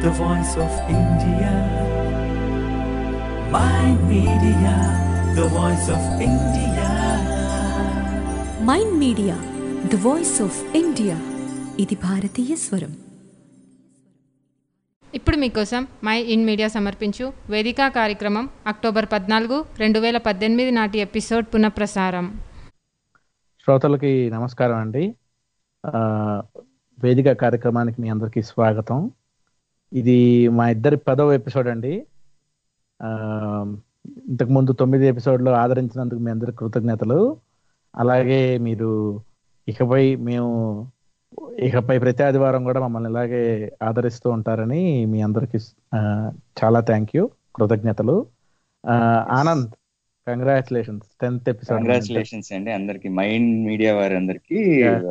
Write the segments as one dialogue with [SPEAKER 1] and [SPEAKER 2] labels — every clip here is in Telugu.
[SPEAKER 1] the voice of India. My media, the voice of India.
[SPEAKER 2] Mind media the voice of India ఇది భారతీయ స్వరం
[SPEAKER 3] ఇప్పుడు మీకోసం మై ఇన్ మీడియా సమర్పించు వేదిక కార్యక్రమం అక్టోబర్ పద్నాలుగు రెండు వేల పద్దెనిమిది నాటి ఎపిసోడ్ పునఃప్రసారం
[SPEAKER 4] శ్రోతలకి నమస్కారం అండి ఆ, వేదిక కార్యక్రమానికి మీ అందరికీ స్వాగతం ఇది మా ఇద్దరి పదవ ఎపిసోడ్ అండి ఆ, ఇంతకు ముందు తొమ్మిది ఎపిసోడ్లో ఆదరించినందుకు మీ అందరికి కృతజ్ఞతలు అలాగే మీరు ఇకపై మేము ఇకపై ప్రతి ఆదివారం కూడా మమ్మల్ని ఇలాగే ఆదరిస్తూ ఉంటారని మీ అందరికి ఆ, చాలా థ్యాంక్ యూ కృతజ్ఞతలు ఆ, Anand congratulations tenth episode
[SPEAKER 5] congratulations అండి అందరికి మైండ్ మీడియా వారి అందరికి
[SPEAKER 4] Yeah.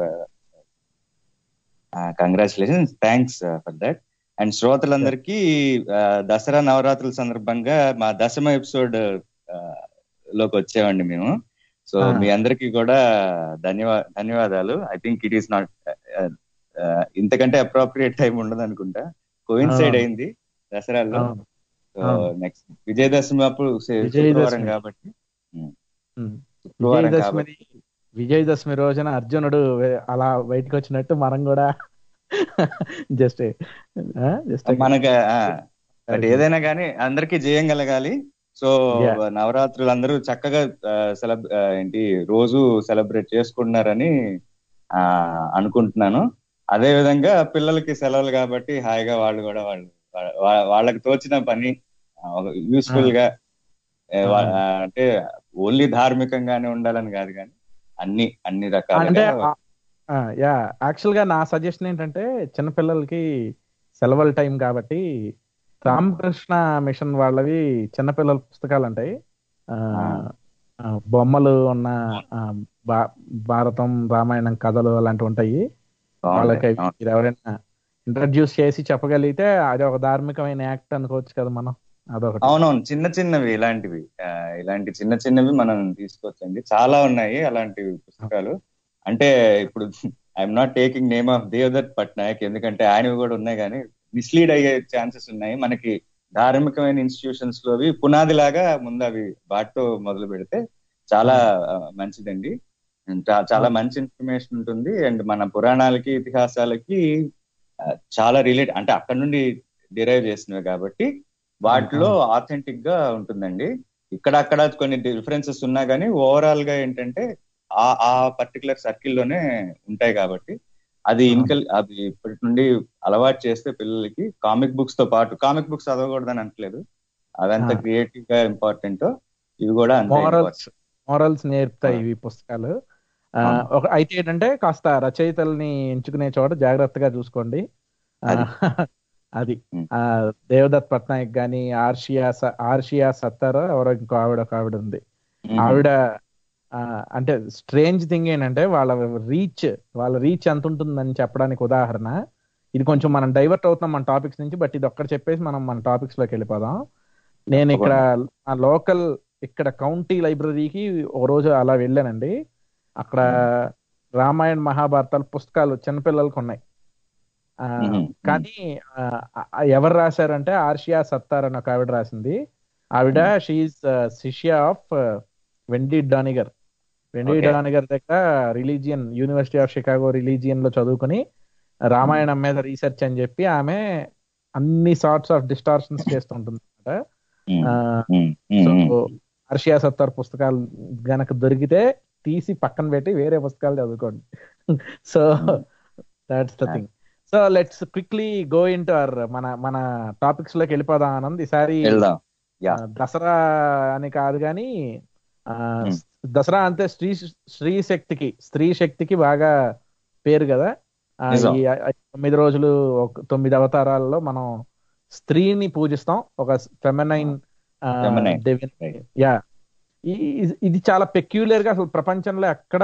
[SPEAKER 5] Congratulations thanks for that and శ్రోతలందరికీ ఆ, దసరా నవరాత్రుల సందర్భంగా మా దశమ ఎపిసోడ్ లోకి వచ్చామండి మేము సో
[SPEAKER 4] Ah.
[SPEAKER 5] మీ అందరికీ కూడా ధన్యవా ధన్యవాదాలు I think it is not ఇంతకంటే అప్రోప్రియేట్ టైం ఉండదు అనుకుంటా కోయిన్సైడ్
[SPEAKER 4] Ah.
[SPEAKER 5] అయింది దసరాలో
[SPEAKER 4] అవును.
[SPEAKER 5] సో
[SPEAKER 4] అవును.
[SPEAKER 5] నెక్స్ట్ విజయదశమి అప్పుడు శు-
[SPEAKER 4] విజయదశమి.
[SPEAKER 5] శుక్రవారం కాబట్టి
[SPEAKER 4] ఉమ్.
[SPEAKER 5] శుక్రవారం
[SPEAKER 4] విజయదశమి
[SPEAKER 5] కాబట్టి
[SPEAKER 4] విజయదశమి రోజున అర్జునుడు వే- అలా బయటకు వచ్చినట్టు మనం కూడా జస్ట్ జస్ట్
[SPEAKER 5] మనకి బట్ ఏదైనా కానీ అందరికీ జయం కలగాలి సో
[SPEAKER 4] Yeah.
[SPEAKER 5] నవరాత్రులు అందరూ చక్కగా సెలబ్ ఏంటి రోజు సెలబ్రేట్ చేసుకుంటున్నారని ఆ, అనుకుంటున్నాను అదే విధంగా పిల్లలకి సెలవులు కాబట్టి హాయిగా వాళ్ళు కూడా వాళ్ళు వా- వాళ్ళకి తోచిన పని యూస్ఫుల్ గా ఏ, వా-
[SPEAKER 4] Ah.
[SPEAKER 5] అంటే ఓన్లీ ధార్మికంగానే ఉండాలని కాదు కానీ అన్ని అన్ని
[SPEAKER 4] అంటే
[SPEAKER 5] రకాలుగా
[SPEAKER 4] యా యాక్చువల్ గా నా సజెషన్ ఏంటంటే చిన్నపిల్లలకి సెలవుల టైం కాబట్టి రామకృష్ణ మిషన్ వాళ్ళవి చిన్నపిల్లల పుస్తకాలు ఉంటాయి ఆ, ఆ, బొమ్మలు ఉన్న ఆ, భా- భారతం రామాయణం కథలు అలాంటివి ఉంటాయి వాళ్ళకి అవి
[SPEAKER 5] బాగుంటాయి.
[SPEAKER 4] మీరు ఎవరైనా ఇంట్రడ్యూస్ చేసి చెప్పగలిగితే అది ఒక ధార్మికమైన యాక్ట్ అనుకోవచ్చు కదా మనం అదొకటి
[SPEAKER 5] అవునవును చిన్న చిన్నవి ఇలాంటివి ఆ, ఇలాంటి చిన్న చిన్నవి మనం తీసుకోవచ్చండి చాలా ఉన్నాయి అలాంటి పుస్తకాలు అంటే ఇప్పుడు I'm not taking name of Devdutt Pattanaik ఎందుకంటే ఆయనవి కూడా ఉన్నాయి కానీ మిస్లీడ్ అయ్యే ఛాన్సెస్ ఉన్నాయి మనకి ధార్మికమైన ఇన్స్టిట్యూషన్స్ లోవి పునాది లాగా ముందు అవి వాటితో మొదలు పెడితే చాలా ఆ, మంచిదండి చా- చాలా మంచి ఇన్ఫర్మేషన్ ఉంటుంది అండ్ మన పురాణాలకి ఇతిహాసాలకి ఆ, చాలా రిలేట్ అంటే అక్కడ నుండి డిరైవ్ చేసినవి కాబట్టి వాటిలో ఆథెంటిక్ గా ఉంటుందండి ఇక్కడ అక్కడ కొన్ని డిఫరెన్సెస్ ఉన్నా కానీ ఓవరాల్ గా ఏంటంటే ఆ ఆ పర్టికులర్ సర్కిల్లోనే ఉంటాయి కాబట్టి అది
[SPEAKER 4] అవును.
[SPEAKER 5] ఇన్కల్ అది ఇప్పటి నుండి అలవాటు చేస్తే పిల్లలకి కామిక్ బుక్స్ తో పాటు కామిక్ బుక్స్ చదవకూడదని అనట్లేదు అదంత
[SPEAKER 4] ఆ.
[SPEAKER 5] క్రియేటివ్ గా ఇంపార్టెంట్ ఇవి కూడా అంతే
[SPEAKER 4] మోరల్స్
[SPEAKER 5] important.
[SPEAKER 4] మోరల్స్ నేర్పుతాయి
[SPEAKER 5] ఆ.
[SPEAKER 4] ఇవి పుస్తకాలు ఆ,
[SPEAKER 5] అవును.
[SPEAKER 4] ఒక అయితే ఏంటంటే కాస్త రచయితల్ని ఎంచుకునే చోట జాగ్రత్తగా చూసుకోండి ఆ,
[SPEAKER 5] అది.
[SPEAKER 4] అది
[SPEAKER 5] ఉమ్.
[SPEAKER 4] ఆ, దేవదత్ పట్నాయక్ గాని ఆర్షియా స- ఆర్షియా సత్తారో ఎవరో ఇంకో ఆవిడ ఒక ఆవిడ ఉంది
[SPEAKER 5] మ్మ్.
[SPEAKER 4] ఆవిడ ఆ, అంటే స్ట్రేంజ్ థింగ్ ఏంటంటే వాళ్ళ రీచ్ వాళ్ళ రీచ్ ఎంత ఉంటుందని చెప్పడానికి ఉదాహరణ ఇది కొంచెం మనం డైవర్ట్ అవుతున్నాం మన టాపిక్స్ నుంచి బట్ ఇది ఒక్కటి చెప్పేసి మనం మన టాపిక్స్ లోకి వెళ్ళిపోదాం నేను ఇక్కడ ఆ లోకల్ ఇక్కడ కౌంటీ లైబ్రరీకి ఒక రోజు అలా వెళ్ళానండి అక్కడ రామాయణ మహాభారతాలు పుస్తకాలు చిన్నపిల్లలకు ఉన్నాయి ఆ,
[SPEAKER 5] మ్మ్.
[SPEAKER 4] కానీ ఆ, ఆ, ఎవరు రాశారంటే ఆర్షియా సత్తార్ అని ఒక ఆవిడ రాసింది ఆవిడ షీఈ్ శిష్య of Wendy డానిగర్ Wendy
[SPEAKER 5] Okay.
[SPEAKER 4] Doniger దగ్గర religion university of Chicago religion లో చదువుకుని రామాయణం మీద రీసెర్చ్ అని చెప్పి ఆమె అన్ని సార్ట్స్ ఆఫ్ డిస్టార్షన్స్ చేస్తుంటుంది అనమాట
[SPEAKER 5] మ్మ్.
[SPEAKER 4] ఆ,
[SPEAKER 5] hmm. Hmm.
[SPEAKER 4] So
[SPEAKER 5] hmm.
[SPEAKER 4] Harshiya Sattar పుస్తకాలు గనక దొరికితే తీసి పక్కన పెట్టి వేరే పుస్తకాలు చదువుకోండి so that's the thing so let's quickly go into our మన మన టాపిక్స్ లోకి వెళ్ళిపోదాం ఆనంద్ ఈసారి
[SPEAKER 5] వెళ్దాం
[SPEAKER 4] ఆ, దసరా అని కాదు కానీ ఆ,
[SPEAKER 5] Hmm.
[SPEAKER 4] దసరా అంటే స్త్రీ స్త్రీ శక్తికి స్త్రీ శక్తికి బాగా పేరు కదా ఆ,
[SPEAKER 5] నిజం.
[SPEAKER 4] ఈ ఐ- తొమ్మిది రోజులు ఒక తొమ్మిది అవతారాల్లో మనం స్త్రీని పూజిస్తాం ఒక ఫెమినైన్
[SPEAKER 5] Feminine, right.
[SPEAKER 4] యా ఇది చాలా పెక్యులర్ గా అసలు ప్రపంచంలో ఎక్కడ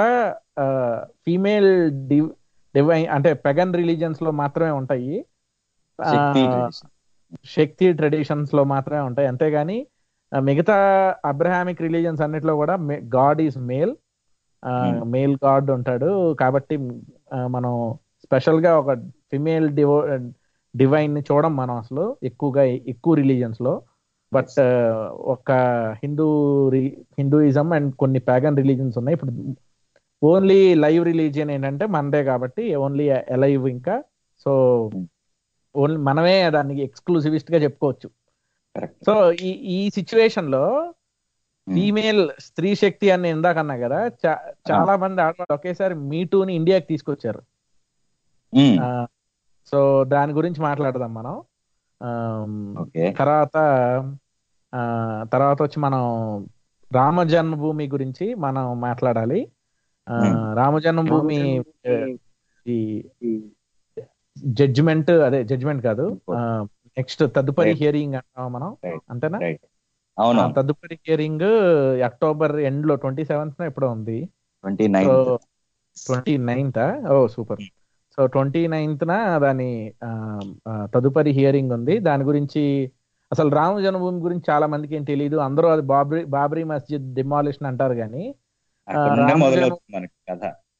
[SPEAKER 4] ఫీమేల్ డివైన్ అంటే పెగన్ రిలీజియన్స్ లో మాత్రమే ఉంటాయి ఆ,
[SPEAKER 5] శక్తి tradition.
[SPEAKER 4] శక్తి ట్రెడిషన్స్ లో మాత్రమే ఉంటాయి అంతేగాని ఆ, మిగతా అబ్రహామిక్ రిలీజియన్స్ అన్నిట్లో కూడా God is male
[SPEAKER 5] Hmm.
[SPEAKER 4] Male God ఉంటాడు కాబట్టి ఆ, మనం స్పెషల్ గా ఒక ఫిమేల్ డివో డివైన్ ని చూడం మనం అసలు ఎక్కువగా ఎక్కువ రిలీజన్స్ లో బట్ ఒక హిందూ హిందూయిజం అండ్ కొన్ని ప్యాగన్ రిలీజన్స్ ఉన్నాయి ఇప్పుడు ఓన్లీ లైవ్ రిలీజియన్ ఏంటంటే మనదే కాబట్టి ఓన్లీ ఎలైవ్ ఇంకా సో ఓన్లీ మనమే దానికి ఎక్స్క్లూసివిస్ట్ గా చెప్పుకోవచ్చు
[SPEAKER 5] కరెక్ట్
[SPEAKER 4] సో ఈ ఈ సిచ్యువేషన్ లో ఫీమేల్ స్త్రీ శక్తి అని ఇందాక అన్నా కదా చా- చాలా మంది ఆడవాళ్ళు ఒకేసారి మీటూని ఇండియాకి తీసుకొచ్చారు ఆ, సో దాని గురించి మాట్లాడదాం మనం ఆమ్,
[SPEAKER 5] ఓకే
[SPEAKER 4] తర్వాత ఆ, తర్వాత వచ్చి మనం రామ జన్మభూమి గురించి మనం మాట్లాడాలి ఆ,
[SPEAKER 5] Hmm.
[SPEAKER 4] రామ జన్మభూమి ఆ, ఈ జడ్జిమెంట్ అదే జడ్జిమెంట్ కాదు నెక్స్ట్ తదుపరి
[SPEAKER 5] Right.
[SPEAKER 4] హియరింగ్ అంటాం మనం
[SPEAKER 5] Right.
[SPEAKER 4] అంతేనా
[SPEAKER 5] రైట్ అవును
[SPEAKER 4] ఆ, తదుపరి హియరింగ్ అక్టోబర్ ఎండ్ లో ట్వంటీ సెవెంత్ ఎప్పుడో ఉంది
[SPEAKER 5] twenty nine
[SPEAKER 4] twenty ninth oh super so twenty ninth న దాని ఆ, ఆ, తదుపరి హియరింగ్ ఉంది దాని గురించి అసలు రామ జన్మభూమి గురించి చాలా మందికి ఏం తెలియదు అందరూ అది బాబ్రీ బాబ్రీ మస్జిద్ డిమాలిషన్ అంటారు కానీ
[SPEAKER 5] అక్కడ నుండే
[SPEAKER 4] రామ
[SPEAKER 5] మొదలవుతుంది మనకి కథ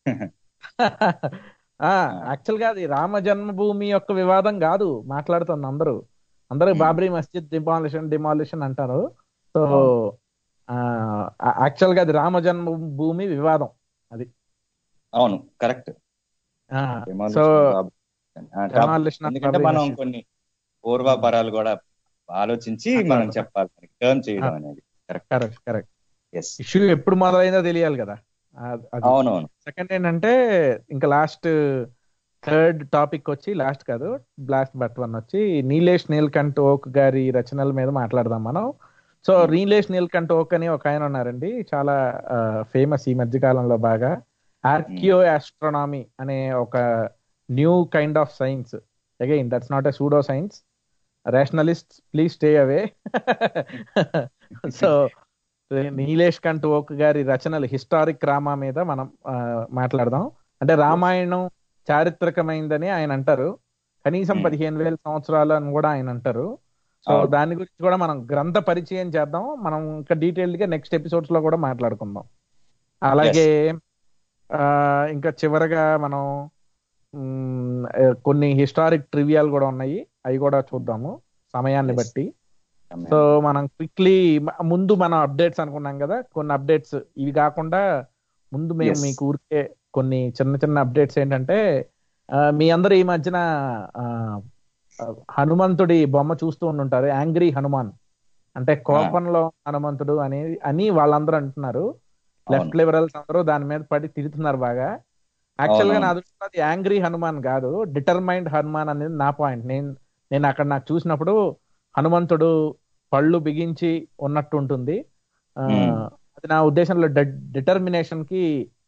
[SPEAKER 4] యాక్చువల్ గా అది రామ జన్మభూమి యొక్క వివాదం కాదు మాట్లాడుతున్న అందరూ అందరూ
[SPEAKER 5] Hmm.
[SPEAKER 4] Babri Masjid demolition demolition అంటారు సో యాక్చువల్ గా అది రామ జన్మభూమి వివాదం
[SPEAKER 5] అవును కరెక్ట్
[SPEAKER 4] సో
[SPEAKER 5] Demolition ఎందుకంటే మనం కొన్ని పూర్వాపరాలు కూడా ఆలోచించి మనం చెప్పాలి టర్న్ చేయడం అనేది correct
[SPEAKER 4] correct correct
[SPEAKER 5] yes
[SPEAKER 4] issue ఎప్పుడు మొదలైందో తెలియాలి కదా ఆ- అది
[SPEAKER 5] అవునవును
[SPEAKER 4] సెకండ్ ఏంటంటే ఇంకా లాస్ట్ థర్డ్ టాపిక్ వచ్చి లాస్ట్ కాదు లాస్ట్ బట్ వన్ వచ్చి నీలేష్ నీల్కంఠ్ ఓక్ గారి రచనల మీద మాట్లాడదాం మనం సో నీలేష్ నీల్కంఠ్ ఓక్ అని ఒక ఆయన ఉన్నారండి చాలా ఫేమస్ ఈ మధ్య కాలంలో బాగా ఆర్కియో ఆస్ట్రోనామీ అనే ఒక new kind of science again that's not a pseudo science rationalist please stay away so Nilesh Kanth Oak గారి రచనలు హిస్టారిక్ రామా మీద మనం ఆ, మాట్లాడదాం అంటే రామాయణం చారిత్రకమైందని ఆయన అంటారు కనీసం
[SPEAKER 5] Hmm.
[SPEAKER 4] పదిహేను వేల సంవత్సరాలు అని కూడా ఆయన అంటారు సో
[SPEAKER 5] అవును.
[SPEAKER 4] దాని గురించి కూడా మనం గ్రంథ పరిచయం చేద్దాం మనం ఇంకా డీటెయిల్డ్ గా నెక్స్ట్ ఎపిసోడ్స్ లో కూడా మాట్లాడుకుందాం అలాగే ఆ, ఇంకా చివరగా మనం మ్, ఆ, కొన్ని హిస్టారిక్ ట్రివియాలు కూడా ఉన్నాయి అవి కూడా చూద్దాము సమయాన్ని
[SPEAKER 5] Yes.
[SPEAKER 4] బట్టి సో మనం క్విక్లీ ముందు మనం అప్డేట్స్ అనుకున్నాం కదా కొన్ని అప్డేట్స్ ఇవి కాకుండా ముందు మేము
[SPEAKER 5] Yes.
[SPEAKER 4] మీకు ఊరికే కొన్ని చిన్న చిన్న అప్డేట్స్ ఏంటంటే ఆ, మీ అందరూ ఈ మధ్యన ఆ, ఆ, హనుమంతుడి బొమ్మ చూస్తూ ఉండుంటారు యాంగ్రీ హనుమాన్ అంటే కోపంలో హనుమంతుడు అనేది అని వాళ్ళందరూ అంటున్నారు లెఫ్ట్
[SPEAKER 5] అవును.
[SPEAKER 4] లిబరల్స్ అందరూ దాని మీద పడి తిడుతున్నారు బాగా యాక్చువల్ గా
[SPEAKER 5] అవును.
[SPEAKER 4] నా దృష్టిలో అది యాంగ్రీ హనుమాన్ కాదు డిటర్మైండ్ హనుమాన్ అనేది నా పాయింట్ నేను నేను అక్కడ నాకు చూసినప్పుడు హనుమంతుడు పళ్ళు బిగించి ఉన్నట్టు ఉంటుంది ఆ,
[SPEAKER 5] Hmm.
[SPEAKER 4] అది నా ఉద్దేశంలో డిటర్మినేషన్ కి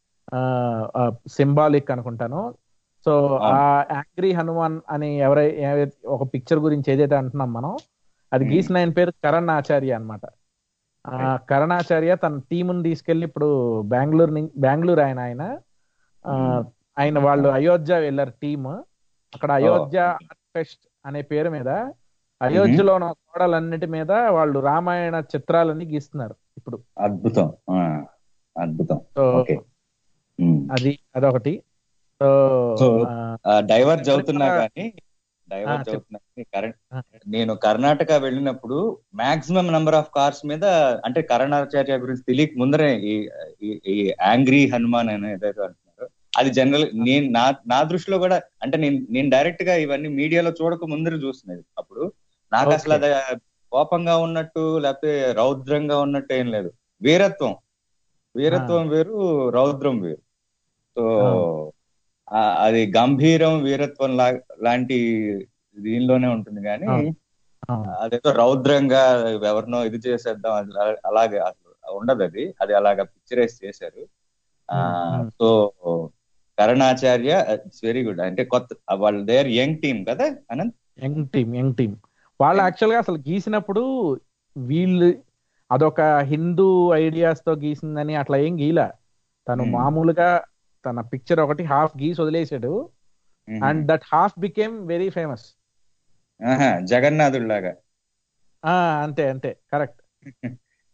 [SPEAKER 4] సింబాలిక్ అనుకుంటాను సో ఆ యాంగ్రీ హనుమాన్ అని ఎవరై ఏ- ఒక పిక్చర్ గురించి ఏదైతే అంటున్నాం మనం అది
[SPEAKER 5] Hmm.
[SPEAKER 4] గీసిన ఆయన పేరు కరణ్ ఆచార్య అనమాట కరణ్ ఆచార్య తన టీముని తీసుకెళ్లి ఇప్పుడు బెంగళూరు నుంచి బెంగళూరు ఆయన ఆయన ఆ,
[SPEAKER 5] Hmm.
[SPEAKER 4] ఆయన వాళ్ళు అయోధ్య వెళ్ళారు టీమ్ అక్కడ అయోధ్య ఆర్ట్ ఫెస్ట్ అనే పేరు మీద అయోధ్యలో ఉన్న గోడలన్నిటి మీద వాళ్ళు రామాయణ చిత్రాలన్నీ గీస్తున్నారు ఇప్పుడు
[SPEAKER 5] అద్భుతం ఆ, అద్భుతం
[SPEAKER 4] సో
[SPEAKER 5] ఓకే ఉమ్.
[SPEAKER 4] అది అదొకటి సో
[SPEAKER 5] So,
[SPEAKER 4] ఆ,
[SPEAKER 5] డైవర్జ్ అవుతున్నా
[SPEAKER 4] ఇక్కడ-
[SPEAKER 5] కానీ డైవర్జ్
[SPEAKER 4] చెప్పు.
[SPEAKER 5] అవుతున్నా కానీ కరెంట్
[SPEAKER 4] ఆ.
[SPEAKER 5] నేను కర్ణాటక వెళ్ళినప్పుడు మాక్సిమం నెంబర్ ఆఫ్ కార్స్ మీద అంటే కరణాచార్య గురించి తెలియక ముందరే ఈ ఈ- ఈ యాంగ్రీ హనుమాన్ అని ఏదైతే అంటున్నారు అది జనరల్ నేను నా నా దృష్టిలో కూడా అంటే నేను నేను డైరెక్ట్ గా ఇవన్నీ మీడియాలో చూడక ముందర చూస్తున్నది అప్పుడు నాకు అసలు అది కోపంగా ఉన్నట్టు లేకపోతే రౌద్రంగా ఉన్నట్టు ఏం లేదు వీరత్వం వీరత్వం వేరు రౌద్రం వేరు సో ఆ, అది గంభీరం వీరత్వం లా లాంటి దీనిలోనే ఉంటుంది కానీ
[SPEAKER 4] అవును. ఆ,
[SPEAKER 5] అదేదో రౌద్రంగా ఎవరినో ఇది చేసేద్దాం అది అలా- అలాగే అసలు ఉండదు అది అది అలాగా పిక్చరైజ్ చేశారు ఆ
[SPEAKER 4] Hmm.
[SPEAKER 5] So Karanacharya it's very good అంటే కొత్త వాళ్ళు దేర్ యంగ్ టీమ్ కదా Anant
[SPEAKER 4] young team young team వాళ్ళు యాక్చువల్ గా అసలు గీసినప్పుడు వీళ్ళు అదొక హిందూ ఐడియాస్ తో గీసిందని అట్లా ఏం గీలా తను
[SPEAKER 5] Hmm.
[SPEAKER 4] మామూలుగా తన పిక్చర్ ఒకటి హాఫ్ గీసి వదిలేసాడు and that half became very famous
[SPEAKER 5] ఆహా, జగన్నాథుడు లాగా
[SPEAKER 4] అంతే అంతే కరెక్ట్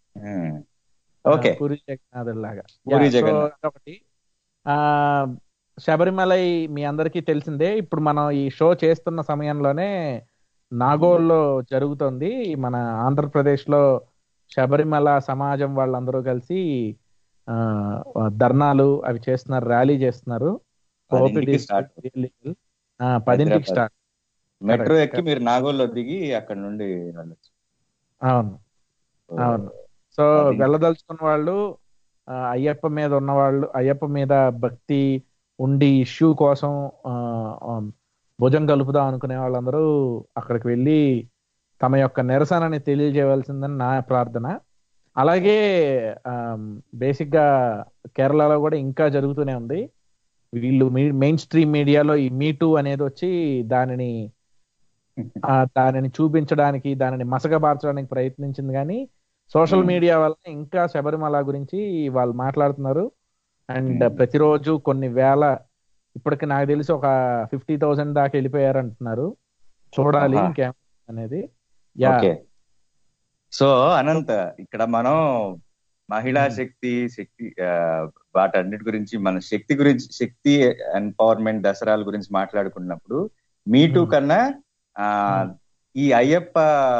[SPEAKER 5] ఓకే
[SPEAKER 4] పూరి జగన్నాథుడు లాగా
[SPEAKER 5] పూరి
[SPEAKER 4] Yeah, so
[SPEAKER 5] జగన్నాథ్.
[SPEAKER 4] అదొకటి ఆ శబరిమలై మీ అందరికీ తెలిసిందే ఇప్పుడు మనం ఈ షో చేస్తున్న సమయంలోనే నాగోల్లో జరుగుతుంది మన ఆంధ్రప్రదేశ్లో శబరిమల సమాజం వాళ్ళందరూ కలిసి ఆ, ధర్నాలు అవి చేస్తున్నారు ర్యాలీ చేస్తున్నారు Hope it
[SPEAKER 5] పదింటికి
[SPEAKER 4] is
[SPEAKER 5] start.
[SPEAKER 4] really well. ఆ, పదింటికి
[SPEAKER 5] హైదరాబాద్.
[SPEAKER 4] Start
[SPEAKER 5] metro
[SPEAKER 4] Correct.
[SPEAKER 5] ఎక్కి మీరు నాగోల్లో దిగి అక్కడ నుండి వెళ్ళొచ్చు
[SPEAKER 4] అవును
[SPEAKER 5] So,
[SPEAKER 4] అవును సో
[SPEAKER 5] అది-
[SPEAKER 4] వెళ్ళదలుచుకున్న వాళ్ళు ఆ, అయ్యప్ప మీద ఉన్న వాళ్ళు అయ్యప్ప మీద భక్తి ఉండి ఇష్యూ కోసం ఆ, ఆ, భుజం కలుపుదాం అనుకునే వాళ్ళందరూ అక్కడికి వెళ్ళి తమ యొక్క నిరసనని తెలియజేయవలసిందని నా ప్రార్థన అలాగే బేసిక్ గా కేరళలో కూడా ఇంకా జరుగుతూనే ఉంది వీళ్ళు మెయిన్ స్ట్రీమ్ మీడియాలో ఈ మీ టూ అనేది వచ్చి దానిని ఆ, దానిని చూపించడానికి దానిని మసకబార్చడానికి ప్రయత్నించింది కానీ సోషల్
[SPEAKER 5] Hmm.
[SPEAKER 4] మీడియా వల్ల ఇంకా శబరిమల గురించి వాళ్ళు మాట్లాడుతున్నారు అండ్
[SPEAKER 5] Hmm.
[SPEAKER 4] ప్రతిరోజు కొన్ని వేల ఇప్పటికి నాకు తెలిసి ఒక ఫిఫ్టీ థౌసండ్ దాకా వెళ్ళిపోయారు అంటున్నారు చూడాలి
[SPEAKER 5] ఆహా.
[SPEAKER 4] ఇంకేం అనేది యా
[SPEAKER 5] ఓకే సో అనంత ఇక్కడ మనం మహిళా శక్తి శక్తి ఆ, వాటన్నిటి గురించి మన శక్తి గురించి శక్తి ఎంపవర్మెంట్ దసరాల గురించి మాట్లాడుకున్నప్పుడు మీటూ
[SPEAKER 4] Hmm.
[SPEAKER 5] కన్నా ఆ
[SPEAKER 4] Hmm.
[SPEAKER 5] ఈ అయ్యప్ప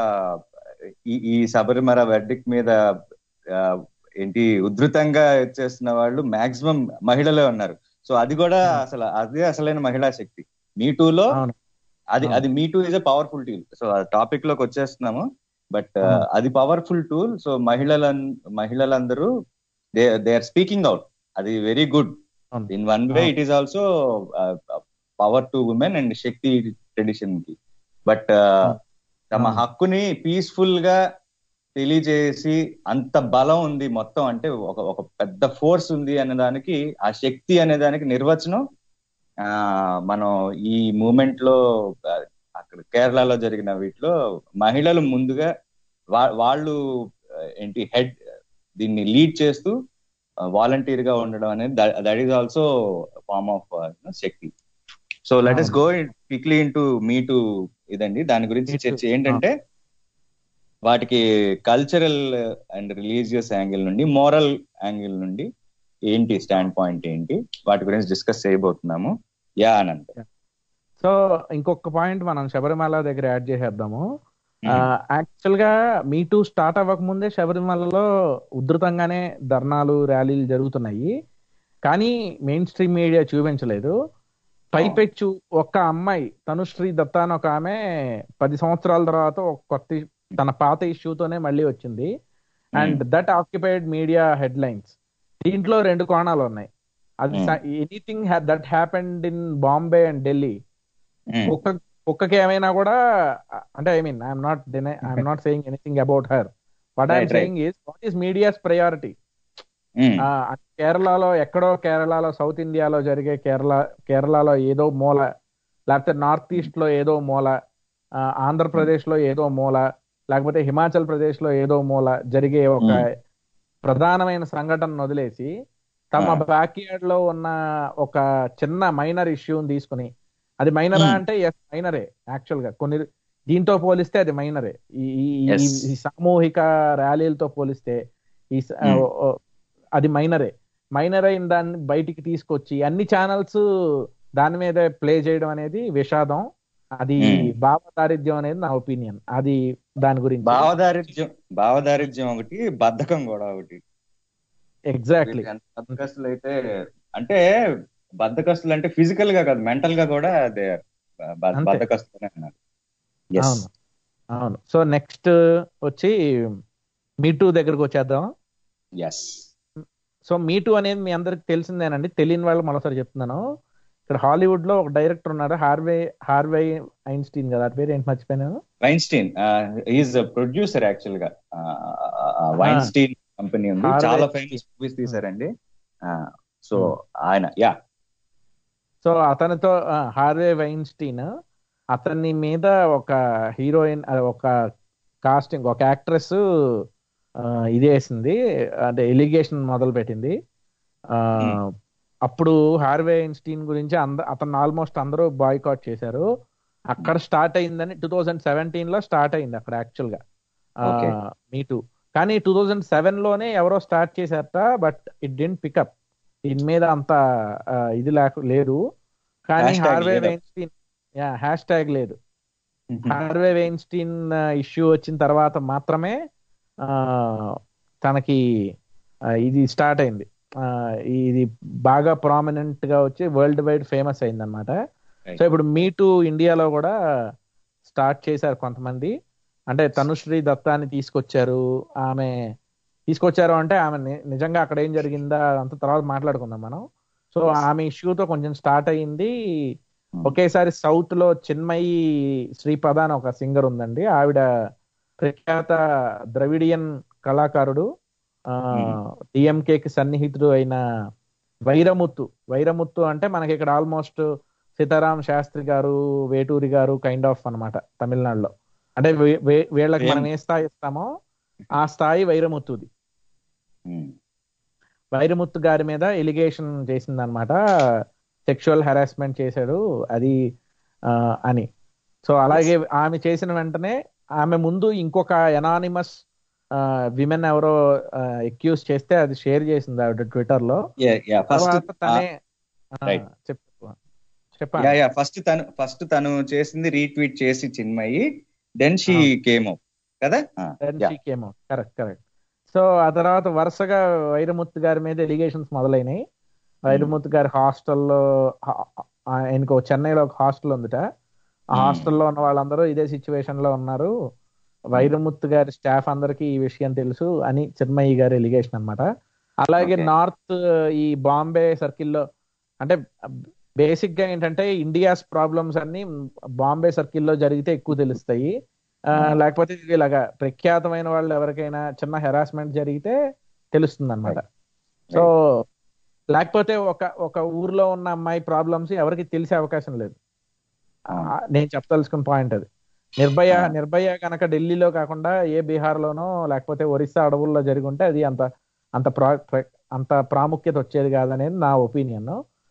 [SPEAKER 5] ఈ ఈ శబరిమల వెడ్డిక్ మీద ఆ, ఏంటి ఉధృతంగా చేస్తున్న వాళ్ళు మాక్సిమం మహిళలే ఉన్నారు సో అది కూడా
[SPEAKER 4] Hmm.
[SPEAKER 5] అసలు అదే అసలైన మహిళా శక్తి మీటూలో
[SPEAKER 4] అవును
[SPEAKER 5] అది
[SPEAKER 4] అవును.
[SPEAKER 5] అది me too is a powerful tool so ఆ టాపిక్ లోకి వచ్చేస్తున్నాము బట్
[SPEAKER 4] అవును.
[SPEAKER 5] అది పవర్ఫుల్ టూల్ సో మహిళల మహిళలందరూ they they are speaking out అది వెరీ గుడ్
[SPEAKER 4] అవును.
[SPEAKER 5] ఇన్ వన్ వే
[SPEAKER 4] అవును.
[SPEAKER 5] It is also power to women and Shakti tradition కి బట్ తమ
[SPEAKER 4] అవును.
[SPEAKER 5] హక్కుని పీస్ఫుల్ గా తెలియజేసి అంత బలం ఉంది మొత్తం అంటే ఒక ఒక పెద్ద ఫోర్స్ ఉంది అనే దానికి ఆ శక్తి అనే దానికి నిర్వచనం ఆ మనం ఈ మూమెంట్ లో ఆ, అక్కడ కేరళలో జరిగిన వీటిలో మహిళలు ముందుగా వా- వాళ్ళు ఆ, ఏంటి హెడ్ దీన్ని లీడ్ చేస్తూ వాలంటీర్ గా ఉండడం అనేది that is also form of Shakti so let is go quickly into me too ఇదండి దాని గురించి
[SPEAKER 4] Me too.
[SPEAKER 5] చర్చ ఏంటంటే వాటికి కల్చరల్ అండ్ రిలీజియస్ యాంగిల్ నుండి మోరల్ యాంగిల్ నుండి ఏంటి స్టాండ్ పాయింట్ ఏంటి వాటి గురించి డిస్కస్ చేయబోతున్నాము యా అనంత్
[SPEAKER 4] సో ఇంకొక పాయింట్ మనం శబరిమల దగ్గర యాడ్ చేసేద్దాము యాక్చువల్ గా మీ టూ స్టార్ట్ అవ్వక ముందే శబరిమలలో ఉధృతంగానే ధర్నాలు ర్యాలీలు జరుగుతున్నాయి కానీ మెయిన్ స్ట్రీమ్ మీడియా చూపించలేదు పైపెచ్చు ఒక్క అమ్మాయి తనుశ్రీ దత్తా అని ఒక ఆమె పది సంవత్సరాల తర్వాత ఒక కొత్త తన పాత ఇష్యూతోనే మళ్ళీ వచ్చింది and that occupied media headlines దీంట్లో రెండు కోణాలు ఉన్నాయి అది anything that happened in Bombay and Delhi కుక్క కుక్కకి ఏమైనా కూడా అంటే I mean I'm not I'm not saying anything about her what I'm
[SPEAKER 5] Right, right.
[SPEAKER 4] Saying is what is media's priority కేరళలో ఎక్కడో కేరళలో సౌత్ ఇండియాలో జరిగే కేరళ కేరళలో ఏదో మూల లేకపోతే నార్త్ ఈస్ట్ లో ఏదో మూల ఆ, ఆంధ్రప్రదేశ్ లో ఏదో మూల లేకపోతే హిమాచల్ ప్రదేశ్ లో ఏదో మూల జరిగే ఒక
[SPEAKER 5] Hmm.
[SPEAKER 4] ప్రధానమైన సంఘటనను వదిలేసి తమ
[SPEAKER 5] Ah.
[SPEAKER 4] బ్యాక్ యార్డ్ లో ఉన్న ఒక చిన్న మైనర్ ఇష్యూని తీసుకుని అది మైనరా
[SPEAKER 5] Hmm.
[SPEAKER 4] అంటే ఎస్ మైనరే యాక్చువల్ గా కొన్ని దీంతో పోలిస్తే అది మైనరే ఈ ఈ- ఈ-
[SPEAKER 5] Yes.
[SPEAKER 4] ఈ సామూహిక ర్యాలీలతో పోలిస్తే ఈ స-
[SPEAKER 5] Hmm.
[SPEAKER 4] ఓ- ఓ- అది మైనరే మైనర్ అయిన దాన్ని బయటికి తీసుకొచ్చి అన్ని ఛానల్స్ దాని మీద ప్లే చేయడం అనేది విషాదం అది
[SPEAKER 5] Hmm.
[SPEAKER 4] భావ దారిద్ర్యం అనేది నా ఒపీనియన్ అది దాని గురించి
[SPEAKER 5] భావదారిద్ర్యం భావదారిద్ర్యం ఒకటి బద్ధకం కూడా ఒకటి
[SPEAKER 4] ఎగ్జాక్ట్లీ
[SPEAKER 5] వీళ్ళకి ఎంత బద్ధకస్తులు అయితే అంటే బద్ధకస్తులు అంటే ఫిజికల్ గా కాదు మెంటల్ గా కూడా అదే
[SPEAKER 4] అంతే.
[SPEAKER 5] బద్ధకస్తులనే అన్నారు Yes.
[SPEAKER 4] అవును అవును సో నెక్స్ట్ వచ్చి మీ టూ దగ్గరకు వచ్చేద్దాం
[SPEAKER 5] Yes.
[SPEAKER 4] సో మీ టూ అనేది మీ అందరికి తెలిసిందేనండి తెలియని వాళ్ళు మరోసారి చెప్తున్నాను ఇక్కడ హాలీవుడ్ లో ఒక డైరెక్టర్ ఉన్నాడు హార్వే హార్వే ఐన్స్టీన్ కదా అటు పేరు ఏంటి మర్చిపోయాను
[SPEAKER 5] వైన్స్టీన్ ఈజ్ ప్రొడ్యూసర్ యాక్చువల్ గా వైన్స్టీన్ కంపెనీ ఉంది
[SPEAKER 4] Harvey
[SPEAKER 5] చాలా
[SPEAKER 4] Weinstein.
[SPEAKER 5] ఫేమస్ మూవీస్ తీసారండి సో ఆయన యా
[SPEAKER 4] సో అతనితో ఆ, హార్వే వైన్స్టీన్ అతని మీద ఒక హీరోయిన్ ఆ, ఒక కాస్టింగ్ ఒక యాక్ట్రెస్ ఇది వేసింది అంటే ఎలిగేషన్ మొదలు పెట్టింది ఆ,
[SPEAKER 5] Hmm.
[SPEAKER 4] అప్పుడు హార్వే ఐన్స్టీన్ గురించి అంద అతను ఆల్మోస్ట్ అందరూ బాయ్కాట్ చేశారు అక్కడ స్టార్ట్ అయిందని టూ థౌజండ్ సెవెంటీన్ లో స్టార్ట్ అయింది అక్కడ యాక్చువల్ గా
[SPEAKER 5] Okay.
[SPEAKER 4] మీ టూ కానీ టూ థౌజండ్ సెవెన్ లోనే ఎవరో స్టార్ట్ చేశారట బట్ ఇట్ డెంట్ పికప్ దీని మీద అంత ఆ, ఇది లేక లేదు కానీ
[SPEAKER 5] Hashtag
[SPEAKER 4] హార్వే
[SPEAKER 5] లేదా?
[SPEAKER 4] వెయిన్స్టీన్ యా హ్యాష్ ట్యాగ్ లేదు హార్వే వెయిన్స్టీన్ ఇష్యూ వచ్చిన తర్వాత మాత్రమే ఆ, తనకి ఆ, ఇది స్టార్ట్ అయింది ఆ, ఇది బాగా ప్రామినెంట్ గా వచ్చి వరల్డ్ వైడ్ ఫేమస్ అయింది అనమాట
[SPEAKER 5] Right.
[SPEAKER 4] సో ఇప్పుడు మీ టూ ఇండియాలో కూడా స్టార్ట్ చేశారు కొంతమంది అంటే తనుశ్రీ దత్తాని తీసుకొచ్చారు ఆమె తీసుకొచ్చారు అంటే ఆమె ని- నిజంగా అక్కడ ఏం జరిగిందా అంత తర్వాత మాట్లాడుకుందాం మనం సో ఆమె ఇష్యూతో కొంచెం స్టార్ట్ అయ్యింది ఒకేసారి సౌత్ లో చిన్మయి శ్రీపద అని ఒక సింగర్ ఉందండి ఆవిడ ప్రఖ్యాత ద్రవిడియన్ కళాకారుడు డిఎంకే కి సన్నిహితుడు అయిన వైరముత్తు వైరముత్తు అంటే మనకి ఇక్కడ ఆల్మోస్ట్ సీతారాం శాస్త్రి గారు వేటూరి గారు కైండ్ ఆఫ్ అన్నమాట తమిళనాడులో అంటే వీ- వీ- వీళ్ళకి మనం ఏ స్థాయి ఇస్తామో ఆ స్థాయి వైరముత్తుది వైరముత్తు గారి మీద ఎలిగేషన్ చేసింది అనమాట సెక్షువల్ హెరాస్మెంట్ చేశాడు అది ఆ, అని సో అలాగే ఆమె చేసిన వెంటనే ఆమె ముందు ఇంకొక ఎనానిమస్ విమెన్ ఎవరో ఎక్యూజ్ చేస్తే అది షేర్ చేసింది ఆవిడ ట్విట్టర్ లో
[SPEAKER 5] ఫస్ట్
[SPEAKER 4] తర్వాత తనే ఆ,
[SPEAKER 5] Right.
[SPEAKER 4] చెప్పు చెప్పండి
[SPEAKER 5] యా ఫస్ట్ తను ఫస్ట్ తను చేసింది రీట్వీట్ చేసి Chinmayi then she came up కదా
[SPEAKER 4] కరెక్ట్ కరెక్ట్ సో ఆ తర్వాత వరుసగా వైరముత్తు గారి మీద ఎలిగేషన్స్ మొదలైనాయి వైరముత్తు గారి హాస్టల్లో ఆయనకు చెన్నైలో ఒక హాస్టల్ ఉందిట ఆ
[SPEAKER 5] Hmm.
[SPEAKER 4] హాస్టల్లో ఉన్న వాళ్ళందరూ ఇదే సిచ్యువేషన్ లో ఉన్నారు వైరముత్తు గారి స్టాఫ్ అందరికీ ఈ విషయం తెలుసు అని చిన్మయి గారి ఎలిగేషన్ అన్నమాట అలాగే
[SPEAKER 5] Okay.
[SPEAKER 4] నార్త్ ఈ బాంబే సర్కిల్లో అంటే బేసిక్ గా ఏంటంటే ఇండియాస్ ప్రాబ్లమ్స్ అన్ని బాంబే సర్కిల్లో జరిగితే ఎక్కువ తెలుస్తాయి ఆ, లేకపోతే ఇలాగా ప్రఖ్యాతమైన వాళ్ళు ఎవరికైనా చిన్న హెరాస్మెంట్ జరిగితే తెలుస్తుంది అనమాట సో లేకపోతే ఒక ఒక ఊర్లో ఉన్న అమ్మాయి ప్రాబ్లమ్స్ ఎవరికి తెలిసే అవకాశం లేదు ఆ, నేను చెప్పదలుచుకున్న పాయింట్ అది నిర్భయ
[SPEAKER 5] ఆ.
[SPEAKER 4] నిర్భయ కనుక ఢిల్లీలో కాకుండా ఏ బీహార్ లోనో లేకపోతే ఒరిస్సా అడవుల్లో జరిగి ఉంటే అది అంత అంత ప్రా ప్ర- అంత ప్రాముఖ్యత వచ్చేది కాదనేది నా ఒపీనియన్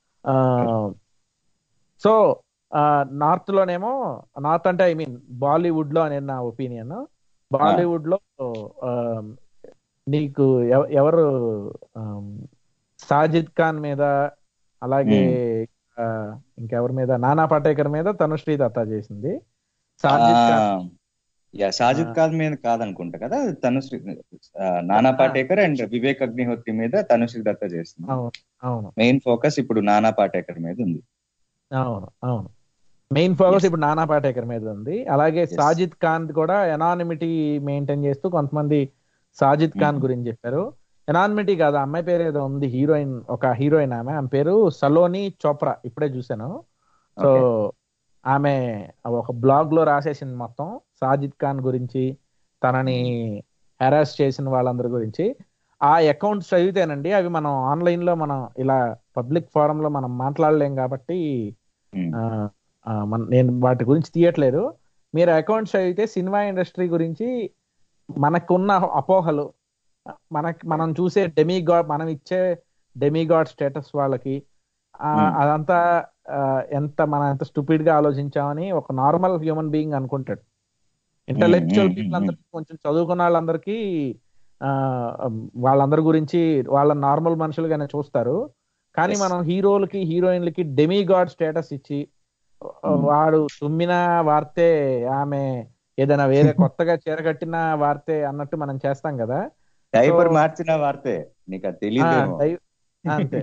[SPEAKER 4] సో నార్త్ లోనేమో నార్త్ అంటే ఐ మీన్ బాలీవుడ్ లో అనేది నా ఒపీనియన్ బాలీవుడ్ లో ఆ, నీకు ఎవ- ఎవరు ఆమ్, సాజిద్ ఖాన్ మీద అలాగే ఆ, ఇంకెవరి మీద నానా పటేకర్ మీద తనుశ్రీ దత్తా చేసింది సాజిద్ ఖాన్
[SPEAKER 5] యా సాజిద్ ఖాన్ మీద కాదనుకుంటా కదా తనుశ్రీ ఆ, నానా పాటేకర్ అండ్ వివేక్ అగ్నిహోత్రి మీద తనుశ్రీ దత్త చేస్తుంది
[SPEAKER 4] అవును అవును
[SPEAKER 5] మెయిన్ ఫోకస్ ఇప్పుడు నానా పాటేకర్ మీద ఉంది
[SPEAKER 4] అవును అవును మెయిన్ ఫోకస్ ఇప్పుడు నానా పాటేకర్ మీద ఉంది అలాగే
[SPEAKER 5] Yes.
[SPEAKER 4] సాజిద్ ఖాన్ కూడా ఎనానిమిటీ మెయింటైన్ చేస్తూ కొంతమంది సాజిద్ ఖాన్
[SPEAKER 5] Mhm.
[SPEAKER 4] గురించి చెప్పారు ఎనానిమిటీ కాదు ఆ అమ్మాయి పేరు ఏదో ఉంది హీరోయిన్ ఒక హీరోయిన్ ఆమె ఆమె పేరు సలోని చోప్రా ఇప్పుడే చూశాను సో
[SPEAKER 5] Okay.
[SPEAKER 4] ఆమె ఒక బ్లాగ్ లో రాసేసింది మొత్తం సాజిద్ ఖాన్ గురించి తనని హెరాస్ చేసిన వాళ్ళందరి గురించి ఆ అకౌంట్స్ చదివితేనండి అవి మనం ఆన్లైన్ లో మనం ఇలా పబ్లిక్ ఫోరం లో మనం మాట్లాడలేం కాబట్టి
[SPEAKER 5] Hmm.
[SPEAKER 4] ఆ, ఆ, మన- నేను వాటి గురించి తీయట్లేదు మీరు అకౌంట్స్ చదివితే సినిమా ఇండస్ట్రీ గురించి మనకున్న అపోహలు మనకి మనం చూసే డెమిగాడ్ మనం ఇచ్చే డెమిగాడ్ స్టేటస్ వాళ్ళకి ఆ,
[SPEAKER 5] Hmm.
[SPEAKER 4] అదంతా ఆ, ఎంత మనం ఎంత స్టూపిడ్ గా ఆలోచించామని ఒక నార్మల్ హ్యూమన్ బీయింగ్ అనుకుంటాడు ఇంటలెక్చువల్
[SPEAKER 5] Hmm, hmm,
[SPEAKER 4] పీపుల్
[SPEAKER 5] hmm,
[SPEAKER 4] అందరికి కొంచెం చదువుకున్న వాళ్ళందరికీ ఆ, వాళ్ళందరి గురించి వాళ్ళ నార్మల్ మనుషులుగానే చూస్తారు కానీ
[SPEAKER 5] Yes.
[SPEAKER 4] మనం హీరోలకి హీరోయిన్లకి డెమిగాడ్ స్టేటస్ ఇచ్చి
[SPEAKER 5] Hmm.
[SPEAKER 4] వాడు తుమ్మిన వార్తే ఆమె ఏదైనా వేరే కొత్తగా చీర కట్టిన వార్తే అన్నట్టు మనం చేస్తాం కదా
[SPEAKER 5] డైపర్
[SPEAKER 4] So-
[SPEAKER 5] మార్చిన వార్తే నీకు అది
[SPEAKER 4] ఆ,
[SPEAKER 5] తెలియదేమో
[SPEAKER 4] దై- అంతే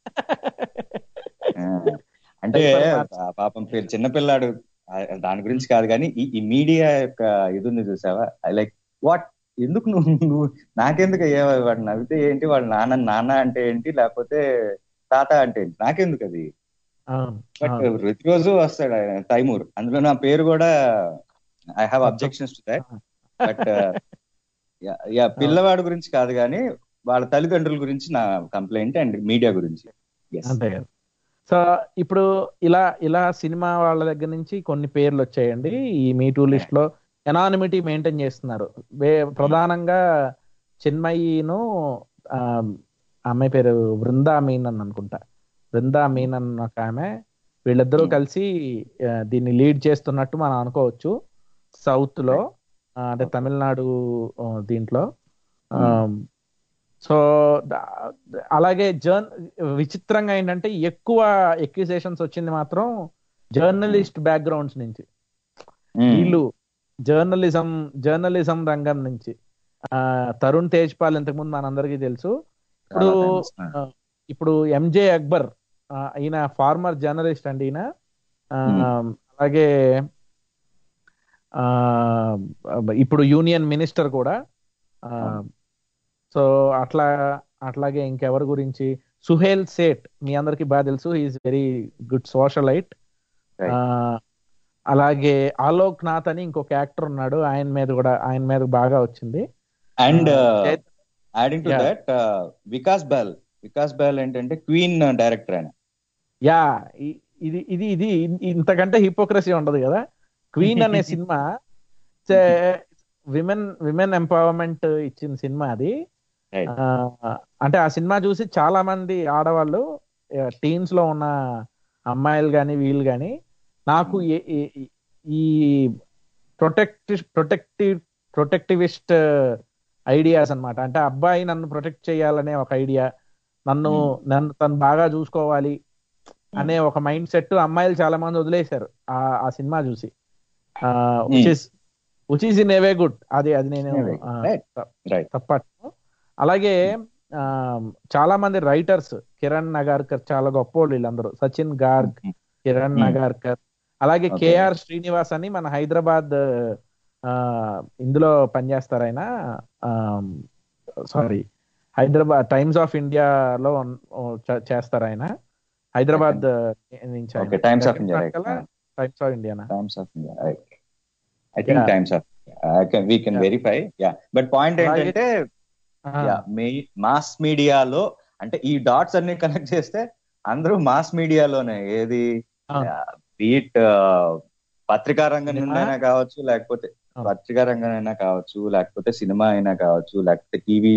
[SPEAKER 5] ఆ, అంటే
[SPEAKER 4] Diaper మార్చి-
[SPEAKER 5] ఆ పాపం పిల్ల- చిన్నపిల్లాడు ఆ, దాని గురించి కాదు కానీ ఈ ఈ మీడియా యొక్క ఇది ఉంది చూసావా ఐ లైక్ వాట్ ఎందుకు నువ్వు నువ్వు నాకెందుకు అయ్యా వాడు నవ్వితే ఏంటి వాళ్ళ నాన్న నాన్న అంటే ఏంటి లేకపోతే తాత అంటే ఏంటి నాకెందుకు అది
[SPEAKER 4] అవును
[SPEAKER 5] బట్
[SPEAKER 4] అవును.
[SPEAKER 5] ప్రతిరోజు వస్తాడు ఆయన తైమూర్ అందులో నా పేరు కూడా I have objections to that but yeah పిల్లవాడి గురించి కాదు కానీ వాళ్ళ తల్లిదండ్రుల గురించి నా కంప్లైంట్ అండ్ మీడియా గురించి Yes.
[SPEAKER 4] అంతే కదా సో ఇప్పుడు ఇలా ఇలా సినిమా వాళ్ళ దగ్గర నుంచి కొన్ని పేర్లు వచ్చాయండి ఈ మీటూ లిస్ట్ లో ఎనానిమిటీ మెయింటైన్ చేస్తున్నారు వే- ప్రధానంగా చిన్మయిను ఆ, అమ్మాయి పేరు బృందా మీనన్ అనుకుంటా బృందా మీనన్ ఒక ఆమె వీళ్ళిద్దరూ
[SPEAKER 5] Hmm.
[SPEAKER 4] కలిసి ఆ, దీన్ని లీడ్ చేస్తున్నట్టు మనం అనుకోవచ్చు సౌత్ లో ఆ, అంటే తమిళనాడు ఆ, దీంట్లో ఆ, సో అలాగే జర్న్ విచిత్రంగా ఏంటంటే ఎక్కువ ఎక్విజేషన్స్ వచ్చింది మాత్రం జర్నలిస్ట్ బ్యాక్గ్రౌండ్స్ నుంచి
[SPEAKER 5] ఉమ్,
[SPEAKER 4] వీళ్ళు జర్నలిజం జర్నలిజం రంగం నుంచి ఆ, తరుణ్ తేజ్పాల్ ఇంతకుముందు మనందరికీ తెలుసు ఇప్పుడు
[SPEAKER 5] చాలా famous.
[SPEAKER 4] ఆ, ఇప్పుడు ఎంజే అక్బర్ ఆ, ఈయన ఫార్మర్ జర్నలిస్ట్ అండి ఈయన ఆ,
[SPEAKER 5] Hmm.
[SPEAKER 4] అలాగే ఆ, ఇప్పుడు యూనియన్ మినిస్టర్ కూడా ఆ, సో అట్లా అట్లాగే ఇంకెవరి గురించి సుహేల్ సేట్ మీ అందరికి బాగా తెలుసు is very good socialite
[SPEAKER 5] Right.
[SPEAKER 4] అలాగే ఆలోక్ నాథ్ అని ఇంకొక యాక్టర్ ఉన్నాడు ఆయన మీద కూడా ఆయన మీద బాగా వచ్చింది
[SPEAKER 5] అండ్
[SPEAKER 4] చైత్-
[SPEAKER 5] adding to
[SPEAKER 4] Yeah.
[SPEAKER 5] That Vikas Bahl Vikas Bahl ఏంటంటే క్వీన్ డైరెక్టర్ ఆయన
[SPEAKER 4] యా ఇ- ఇది ఇది ఇది ఇంతకంటే హిపోక్రసీ ఉండదు కదా క్వీన్ అనే సినిమా విమెన్ విమెన్ ఎంపవర్మెంట్ ఇచ్చిన సినిమా అది
[SPEAKER 5] Right.
[SPEAKER 4] ఆ, అంటే ఆ సినిమా చూసి చాలా మంది ఆడవాళ్ళు టీన్స్ లో ఉన్న అమ్మాయిలు కానీ వీళ్ళు కానీ నాకు ఏ- ఏ- ఈ ప్రొటెక్ట్ ప్రొటెక్టివ్ ప్రొటెక్టివిస్ట్ ఐడియాస్ అన్నమాట అంటే అబ్బాయి నన్ను ప్రొటెక్ట్ చేయాలనే ఒక ఐడియా నన్ను నన్ను తను బాగా చూసుకోవాలి అనే ఒక మైండ్ సెట్ అమ్మాయిలు చాలా మంది వదిలేశారు ఆ ఆ సినిమా చూసి which is which is in a way good అది అది నేను
[SPEAKER 5] In a way.
[SPEAKER 4] ఆ,
[SPEAKER 5] Right.
[SPEAKER 4] త-
[SPEAKER 5] రైట్
[SPEAKER 4] తప్పట్టు అలాగే ఆ, చాలా మంది రైటర్స్ కిరణ్ నగార్కర్ చాలా గొప్పోళ్ళు వీళ్ళందరూ సచిన్ గార్గ్ కిరణ్
[SPEAKER 5] Hmm.
[SPEAKER 4] నగార్కర్ అలాగే
[SPEAKER 5] Okay.
[SPEAKER 4] కేఆర్ శ్రీనివాస్ అని మన హైదరాబాద్ ఆ, ఇందులో పనిచేస్తారు ఆయన సారీ హైదరాబాద్ టైమ్స్ ఆఫ్ ఇండియాలో చేస్తారు ఆయన హైదరాబాద్ నుంచి
[SPEAKER 5] Okay, Times of India, right.
[SPEAKER 4] Times of ఇండియానా
[SPEAKER 5] Times of India I think
[SPEAKER 4] Yeah.
[SPEAKER 5] Times of we can
[SPEAKER 4] Yeah.
[SPEAKER 5] Verify yeah but point
[SPEAKER 4] అలాగే-
[SPEAKER 5] ఏంటంటే మాస్ మీడియాలో అంటే ఈ డాట్స్ అన్ని కనెక్ట్ చేస్తే అందరూ మాస్ మీడియాలోనే ఏది
[SPEAKER 4] అవును.
[SPEAKER 5] బీట్ పత్రికా రంగం
[SPEAKER 4] సినిమా?
[SPEAKER 5] నుండి అయినా కావచ్చు లేకపోతే
[SPEAKER 4] అవును.
[SPEAKER 5] పత్రికా రంగం అయినా కావచ్చు లేకపోతే సినిమా అయినా కావచ్చు లేకపోతే TV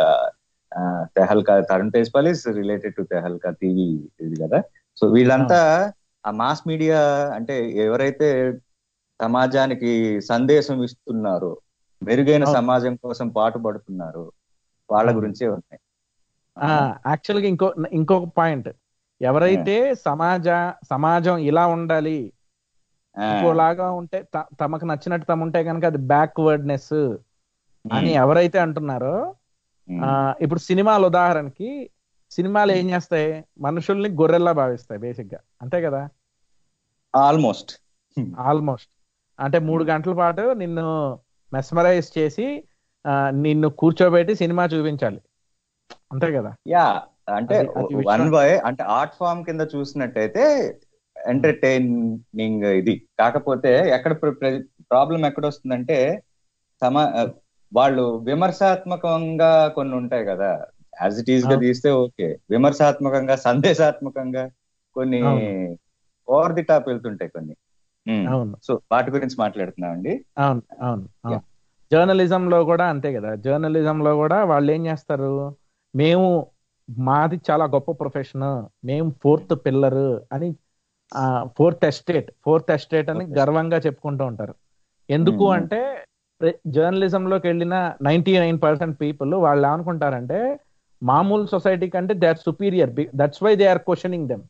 [SPEAKER 5] Tehelka Tarun Tejpal is related to Tehelka TV ఇది కదా సో వీళ్ళంతా ఆ మాస్ మీడియా అంటే ఎవరైతే సమాజానికి సందేశం ఇస్తున్నారో మెరుగైన
[SPEAKER 4] అవును.
[SPEAKER 5] సమాజం కోసం పాటుపడుతున్నారు వాళ్ళ
[SPEAKER 4] అవును.
[SPEAKER 5] గురించే ఉన్నాయి
[SPEAKER 4] యాక్చువల్ గా ఇంకో ఇంకొక పాయింట్ ఎవరైతే సమాజ సమాజం ఇలా ఉండాలి
[SPEAKER 5] ఆ,
[SPEAKER 4] ఇంకోలాగా ఉంటే త- తమకు నచ్చినట్టు తమ ఉంటే కనుక అది బ్యాక్వర్డ్నెస్ అని ఎవరైతే అంటున్నారో
[SPEAKER 5] ఉమ్,
[SPEAKER 4] ఆ, ఇప్పుడు సినిమాలు ఉదాహరణకి సినిమాలు ఏం చేస్తాయి మనుషుల్ని గొర్రెల్లా భావిస్తాయి బేసిక్ గా అంతే కదా
[SPEAKER 5] ఆల్మోస్ట్
[SPEAKER 4] ఆల్మోస్ట్ అంటే మూడు గంటల పాటు నిన్ను మెస్మరైజ్ చేసి ఆ, నిన్ను కూర్చోబెట్టి సినిమా చూపించాలి అంతే కదా
[SPEAKER 5] యా అంటే
[SPEAKER 4] అది- అది విశ్వ-
[SPEAKER 5] వన్ వే అంటే ఆర్ట్ ఫామ్ కింద చూసినట్టయితే ఎంటర్టైనింగ్ ఇది కాకపోతే ఎక్కడ ప్రాబ్లం ఎక్కడ వస్తుందంటే సమా వాళ్ళు విమర్శాత్మకంగా కొన్ని ఉంటాయి కదా యాజ్ ఇట్ ఈస్ గా
[SPEAKER 4] అవును.
[SPEAKER 5] తీస్తే ఓకే విమర్శాత్మకంగా సందేశాత్మకంగా కొన్ని
[SPEAKER 4] అవును.
[SPEAKER 5] ఓవర్ ది టాప్ వెళ్తుంటాయి కొన్ని
[SPEAKER 4] అవును
[SPEAKER 5] సో వాటి గురించి మాట్లాడుతున్నామండి
[SPEAKER 4] అవును అవును అవును జర్నలిజం లో కూడా అంతే కదా జర్నలిజం లో కూడా వాళ్ళు ఏం చేస్తారు మేము మాది చాలా గొప్ప ప్రొఫెషన్ మేము ఫోర్త్ పిల్లర్ అని ఫోర్త్ ఎస్టేట్ ఫోర్త్ ఎస్టేట్ అని
[SPEAKER 5] Okay.
[SPEAKER 4] గర్వంగా చెప్పుకుంటూ ఉంటారు ఎందుకు
[SPEAKER 5] Hmm.
[SPEAKER 4] అంటే జర్నలిజం లోకి వెళ్ళిన నైన్టీ నైన్ పర్సెంట్ పీపుల్ వాళ్ళు ఏమనుకుంటారంటే మామూలు సొసైటీ కంటే they are superior that's why they are questioning them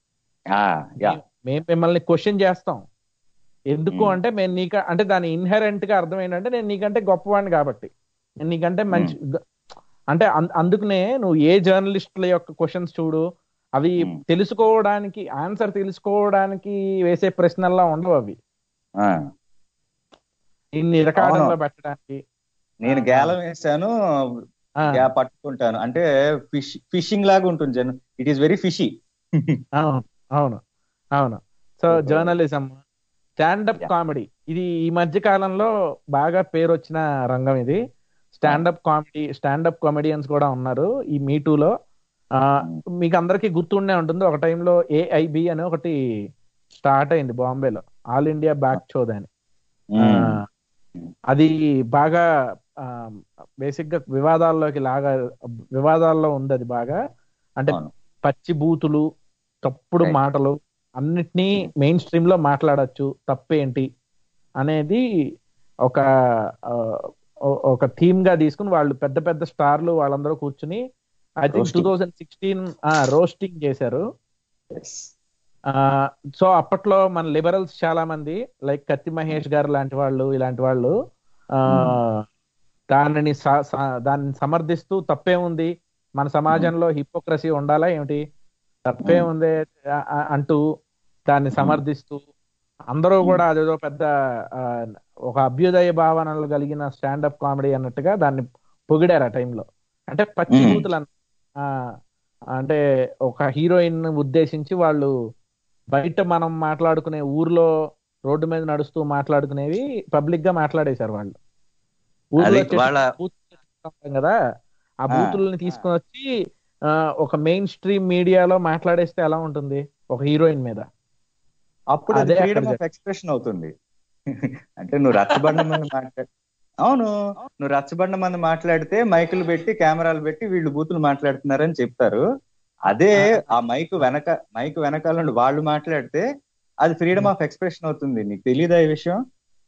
[SPEAKER 5] yeah
[SPEAKER 4] మేము మిమ్మల్ని క్వశ్చన్ చేస్తాం ఎందుకు
[SPEAKER 5] Hmm.
[SPEAKER 4] అంటే మేము నీక అంటే దాని ఇన్హెరెంట్ గా అర్థం ఏంటంటే నేను నీకంటే గొప్పవాడిని కాబట్టి నేను నీకంటే మంచి గ- అంటే అం- అందుకనే నువ్వు ఏ జర్నలిస్టుల యొక్క క్వశ్చన్స్ చూడు అవి
[SPEAKER 5] Hmm.
[SPEAKER 4] తెలుసుకోవడానికి ఆన్సర్ తెలుసుకోవడానికి వేసే ప్రశ్నల్లా ఉండవు అవి ఇన్ని రకాలలో
[SPEAKER 5] అవును.
[SPEAKER 4] పెట్టడానికి
[SPEAKER 5] నేను గేలం వేసాను
[SPEAKER 4] ఆ,
[SPEAKER 5] యా పట్టుకుంటాను అంటే ఫిష్ ఫిషింగ్ లాగా ఉంటుంది జన్ ఇట్ ఈస్ వెరీ ఫిషీ
[SPEAKER 4] అవును అవును అవును so journalism standup
[SPEAKER 5] Yeah.
[SPEAKER 4] Comedy ఇది ఈ మధ్య కాలంలో బాగా పేరు వచ్చిన రంగం ఇది స్టాండప్ కామెడీ స్టాండప్ కామెడియన్స్ కూడా ఉన్నారు ఈ మీటూలో మీకు అందరికీ గుర్తుండే ఉంటుంది ఒక టైంలో ఏఐబి అని ఒకటి స్టార్ట్ అయింది బాంబేలో ఆల్ ఇండియా బ్యాక్ చోద్ అని ఆ, అది బాగా బేసిక్ గా వివాదాల్లోకి లాగా వివాదాల్లో ఉంది అది బాగా అంటే
[SPEAKER 5] అవును.
[SPEAKER 4] పచ్చి బూతులు తప్పుడు
[SPEAKER 5] Right.
[SPEAKER 4] మాటలు అన్నిటినీ మెయిన్ స్ట్రీమ్ లో మాట్లాడొచ్చు తప్పేంటి అనేది ఒక ఓ- ఒక థీమ్ గా తీసుకుని వాళ్ళు పెద్ద పెద్ద స్టార్లు వాళ్ళందరూ కూర్చుని I think two
[SPEAKER 5] Roasting.
[SPEAKER 4] Thousand sixteen roasting చేశారు
[SPEAKER 5] Yes.
[SPEAKER 4] సో అప్పట్లో మన లిబరల్స్ చాలా మంది లైక్ కత్తి మహేష్ గారు లాంటి వాళ్ళు ఇలాంటి వాళ్ళు ఆ, దానిని స- స- దాన్ని సమర్థిస్తూ తప్పే ఉంది మన సమాజంలో హిపోక్రసీ ఉండాలా ఏమిటి తప్పే ఉంది ఆ- ఆ- అంటూ దాన్ని సమర్థిస్తూ అందరూ కూడా అదేదో పెద్ద ఆ, ఒక అభ్యుదయ భావనలు కలిగిన స్టాండప్ కామెడీ అన్నట్టుగా దాన్ని పొగిడారు ఆ టైంలో అంటే పచ్చి
[SPEAKER 5] Hmm.
[SPEAKER 4] బూతులు అన్న- ఆ, అంటే ఒక హీరోయిన్ ఉద్దేశించి వాళ్ళు బయట మనం మాట్లాడుకునే ఊర్లో రోడ్డు మీద నడుస్తూ మాట్లాడుకునేవి పబ్లిక్ గా మాట్లాడేశారు వాళ్ళు ఊర్లో
[SPEAKER 5] అది
[SPEAKER 4] వచ్చేసి
[SPEAKER 5] వాళ్ళ-
[SPEAKER 4] బూతులు ఉంటాం కదా ఆ
[SPEAKER 5] ఆ.
[SPEAKER 4] బూతుల్ని తీసుకొని వచ్చి ఆ, ఒక మెయిన్ స్ట్రీమ్ మీడియాలో మాట్లాడేస్తే ఎలా ఉంటుంది ఒక హీరోయిన్ మీద
[SPEAKER 5] అప్పుడు అది
[SPEAKER 4] అదే
[SPEAKER 5] ఫ్రీడమ్
[SPEAKER 4] అక్కడ
[SPEAKER 5] ఆఫ్ ఎక్స్ప్రెషన్ అవుతుంది అంటే నువ్వు రచ్చబండ మంది మాట్లాడు అవును నువ్వు రచ్చబండ మంది మాట్లాడితే మైకులు పెట్టి కెమెరాలు పెట్టి వీళ్ళు బూతులు మాట్లాడుతున్నారని చెప్తారు అదే ఆ మైక్ వెనక మైక్ వెనకాల నుండి వాళ్ళు మాట్లాడితే అది ఫ్రీడమ్ ఆఫ్ ఎక్స్ప్రెషన్ అవుతుంది నీకు తెలియదా ఈ విషయం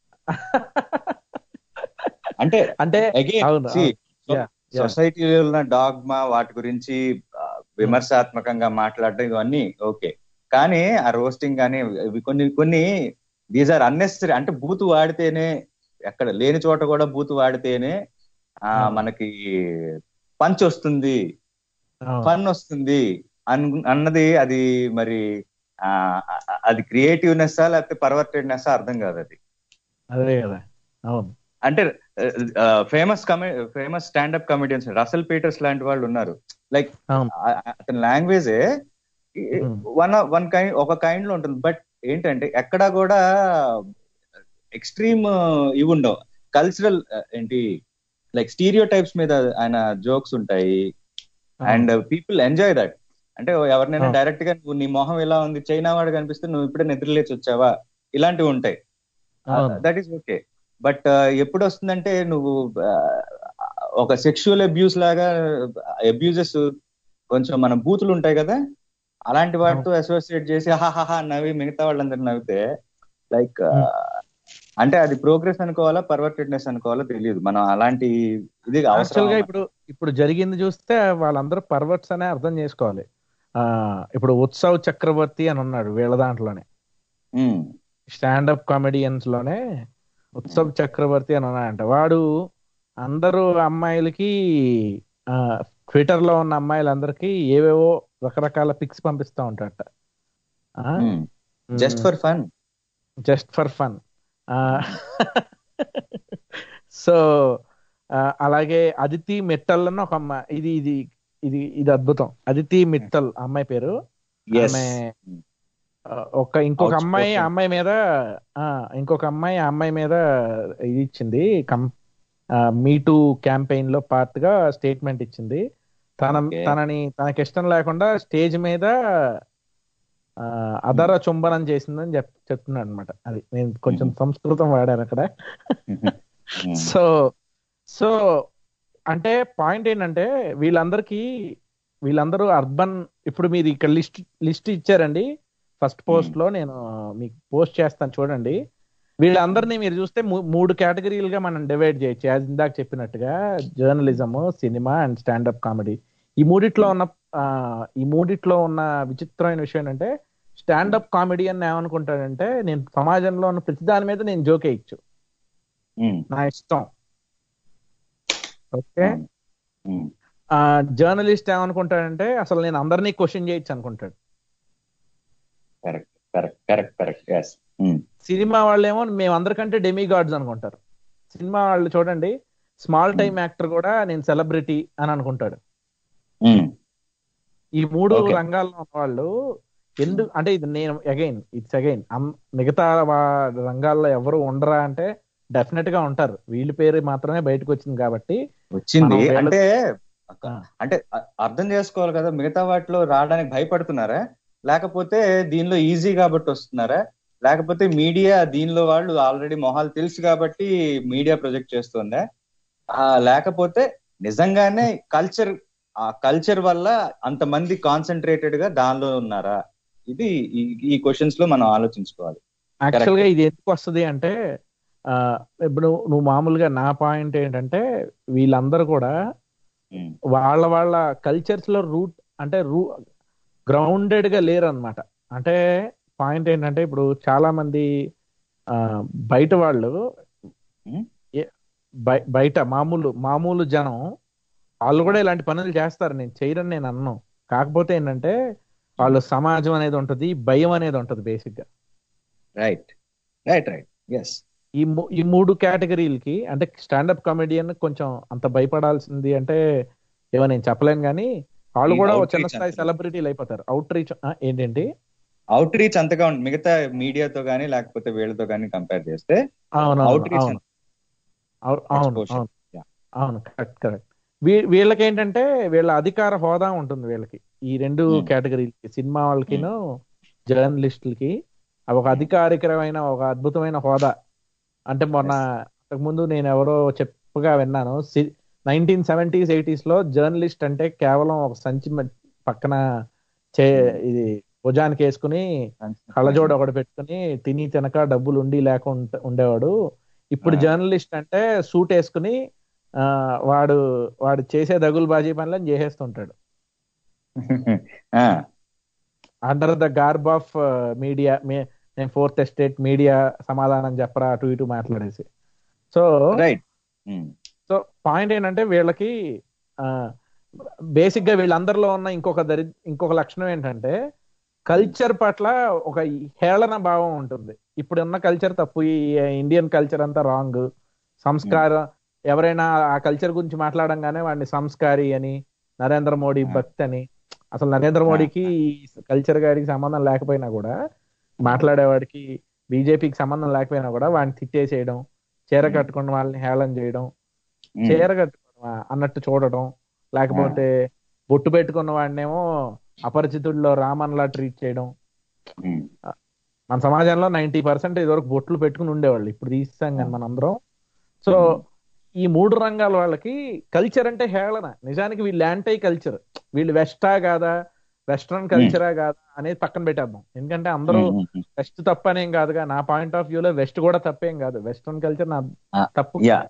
[SPEAKER 5] అంటే
[SPEAKER 4] అంటే
[SPEAKER 5] అగైన్
[SPEAKER 4] అవును, అవును. Yeah, yeah.
[SPEAKER 5] సొసైటీలో ఉన్న డాగ్మా వాటి గురించి ఆ, విమర్శాత్మకంగా మాట్లాడడం ఇవన్నీ ఓకే కానీ ఆ రోస్టింగ్ కానీ ఇవి కొన్ని కొన్ని దీస్ ఆర్ అన్నెసరీ అంటే బూతు వాడితేనే ఎక్కడ లేని చోట కూడా బూతు వాడితేనే ఆ
[SPEAKER 4] అవును.
[SPEAKER 5] మనకి పంచ్ వస్తుంది
[SPEAKER 4] అవును.
[SPEAKER 5] ఫన్ వస్తుంది అన్- అన్నది అది మరి ఆ ఆ- అది క్రియేటివ్నెస్ లేకపోతే పర్వర్టెడ్నెస్ అర్థం కాదు అది
[SPEAKER 4] అదే కదా అవును
[SPEAKER 5] అంటే ఫేమస్ కమె famous standup comedians Russell Peters లాంటి వాళ్ళు ఉన్నారు లైక్
[SPEAKER 4] అవును.
[SPEAKER 5] అతని లాంగ్వేజే
[SPEAKER 4] Hmm.
[SPEAKER 5] వన్ వన్ కైండ్ ఒక కైండ్ లో ఉంటుంది బట్ ఏంటంటే ఎక్కడా కూడా ఎక్స్ట్రీమ్ ఇవి ఉండవు కల్చరల్ ఏంటి లైక్ స్టీరియో టైప్స్ మీద ఆయన జోక్స్ ఉంటాయి అండ్ పీపుల్ ఎంజాయ్ దట్ అంటే ఎవరినైనా
[SPEAKER 4] అవును.
[SPEAKER 5] డైరెక్ట్ గా నువ్వు నీ మొహం ఎలా ఉంది చైనా వాడు కనిపిస్తే నువ్వు ఇప్పుడే నిద్రలేచి వచ్చావా ఇలాంటివి ఉంటాయి
[SPEAKER 4] అవును.
[SPEAKER 5] దట్ ఈస్ ఓకే బట్ ఎప్పుడు వస్తుందంటే నువ్వు ఆ, ఒక సెక్షువల్ అబ్యూస్ లాగా అబ్యూజెస్ కొంచెం మన బూతులు ఉంటాయి కదా అలాంటి వాటితో అసోసియేట్ చేసి హాహాహా నవ్వి మిగతా వాళ్ళందరూ నవ్వితే లైక్ అంటే అది ప్రోగ్రెస్ అనుకోవాలా పర్వర్టెడ్నెస్ అనుకోవాలా తెలియదు మనం అలాంటి ఇది
[SPEAKER 4] యాక్చువల్
[SPEAKER 5] అవసరం
[SPEAKER 4] గా ఇప్పుడు ఇప్పుడు జరిగింది చూస్తే వాళ్ళందరూ పర్వర్ట్స్ అనే అర్థం చేసుకోవాలి ఆ ఇప్పుడు ఉత్సవ్ చక్రవర్తి అని ఉన్నాడు వీళ్ళ దాంట్లోనే
[SPEAKER 5] ఉమ్,
[SPEAKER 4] స్టాండప్ కామెడియన్స్ లోనే ఉత్సవ్ చక్రవర్తి అని ఉన్నాడంట వాడు అందరూ అమ్మాయిలకి ట్విట్టర్ లో ఉన్న అమ్మాయిలందరికీ ఏవేవో రకరకాల పిక్స్ పంపిస్తా ఉంటాడట
[SPEAKER 5] um. Just for fun
[SPEAKER 4] just for fun so అలాగే అదితి మిట్టల్ అని ఒక అమ్మాయి ఇది ఇది ఇది ఇది అద్భుతం అదితి మిట్టల్ ఆ అమ్మాయి పేరు ఆమె ఆ, ఒక ఇంకొక
[SPEAKER 5] Outspoken.
[SPEAKER 4] అమ్మాయి ఆ అమ్మాయి మీద ఆ ఇంకొక అమ్మాయి ఆ అమ్మాయి మీద ఇది ఇచ్చింది కం మీ టూ క్యాంపెయిన్ లో పార్ట్ గా స్టేట్మెంట్ ఇచ్చింది తన
[SPEAKER 5] Okay.
[SPEAKER 4] తనని తనకి ఇష్టం లేకుండా స్టేజ్ మీద ఆ, అదర చుంబనం చేసిందని చెప్ చెప్తున్నాడు అనమాట అది నేను కొంచెం సంస్కృతం వాడాను అక్కడ సో సో అంటే పాయింట్ ఏంటంటే వీళ్ళందరికీ వీళ్ళందరూ అర్బన్ ఇప్పుడు మీరు ఇక్కడ లిస్ట్ లిస్ట్ ఇచ్చారండి ఫస్ట్ పోస్ట్ లో నేను మీకు పోస్ట్ చేస్తాను చూడండి వీళ్ళందరినీ మీరు చూస్తే మూ- మూడు కేటగిరీలుగా మనం డివైడ్ చేయొచ్చు యాజ్ ఇందాక చెప్పినట్టుగా జర్నలిజం సినిమా అండ్ స్టాండప్ కామెడీ ఈ మూడిట్లో ఉన్న ఆ, ఈ మూడిట్లో ఉన్న విచిత్రమైన విషయం ఏంటంటే స్టాండప్ కామెడీ అని ఏమనుకుంటాడంటే నేను సమాజంలో ఉన్న ప్రతి దాని మీద నేను జోకే ఇచ్చు
[SPEAKER 5] ఉమ్,
[SPEAKER 4] నా ఇష్టం ఓకే
[SPEAKER 5] ఉమ్,
[SPEAKER 4] ఆ జర్నలిస్ట్ ఏమనుకుంటాడంటే అసలు నేను అందరినీ క్వశ్చన్ చేయొచ్చు అనుకుంటాడు
[SPEAKER 5] correct correct correct correct yes
[SPEAKER 4] సినిమా వాళ్ళేమో మేము అందరికంటే డెమీ గాడ్స్ అనుకుంటారు సినిమా వాళ్ళు చూడండి స్మాల్ టైం యాక్టర్ కూడా నేను సెలబ్రిటీ అని అనుకుంటాడు ఈ మూడు
[SPEAKER 5] Okay.
[SPEAKER 4] రంగాల్లో ఉన్న వాళ్ళు ఎందుకు అంటే ఇది నేను అగైన్ ఇట్స్ అగైన్ మిగతా వా- రంగాల్లో ఎవరు ఉండరా అంటే డెఫినెట్ గా ఉంటారు వీళ్ళ పేరు మాత్రమే బయటకు వచ్చింది కాబట్టి
[SPEAKER 5] వచ్చింది
[SPEAKER 4] మనం వీళ్ళ-
[SPEAKER 5] అంటే
[SPEAKER 4] ఆ,
[SPEAKER 5] అంటే అ- అర్థం చేసుకోవాలి కదా మిగతా వాటిలో రావడానికి భయపడుతున్నారా లేకపోతే దీనిలో ఈజీ కాబట్టి వస్తున్నారా లేకపోతే మీడియా దీనిలో వాళ్ళు ఆల్రెడీ మొహాలు తెలుసు కాబట్టి మీడియా ప్రొజెక్ట్ చేస్తుందా ఆ, లేకపోతే నిజంగానే కల్చర్ ఆ కల్చర్ వల్ల అంతమంది కాన్సన్ట్రేటెడ్ గా దానిలో ఉన్నారా ఇది ఈ- ఈ క్వశ్చన్స్ లో మనం ఆలోచించుకోవాలి
[SPEAKER 4] యాక్చువల్ గా ఇది ఎందుకు వస్తుంది అంటే ఆ, ఇప్పుడు నువ్వు మామూలుగా నా పాయింట్ ఏంటంటే వీళ్ళందరూ కూడా
[SPEAKER 5] ఉమ్,
[SPEAKER 4] వాళ్ళ వాళ్ళ కల్చర్స్ లో రూట్ అంటే రూ గ్రౌండెడ్ గా లేరు అనమాట అంటే పాయింట్ ఏంటంటే ఇప్పుడు చాలా మంది ఆ, బయట వాళ్ళు
[SPEAKER 5] ఉమ్,
[SPEAKER 4] ఏ- బయ- బయట మామూలు మామూలు జనం వాళ్ళు కూడా ఇలాంటి పనులు చేస్తారు నేను చేయరని నేను అన్నాను కాకపోతే ఏంటంటే వాళ్ళు సమాజం అనేది ఉంటది భయం అనేది ఉంటది బేసిక్ గా
[SPEAKER 5] రైట్ రైట్ రైట్ ఎస్
[SPEAKER 4] ఈ మూ- ఈ మూడు కేటగిరీలకి అంటే స్టాండప్ కామెడియన్ కొంచెం అంత భయపడాల్సింది అంటే ఏమో నేను చెప్పలేను కానీ వాళ్ళు
[SPEAKER 5] ఈ
[SPEAKER 4] కూడా ఓ
[SPEAKER 5] outreach
[SPEAKER 4] చిన్న స్థాయి
[SPEAKER 5] అంటారు.
[SPEAKER 4] సెలబ్రిటీలు అయిపోతారు అవుట్ రీచ్ ఏంటంటి
[SPEAKER 5] అవుట్ రీచ్ అంతగా ఉంటుంది మిగతా మీడియాతో కానీ లేకపోతే వీళ్ళతో కానీ కంపేర్ చేస్తే
[SPEAKER 4] అవును
[SPEAKER 5] అవుట్
[SPEAKER 4] అవును
[SPEAKER 5] రీచ్
[SPEAKER 4] అవును అవును అవును
[SPEAKER 5] Exposure.
[SPEAKER 4] అవును
[SPEAKER 5] Yeah.
[SPEAKER 4] అవును కరెక్ట్ కరెక్ట్ వీళ్ళకి ఏంటంటే వీళ్ళ అధికార హోదా ఉంటుంది వీళ్ళకి ఈ రెండు
[SPEAKER 5] Hmm.
[SPEAKER 4] కేటగిరీలకి సినిమా వాళ్ళకిను జర్నలిస్టులకి అవి ఒక అధికారికరమైన ఒక అద్భుతమైన హోదా అంటే మొన్న అంతకుముందు నేను ఎవరో చెప్పగా విన్నాను నైన్టీన్ సెవెంటీస్ ఎయిటీస్ లో జర్నలిస్ట్ అంటే కేవలం ఒక సంచి మ- పక్కన చే ఇది భుజానికి వేసుకుని కళ్ళజోడు ఒకటి పెట్టుకుని తిని తినక డబ్బులు ఉండి లేకుండా ఉండేవాడు ఇప్పుడు
[SPEAKER 5] ఆ.
[SPEAKER 4] జర్నలిస్ట్ అంటే సూట్ వేసుకుని ఆ, వాడు వాడు చేసే దగులు బాజీ పనులను చేసేస్తుంటాడు
[SPEAKER 5] ఆ,
[SPEAKER 4] under the garb of media నేను ఫోర్త్ ఎస్టేట్ మీడియా సమాధానం చెప్పరా అటు ఇటు మాట్లాడేసి so
[SPEAKER 5] right um,
[SPEAKER 4] so point ఏంటంటే వీళ్ళకి బేసిక్ గా వీళ్ళందరిలో ఉన్న ఇంకొక దరి ఇంకొక లక్షణం ఏంటంటే కల్చర్ పట్ల ఒక హేళన భావం ఉంటుంది ఇప్పుడు ఉన్న కల్చర్ తప్పు ఈ ఇండియన్ కల్చర్ అంతా రాంగ్ సంస్కారం ఎవరైనా ఆ కల్చర్ గురించి మాట్లాడంగానే వాడిని సంస్కారి అని నరేంద్ర మోడీ
[SPEAKER 5] Hmm.
[SPEAKER 4] భక్తి అని అసలు నరేంద్ర మోడీకి కల్చర్ గారికి సంబంధం లేకపోయినా కూడా మాట్లాడేవాడికి బీజేపీకి సంబంధం లేకపోయినా కూడా వాడిని తిట్టేసేయడం చీర
[SPEAKER 5] Hmm.
[SPEAKER 4] కట్టుకున్న వాళ్ళని హేళన చేయడం
[SPEAKER 5] ఉమ్,
[SPEAKER 4] చీర కట్టుకోవడమా అన్నట్టు చూడటం లేకపోతే బొట్టు పెట్టుకున్న వాడినేమో అపరిచితుల్లో రామన్లా ట్రీట్ చేయడం
[SPEAKER 5] ఉమ్,
[SPEAKER 4] మన సమాజంలో నైన్టీ పర్సెంట్ ఇదివరకు బొట్లు పెట్టుకుని ఉండేవాళ్ళు ఇప్పుడు తీస్తాం కానీ మనందరం సో ఈ మూడు రంగాల వాళ్ళకి కల్చర్ అంటే హేళన నిజానికి వీళ్ళు యాంటై కల్చర్ వీళ్ళు వెస్టా కాదా వెస్ట్రన్ కల్చరా కాదా అనేది పక్కన పెట్టేద్దాం ఎందుకంటే అందరూ
[SPEAKER 5] ఉమ్, ఉమ్,
[SPEAKER 4] వెస్ట్ తప్పనేం కాదుగా నా పాయింట్ ఆఫ్ వ్యూలో వెస్ట్ కూడా తప్పేం కాదు వెస్ట్రన్ కల్చర్ నా
[SPEAKER 5] ఆ,
[SPEAKER 4] తప్పు
[SPEAKER 5] yeah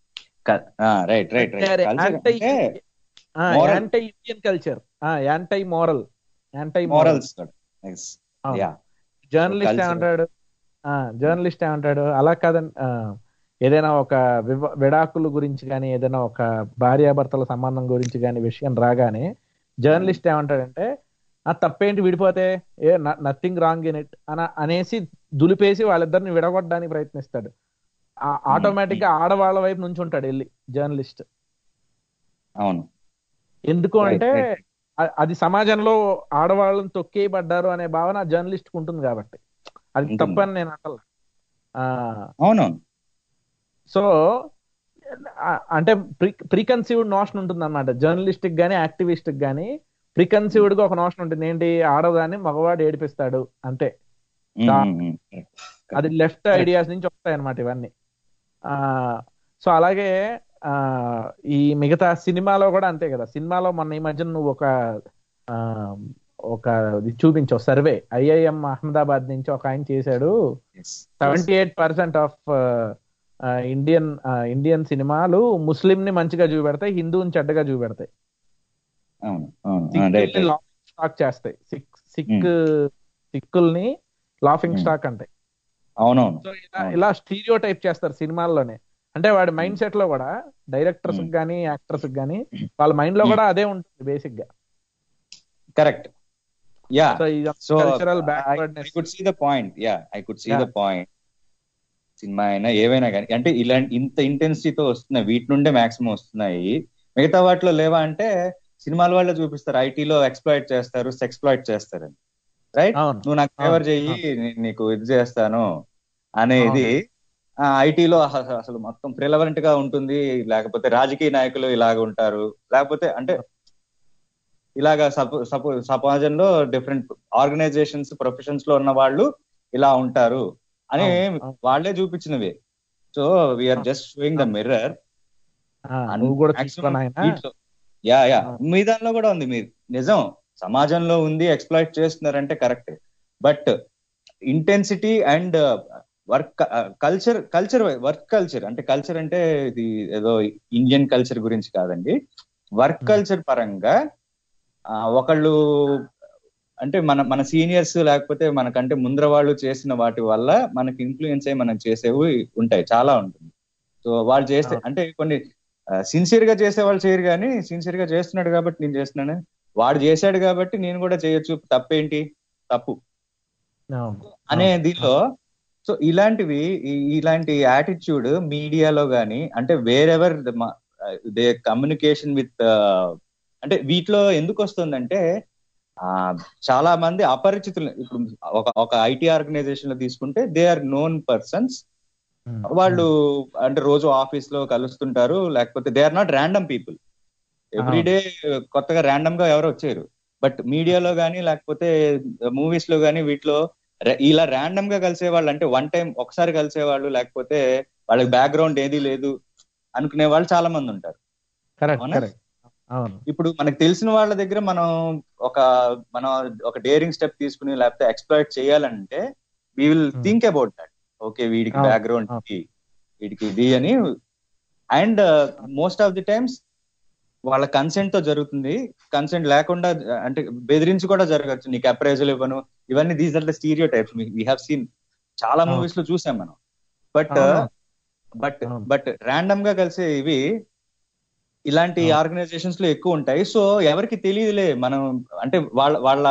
[SPEAKER 5] right right right
[SPEAKER 4] anti
[SPEAKER 5] moral.
[SPEAKER 4] Anti Indian culture anti moral anti
[SPEAKER 5] morals
[SPEAKER 4] అవును.
[SPEAKER 5] Yeah
[SPEAKER 4] journalist
[SPEAKER 5] Culture.
[SPEAKER 4] ఏమంటాడు జర్నలిస్ట్ ఏమంటాడు అలా కాదని ఆ, ఏదైనా ఒక వివ- విడాకుల గురించి కానీ ఏదైనా ఒక భార్యాభర్తల సంబంధం గురించి కానీ విషయం రాగానే జర్నలిస్ట్ ఏమంటాడంటే ఆ తప్పేంటి విడిపోతే ఏ నథింగ్ రాంగ్ ఇన్ ఇట్ అన అనేసి దులిపేసి వాళ్ళిద్దరిని విడగొట్టడానికి ప్రయత్నిస్తాడు ఆటోమేటిక్ గా ఆడవాళ్ళ వైపు నుంచి ఉంటాడు వెళ్ళి జర్నలిస్ట్
[SPEAKER 5] అవును
[SPEAKER 4] ఎందుకు
[SPEAKER 5] Right,
[SPEAKER 4] అంటే
[SPEAKER 5] right.
[SPEAKER 4] అ- అది సమాజంలో ఆడవాళ్ళని తొక్కేయబడ్డారు అనే భావన జర్నలిస్ట్ ఉంటుంది కాబట్టి అది
[SPEAKER 5] ఉంటుంది.
[SPEAKER 4] తప్పని నేను అంటల
[SPEAKER 5] అవునవును
[SPEAKER 4] సో అంటే ప్రీకన్సీవ్డ్ నోషన్ ఉంటుంది అనమాట జర్నలిస్టిక్ గానీ యాక్టివిస్ట్ గానీ ప్రీకన్సీవ్డ్ గా ఒక నోషన్ ఉంటుంది ఏంటి ఆడదాన్ని మగవాడు ఏడిపిస్తాడు అంతే
[SPEAKER 5] ఉమ్,
[SPEAKER 4] దా-
[SPEAKER 5] ఉమ్, ఉమ్.
[SPEAKER 4] అది లెఫ్ట్ ఐడియాస్ నుంచి వస్తాయి అనమాట ఇవన్నీ ఆ సో అలాగే ఆ ఈ మిగతా సినిమాలో కూడా అంతే కదా సినిమాలో మొన్న ఈ మధ్యన నువ్వు ఒక ఆ, ఒక ఇది చూపించావు సర్వే ఐఐఎం అహ్మదాబాద్ నుంచి ఒక ఆయన చేశాడు
[SPEAKER 5] Yes.
[SPEAKER 4] Seventy eight percent of Indian Indian సినిమాలు ముస్లిం ని మంచిగా చూపెడతాయి హిందూని చెడ్డగా చూపెడతాయి
[SPEAKER 5] అవును అవును రైట్ రైట్
[SPEAKER 4] స్టాక్ చేస్తాయి సిక్ సిక్ సిక్కుల్ని లాఫింగ్
[SPEAKER 5] Hmm.
[SPEAKER 4] స్టాక్ అంటాయి
[SPEAKER 5] అవునవును
[SPEAKER 4] సో ఇలా
[SPEAKER 5] అవును.
[SPEAKER 4] ఇలా స్టీరియో టైప్ చేస్తారు సినిమాల్లోనే అంటే వాడి మైండ్ సెట్ లో కూడా డైరెక్టర్స్
[SPEAKER 5] Hmm.
[SPEAKER 4] గానీ యాక్టర్స్ గానీ వాళ్ళ మైండ్ లో
[SPEAKER 5] Hmm.
[SPEAKER 4] కూడా అదే ఉంటుంది బేసిక్ గా
[SPEAKER 5] కరెక్ట్ యా
[SPEAKER 4] సో ఇది
[SPEAKER 5] so
[SPEAKER 4] cultural
[SPEAKER 5] I
[SPEAKER 4] backwardness
[SPEAKER 5] could see the point yeah I could see
[SPEAKER 4] Yeah.
[SPEAKER 5] The point సినిమా అయినా ఏవైనా కానీ అంటే ఇలాంటి ఇంత ఇంటెన్సిటీతో వస్తున్నాయి వీటి నుండే మాక్సిమం వస్తున్నాయి మిగతా వాటిలో లేవా అంటే సినిమాల వాళ్ళే చూపిస్తారు ఐటీలో ఎక్స్ప్లాయిట్ చేస్తారు సెక్స్ప్లాయిట్ చేస్తారు రైట్
[SPEAKER 4] అవును
[SPEAKER 5] నువ్వు నాకు ఫేవర్
[SPEAKER 4] అవును,
[SPEAKER 5] చెయ్యి నే- నీకు ఇది చేస్తాను అనేది ఐటీలో అసలు మొత్తం ప్రిలవెంట్ గా ఉంటుంది లేకపోతే రాజకీయ నాయకులు ఇలాగ ఉంటారు లేకపోతే అంటే ఇలాగా సపో సపో సమాజంలో డిఫరెంట్ ఆర్గనైజేషన్స్ ప్రొఫెషన్స్ లో ఉన్న వాళ్ళు ఇలా ఉంటారు అని
[SPEAKER 4] అవును, అవును.
[SPEAKER 5] వాళ్ళే చూపించినవి so we're just showing the mirror
[SPEAKER 4] ఆ, నువ్వు కూడా చూసుకొని ఆయన
[SPEAKER 5] యా యా
[SPEAKER 4] ఆ.
[SPEAKER 5] మీ దానిలో కూడా ఉంది మీరు నిజం సమాజంలో ఉంది ఎక్స్ప్లాయిట్ చేస్తున్నారంటే correct but intensity and work culture culture work culture అంటే కల్చర్ అంటే ఇది ఏదో ఇండియన్ కల్చర్ గురించి కాదండి వర్క్
[SPEAKER 4] Hmm.
[SPEAKER 5] కల్చర్ పరంగా ఆ, ఒకళ్ళు అంటే మన మన సీనియర్స్ లేకపోతే మనకంటే ముందర వాళ్ళు చేసిన వాటి వల్ల మనకి ఇన్ఫ్లుయెన్స్ అయ్యి మనం చేసేవి ఉంటాయి చాలా ఉంటుంది సో వాళ్ళు చేస్తే
[SPEAKER 4] అవును.
[SPEAKER 5] అంటే కొన్ని సిన్సియర్ గా చేసే వాళ్ళు చేయరు కానీ సిన్సియర్ గా చేస్తున్నాడు కాబట్టి నేను చేస్తున్నాను వాడు చేశాడు కాబట్టి నేను కూడా చేయొచ్చు తప్పేంటి తప్పు
[SPEAKER 4] అవును
[SPEAKER 5] అనే దీనిలో సో ఇలాంటివి ఈ- ఇలాంటి యాటిట్యూడ్ మీడియాలో గాని అంటే వేరెవర్ దే కమ్యూనికేషన్ విత్ అంటే వీటిలో ఎందుకు వస్తుందంటే ఆ చాలా మంది అపరిచితులు ఇప్పుడు ఒక ఒక ఐటీ ఆర్గనైజేషన్ లో తీసుకుంటే they are known persons
[SPEAKER 4] um,
[SPEAKER 5] వాళ్ళు అంటే రోజు ఆఫీస్ లో కలుస్తుంటారు లేకపోతే they are not random people every day కొత్తగా ర్యాండమ్ గా ఎవరు వచ్చారు బట్ మీడియాలో గానీ లేకపోతే మూవీస్ లో గానీ వీటిలో ర- ఇలా ర్యాండమ్ గా కలిసే వాళ్ళు అంటే వన్ టైం ఒకసారి కలిసే వాళ్ళు లేకపోతే వాళ్ళకి బ్యాక్గ్రౌండ్ ఏది లేదు అనుకునే వాళ్ళు చాలా మంది ఉంటారు
[SPEAKER 4] కరెక్ట్
[SPEAKER 5] అవునా?
[SPEAKER 4] కరెక్ట్ అవును
[SPEAKER 5] ఇప్పుడు మనకు తెలిసిన వాళ్ళ దగ్గర మనం ఒక మనం ఒక డేరింగ్ స్టెప్ తీసుకుని లేకపోతే ఎక్స్ప్లోర్ చేయాలంటే we will
[SPEAKER 4] Hmm.
[SPEAKER 5] Think about that okay వీడికి
[SPEAKER 4] అవును,
[SPEAKER 5] బ్యాక్గ్రౌండ్
[SPEAKER 4] అవును.
[SPEAKER 5] ఇది వీడికి ఇది అని and most of the times వాళ్ళ కన్సెంట్ తో జరుగుతుంది కన్సెంట్ లేకుండా అంటే బెదిరించి కూడా జరగచ్చు నీకు అప్రైజల్ ఇవ్వను ఇవన్నీ these are the stereotypes we have seen చాలా
[SPEAKER 4] అవును.
[SPEAKER 5] మూవీస్ లో చూసాం మనం బట్
[SPEAKER 4] అవును.
[SPEAKER 5] బట్
[SPEAKER 4] అవును.
[SPEAKER 5] బట్ ర్యాండమ్ గా కలిసే ఇవి ఇలాంటి
[SPEAKER 4] అవును.
[SPEAKER 5] ఆర్గనైజేషన్స్ లో ఎక్కువ ఉంటాయి సో ఎవరికి తెలియదులే మనం అంటే వాళ్ళ వాళ్ళ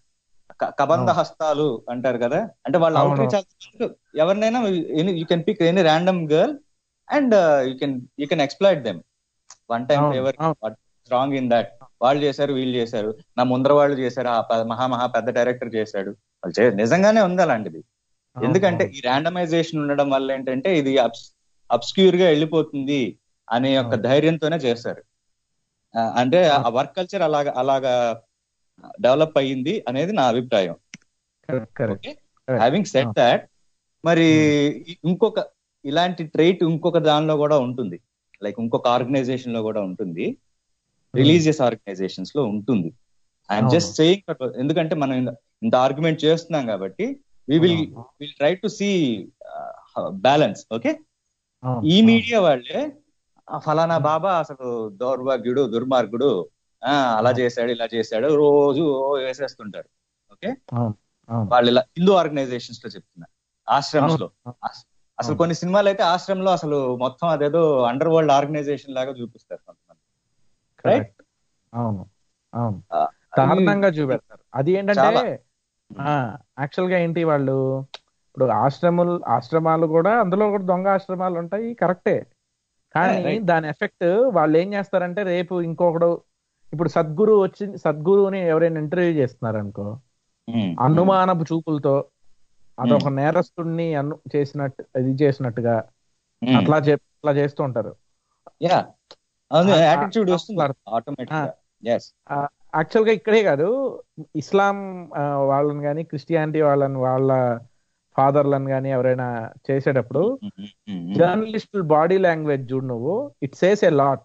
[SPEAKER 5] క- కబంధ
[SPEAKER 4] అవును.
[SPEAKER 5] హస్తాలు అంటారు కదా అంటే వాళ్ళ
[SPEAKER 4] అవును.
[SPEAKER 5] అవుట్రీచ్ ఎవరినైనా you can pick any random girl and you can you can exploit them one time
[SPEAKER 4] అవును,
[SPEAKER 5] ఎవర్
[SPEAKER 4] అవును.
[SPEAKER 5] స్ట్రాంగ్ ఇన్ దట్ వాళ్ళు చేశారు వీళ్ళు చేశారు నా ముందర వాళ్ళు చేశారు ఆ ప- మహా మహా పెద్ద డైరెక్టర్ చేశాడు వాళ్ళు చే- నిజంగానే ఉంది అలాంటిది
[SPEAKER 4] అవును,
[SPEAKER 5] ఎందుకంటే
[SPEAKER 4] అవును.
[SPEAKER 5] ఈ ర్యాండమైజేషన్ ఉండడం వల్ల ఏంటంటే ఇది అబ్స్క్యూర్ గా వెళ్ళిపోతుంది అనే యొక్క
[SPEAKER 4] అవును.
[SPEAKER 5] ధైర్యంతోనే చేస్తారు ఆ, అంటే ఆ వర్క్ కల్చర్ అలాగా అలాగా డెవలప్ అయ్యింది అనేది నా అభిప్రాయం
[SPEAKER 4] correct correct
[SPEAKER 5] okay
[SPEAKER 4] Correct.
[SPEAKER 5] Having set
[SPEAKER 4] అవును.
[SPEAKER 5] దాట్ మరి ఇ- ఇంకొక ఇలాంటి ట్రైట్ ఇంకొక దానిలో కూడా ఉంటుంది లైక్ ఇంకొక ఆర్గనైజేషన్ లో కూడా ఉంటుంది రిలీజియస్ ఆర్గనైజేషన్స్ లో ఉంటుంది ఐఎమ్
[SPEAKER 4] అవును.
[SPEAKER 5] జస్ట్ సేయింగ్ ఎందుకంటే మనం ఇంత- ఇంత ఆర్గ్యుమెంట్ చేస్తున్నాం కాబట్టి వి విల్
[SPEAKER 4] అవును.
[SPEAKER 5] Will try to see balance okay
[SPEAKER 4] అవును,
[SPEAKER 5] ఈ
[SPEAKER 4] అవును.
[SPEAKER 5] మీడియా వాళ్ళే "ఆ, ఫలానా బాబా అసలు దౌర్భాగ్యుడు దుర్మార్గుడు ఆ అలా
[SPEAKER 4] అవును.
[SPEAKER 5] చేశాడు ఇలా చేశాడు రోజు ఓ వేసేస్తుంటారు ఓకే
[SPEAKER 4] అవును అవును
[SPEAKER 5] వాళ్ళు ఇలా హిందూ ఆర్గనైజేషన్స్ లో చెప్తున్నారు ఆశ్రమ్స్ లో
[SPEAKER 4] అవును.
[SPEAKER 5] అస- అసలు
[SPEAKER 4] అవును.
[SPEAKER 5] కొన్ని సినిమాలు అయితే ఆశ్రమంలో అసలు మొత్తం అదేదో అండర్ వరల్డ్ ఆర్గనైజేషన్ లాగా చూపిస్తారు కొంతమంది
[SPEAKER 4] కరెక్ట్ అవును అవును
[SPEAKER 5] ఆ,
[SPEAKER 4] దారుణంగా చూపెడతారు అది ఏంటంటే
[SPEAKER 5] చాలా.
[SPEAKER 4] యాక్చువల్ గా ఏంటి వాళ్ళు ఇప్పుడు ఆశ్రములు ఆశ్రమాలు కూడా అందులో కూడా దొంగ ఆశ్రమాలు ఉంటాయి కరెక్టే కానీ
[SPEAKER 5] Yeah, right.
[SPEAKER 4] దాని ఎఫెక్ట్ వాళ్ళు ఏం చేస్తారంటే రేపు ఇంకొకడు ఇప్పుడు సద్గురు వచ్చి సద్గురుని ఎవరైనా ఇంటర్వ్యూ చేస్తున్నారు అనుకో
[SPEAKER 5] ఉమ్,
[SPEAKER 4] అనుమానపు చూపులతో అదొక నేరస్తుడిని అను చేసినట్టు ఇది చేసినట్టుగా
[SPEAKER 5] ఉమ్,
[SPEAKER 4] అట్లా చెప్ అట్లా చేస్తూ ఉంటారు
[SPEAKER 5] yeah. అవును
[SPEAKER 4] ఆ-
[SPEAKER 5] యాటిట్యూడ్
[SPEAKER 4] ఆ-
[SPEAKER 5] వస్తుంది ఆటోమేటిక్ గా ఎస్
[SPEAKER 4] యాక్చువల్ గా ఇక్కడే కాదు ఇస్లాం ఆ, వాళ్ళని కానీ క్రిస్టియానిటీ వాళ్ళని వాళ్ళ ఫాదర్లను కానీ ఎవరైనా చేసేటప్పుడు జర్నలిస్ట్ బాడీ లాంగ్వేజ్ చూడు నువ్వు it says a lot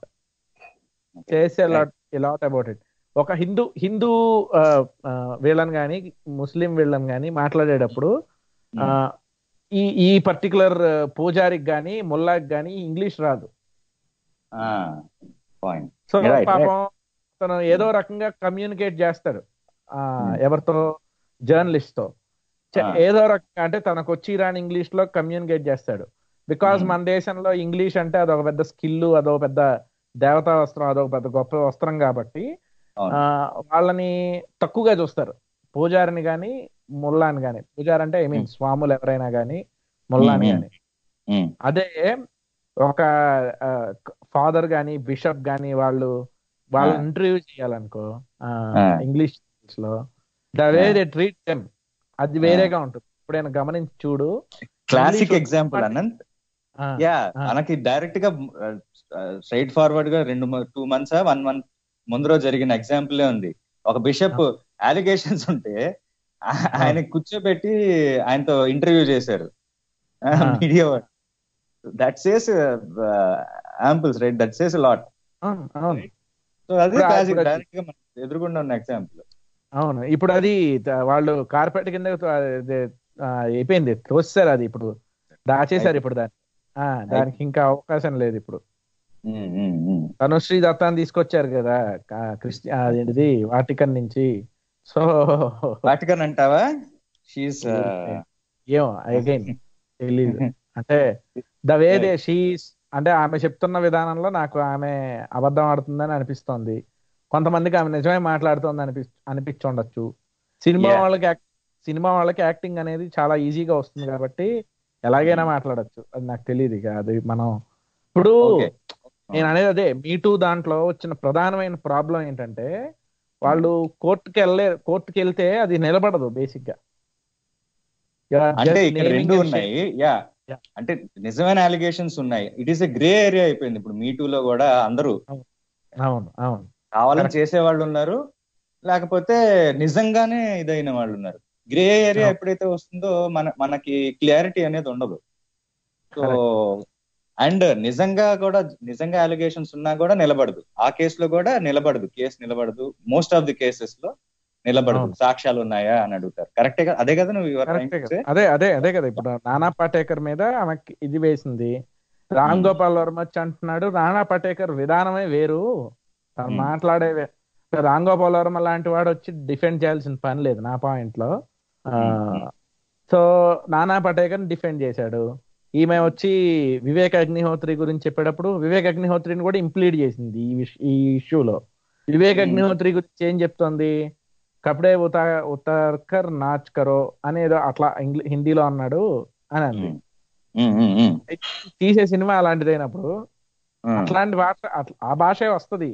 [SPEAKER 4] says a lot a lot about it ఒక హిందూ హిందూ ఆ, ఆ, వీళ్ళని కానీ ముస్లిం వీళ్ళని కానీ మాట్లాడేటప్పుడు ఆ, ఈ ఈ పర్టికులర్ పూజారికి కానీ ముల్లాకి కానీ ఇంగ్లీష్ రాదు
[SPEAKER 5] పాయింట్
[SPEAKER 4] సో
[SPEAKER 5] Right,
[SPEAKER 4] పాపం తను ఏదో రకంగా కమ్యూనికేట్ చేస్తాడు ఆ
[SPEAKER 5] Hmm.
[SPEAKER 4] ఎవరితో జర్నలిస్ట్ తో చ-
[SPEAKER 5] Ah.
[SPEAKER 4] ఏదో రకంగా అంటే తనకు వచ్చి రాని ఇంగ్లీష్ లో కమ్యూనికేట్ చేస్తాడు బికాజ్
[SPEAKER 5] Hmm.
[SPEAKER 4] మన దేశంలో ఇంగ్లీష్ అంటే అదొక పెద్ద స్కిల్ అదొక పెద్ద దేవతా వస్త్రం అదొక పెద్ద గొప్ప వస్త్రం కాబట్టి
[SPEAKER 5] అవును.
[SPEAKER 4] ఆ వాళ్ళని తక్కువగా చూస్తారు పూజారిని గాని ముల్లాని గాని పూజారి అంటే ఐ మీన్ స్వాములు ఎవరైనా గాని ముల్లాని
[SPEAKER 5] Hmm,
[SPEAKER 4] గాని
[SPEAKER 5] ఉమ్,
[SPEAKER 4] అదే ఒక ఫాదర్ గాని బిషప్ గాని వాళ్ళు వాళ్ళని
[SPEAKER 5] ఆ.
[SPEAKER 4] ఇంటర్వ్యూ చేయాలనుకో
[SPEAKER 5] ఆ.
[SPEAKER 4] ఇంగ్లీష్ లో ద వే
[SPEAKER 5] ఆ.
[SPEAKER 4] దే ట్రీట్ దెమ్ అది వేరేగా ఉంటుంది ఇప్పుడైనా గమనించి చూడు
[SPEAKER 5] క్లాసిక్
[SPEAKER 4] English
[SPEAKER 5] ఎగ్జాంపుల్
[SPEAKER 4] మాట-
[SPEAKER 5] అనంత్
[SPEAKER 4] ఆ,
[SPEAKER 5] యా
[SPEAKER 4] ఆ.
[SPEAKER 5] మనకి డైరెక్ట్ గా స్ట్రైట్ ఫార్వర్డ్ గా రెండు టూ మంత్స్ వన్ మంత్ ముందు రోజు జరిగిన ఎగ్జాంపుల్ ఉంది ఒక బిషప్ అలిగేషన్స్ ఉంటే ఆ- ఆయన కూర్చోబెట్టి ఆయనతో ఇంటర్వ్యూ చేశారు
[SPEAKER 4] ఆ.
[SPEAKER 5] మీడియా దట్ సేస్ ఆంపుల్స్ రైట్ దట్ సేస్ లాట్
[SPEAKER 4] అవును అవును
[SPEAKER 5] సో అదే
[SPEAKER 4] ఇప్పుడు ఆ-
[SPEAKER 5] క్లాసిక్
[SPEAKER 4] ఇప్పుడు అది-
[SPEAKER 5] డైరెక్ట్ గా మనకి ఎదురుగుండా ఉన్న ఎగ్జాంపుల్
[SPEAKER 4] అవును ఇప్పుడు అది త- వాళ్ళు కార్పెట్ కింద త- అది, ఆ, అయిపోయింది తోస్తారు అది ఇప్పుడు దాచేశారు ఇప్పుడు దాన్ని ఆ, దానికి ఇంకా అవకాశం లేదు ఇప్పుడు
[SPEAKER 5] ఉమ్, ఉమ్, ఉమ్.
[SPEAKER 4] తనుశ్రీ దత్తాన్ని తీసుకొచ్చారు కదా కా- క్రిస్టి అదేంటిది వాటికన్ నుంచి సో
[SPEAKER 5] వాటికన్ అంటావా షీస్
[SPEAKER 4] ఏమో అగైన్ తెలీదు అంటే ద వే దే షీస్ అంటే ఆమె చెప్తున్న విధానంలో నాకు ఆమె అబద్ధం ఆడుతుందని అనిపిస్తోంది కొంతమందికి ఆమె నిజమే మాట్లాడుతోంది అనిపి అనిపించుండొచ్చు సినిమా
[SPEAKER 5] Yeah.
[SPEAKER 4] వాళ్ళకి యాక్- సినిమా వాళ్ళకి యాక్టింగ్ అనేది చాలా ఈజీగా వస్తుంది కాబట్టి ఎలాగైనా మాట్లాడొచ్చు అది నాకు తెలియదు ఇక అది మనం ఇప్పుడు
[SPEAKER 5] Okay.
[SPEAKER 4] నేను అనేది అదే మీటూ దాంట్లో వచ్చిన ప్రధానమైన ప్రాబ్లం ఏంటంటే వాళ్ళు కోర్టుకి వెళ్ళే కోర్టుకి వెళ్తే అది నిలబడదు బేసిక్ గా You are
[SPEAKER 5] అంటే
[SPEAKER 4] just
[SPEAKER 5] ఇక్కడ
[SPEAKER 4] naming
[SPEAKER 5] రెండు
[SPEAKER 4] and
[SPEAKER 5] ఉన్నాయి యా
[SPEAKER 4] Yeah.
[SPEAKER 5] అంటే నిజమైన అలిగేషన్స్ ఉన్నాయి it is a grey area అయిపోయింది ఇప్పుడు మీ లో కూడా అందరూ
[SPEAKER 4] అవును అవును
[SPEAKER 5] కావాలని
[SPEAKER 4] Correct.
[SPEAKER 5] చేసే వాళ్ళు ఉన్నారు లేకపోతే నిజంగానే ఇదైన వాళ్ళు ఉన్నారు గ్రే ఏరియా
[SPEAKER 4] అవును.
[SPEAKER 5] ఎప్పుడైతే వస్తుందో మన మనకి క్లారిటీ అనేది ఉండదు సో
[SPEAKER 4] Correct.
[SPEAKER 5] అండ్ నిజంగా కూడా నిజంగా అలిగేషన్స్ ఉన్నా కూడా నిలబడదు ఆ కేసులో కూడా నిలబడదు కేసు నిలబడదు మోస్ట్ ఆఫ్ ది కేసెస్ లో నిలబడదు
[SPEAKER 4] అవును.
[SPEAKER 5] సాక్ష్యాలు ఉన్నాయా అని అడుగుతారు కరెక్టే కదా అదే కదా నువ్వు you are trying
[SPEAKER 4] కరెక్టే
[SPEAKER 5] to
[SPEAKER 4] కదా
[SPEAKER 5] say?
[SPEAKER 4] అదే అదే అదే కదా ఇప్పుడు నానా పటేకర్ మీద ఆమెకి ఇది వేసింది రామ్
[SPEAKER 5] Hmm.
[SPEAKER 4] గోపాల్ వర్మ వచ్చి అంటున్నాడు నానా పటేకర్ విధానమే వేరు తను
[SPEAKER 5] Hmm.
[SPEAKER 4] మాట్లాడే వే- రామ్ గోపాల్ వర్మ లాంటి వాడు వచ్చి డిఫెండ్ చేయాల్సిన పని లేదు నా పాయింట్ లో
[SPEAKER 5] Hmm.
[SPEAKER 4] సో నానా పటేకర్ డిఫెండ్ చేశాడు ఈమె వచ్చి వివేక్ అగ్నిహోత్రి గురించి చెప్పేటప్పుడు వివేక్ అగ్నిహోత్రిని కూడా ఇంప్లీడ్ చేసింది ఈ విష- ఈ ఇష్యూలో వివేక్
[SPEAKER 5] Hmm.
[SPEAKER 4] అగ్నిహోత్రి గురించి ఏం చెప్తోంది కపడే ఉతా ఉతర్కర్ నాచ్ కరో అనేదో అట్లా ఇంగ్లీ హిందీలో అన్నాడు అని అంది
[SPEAKER 5] ఉమ్, ఉమ్, ఉమ్,
[SPEAKER 4] తీసే సినిమా అలాంటిదైనప్పుడు
[SPEAKER 5] ఉమ్.
[SPEAKER 4] అట్లాంటి భాష అట్ల- ఆ భాషే వస్తుంది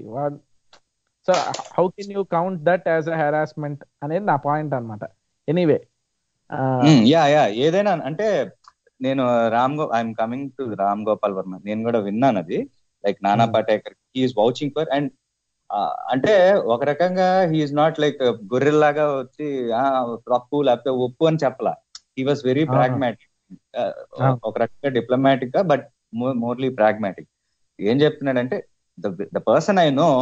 [SPEAKER 4] so how can you count that as a harassment అనేది నా పాయింట్ అన్నమాట ఎనీవే
[SPEAKER 5] ఉమ్, యా యా ఏదైనా అంటే నేను రామ్ గో I'm coming to Ram Gopal Varma నేను కూడా విన్నాను అది like Nana
[SPEAKER 4] Hmm.
[SPEAKER 5] Patekar he's vouching for and అంటే ఒక రకంగా హీఈస్ నాట్ లైక్ గొర్రెల్లాగా వచ్చి ఆ తప్పు లేకపోతే ఒప్పు అని చెప్పలా హీ వాస్ వెరీ
[SPEAKER 4] అవును.
[SPEAKER 5] ప్రాగ్మాటిక్
[SPEAKER 4] అవును.
[SPEAKER 5] ఒక రకంగా డిప్లొమాటిక్ గా బట్ మోర్లీ ప్రాగ్మాటిక్ ఏం చెప్తున్నాడంటే the person I know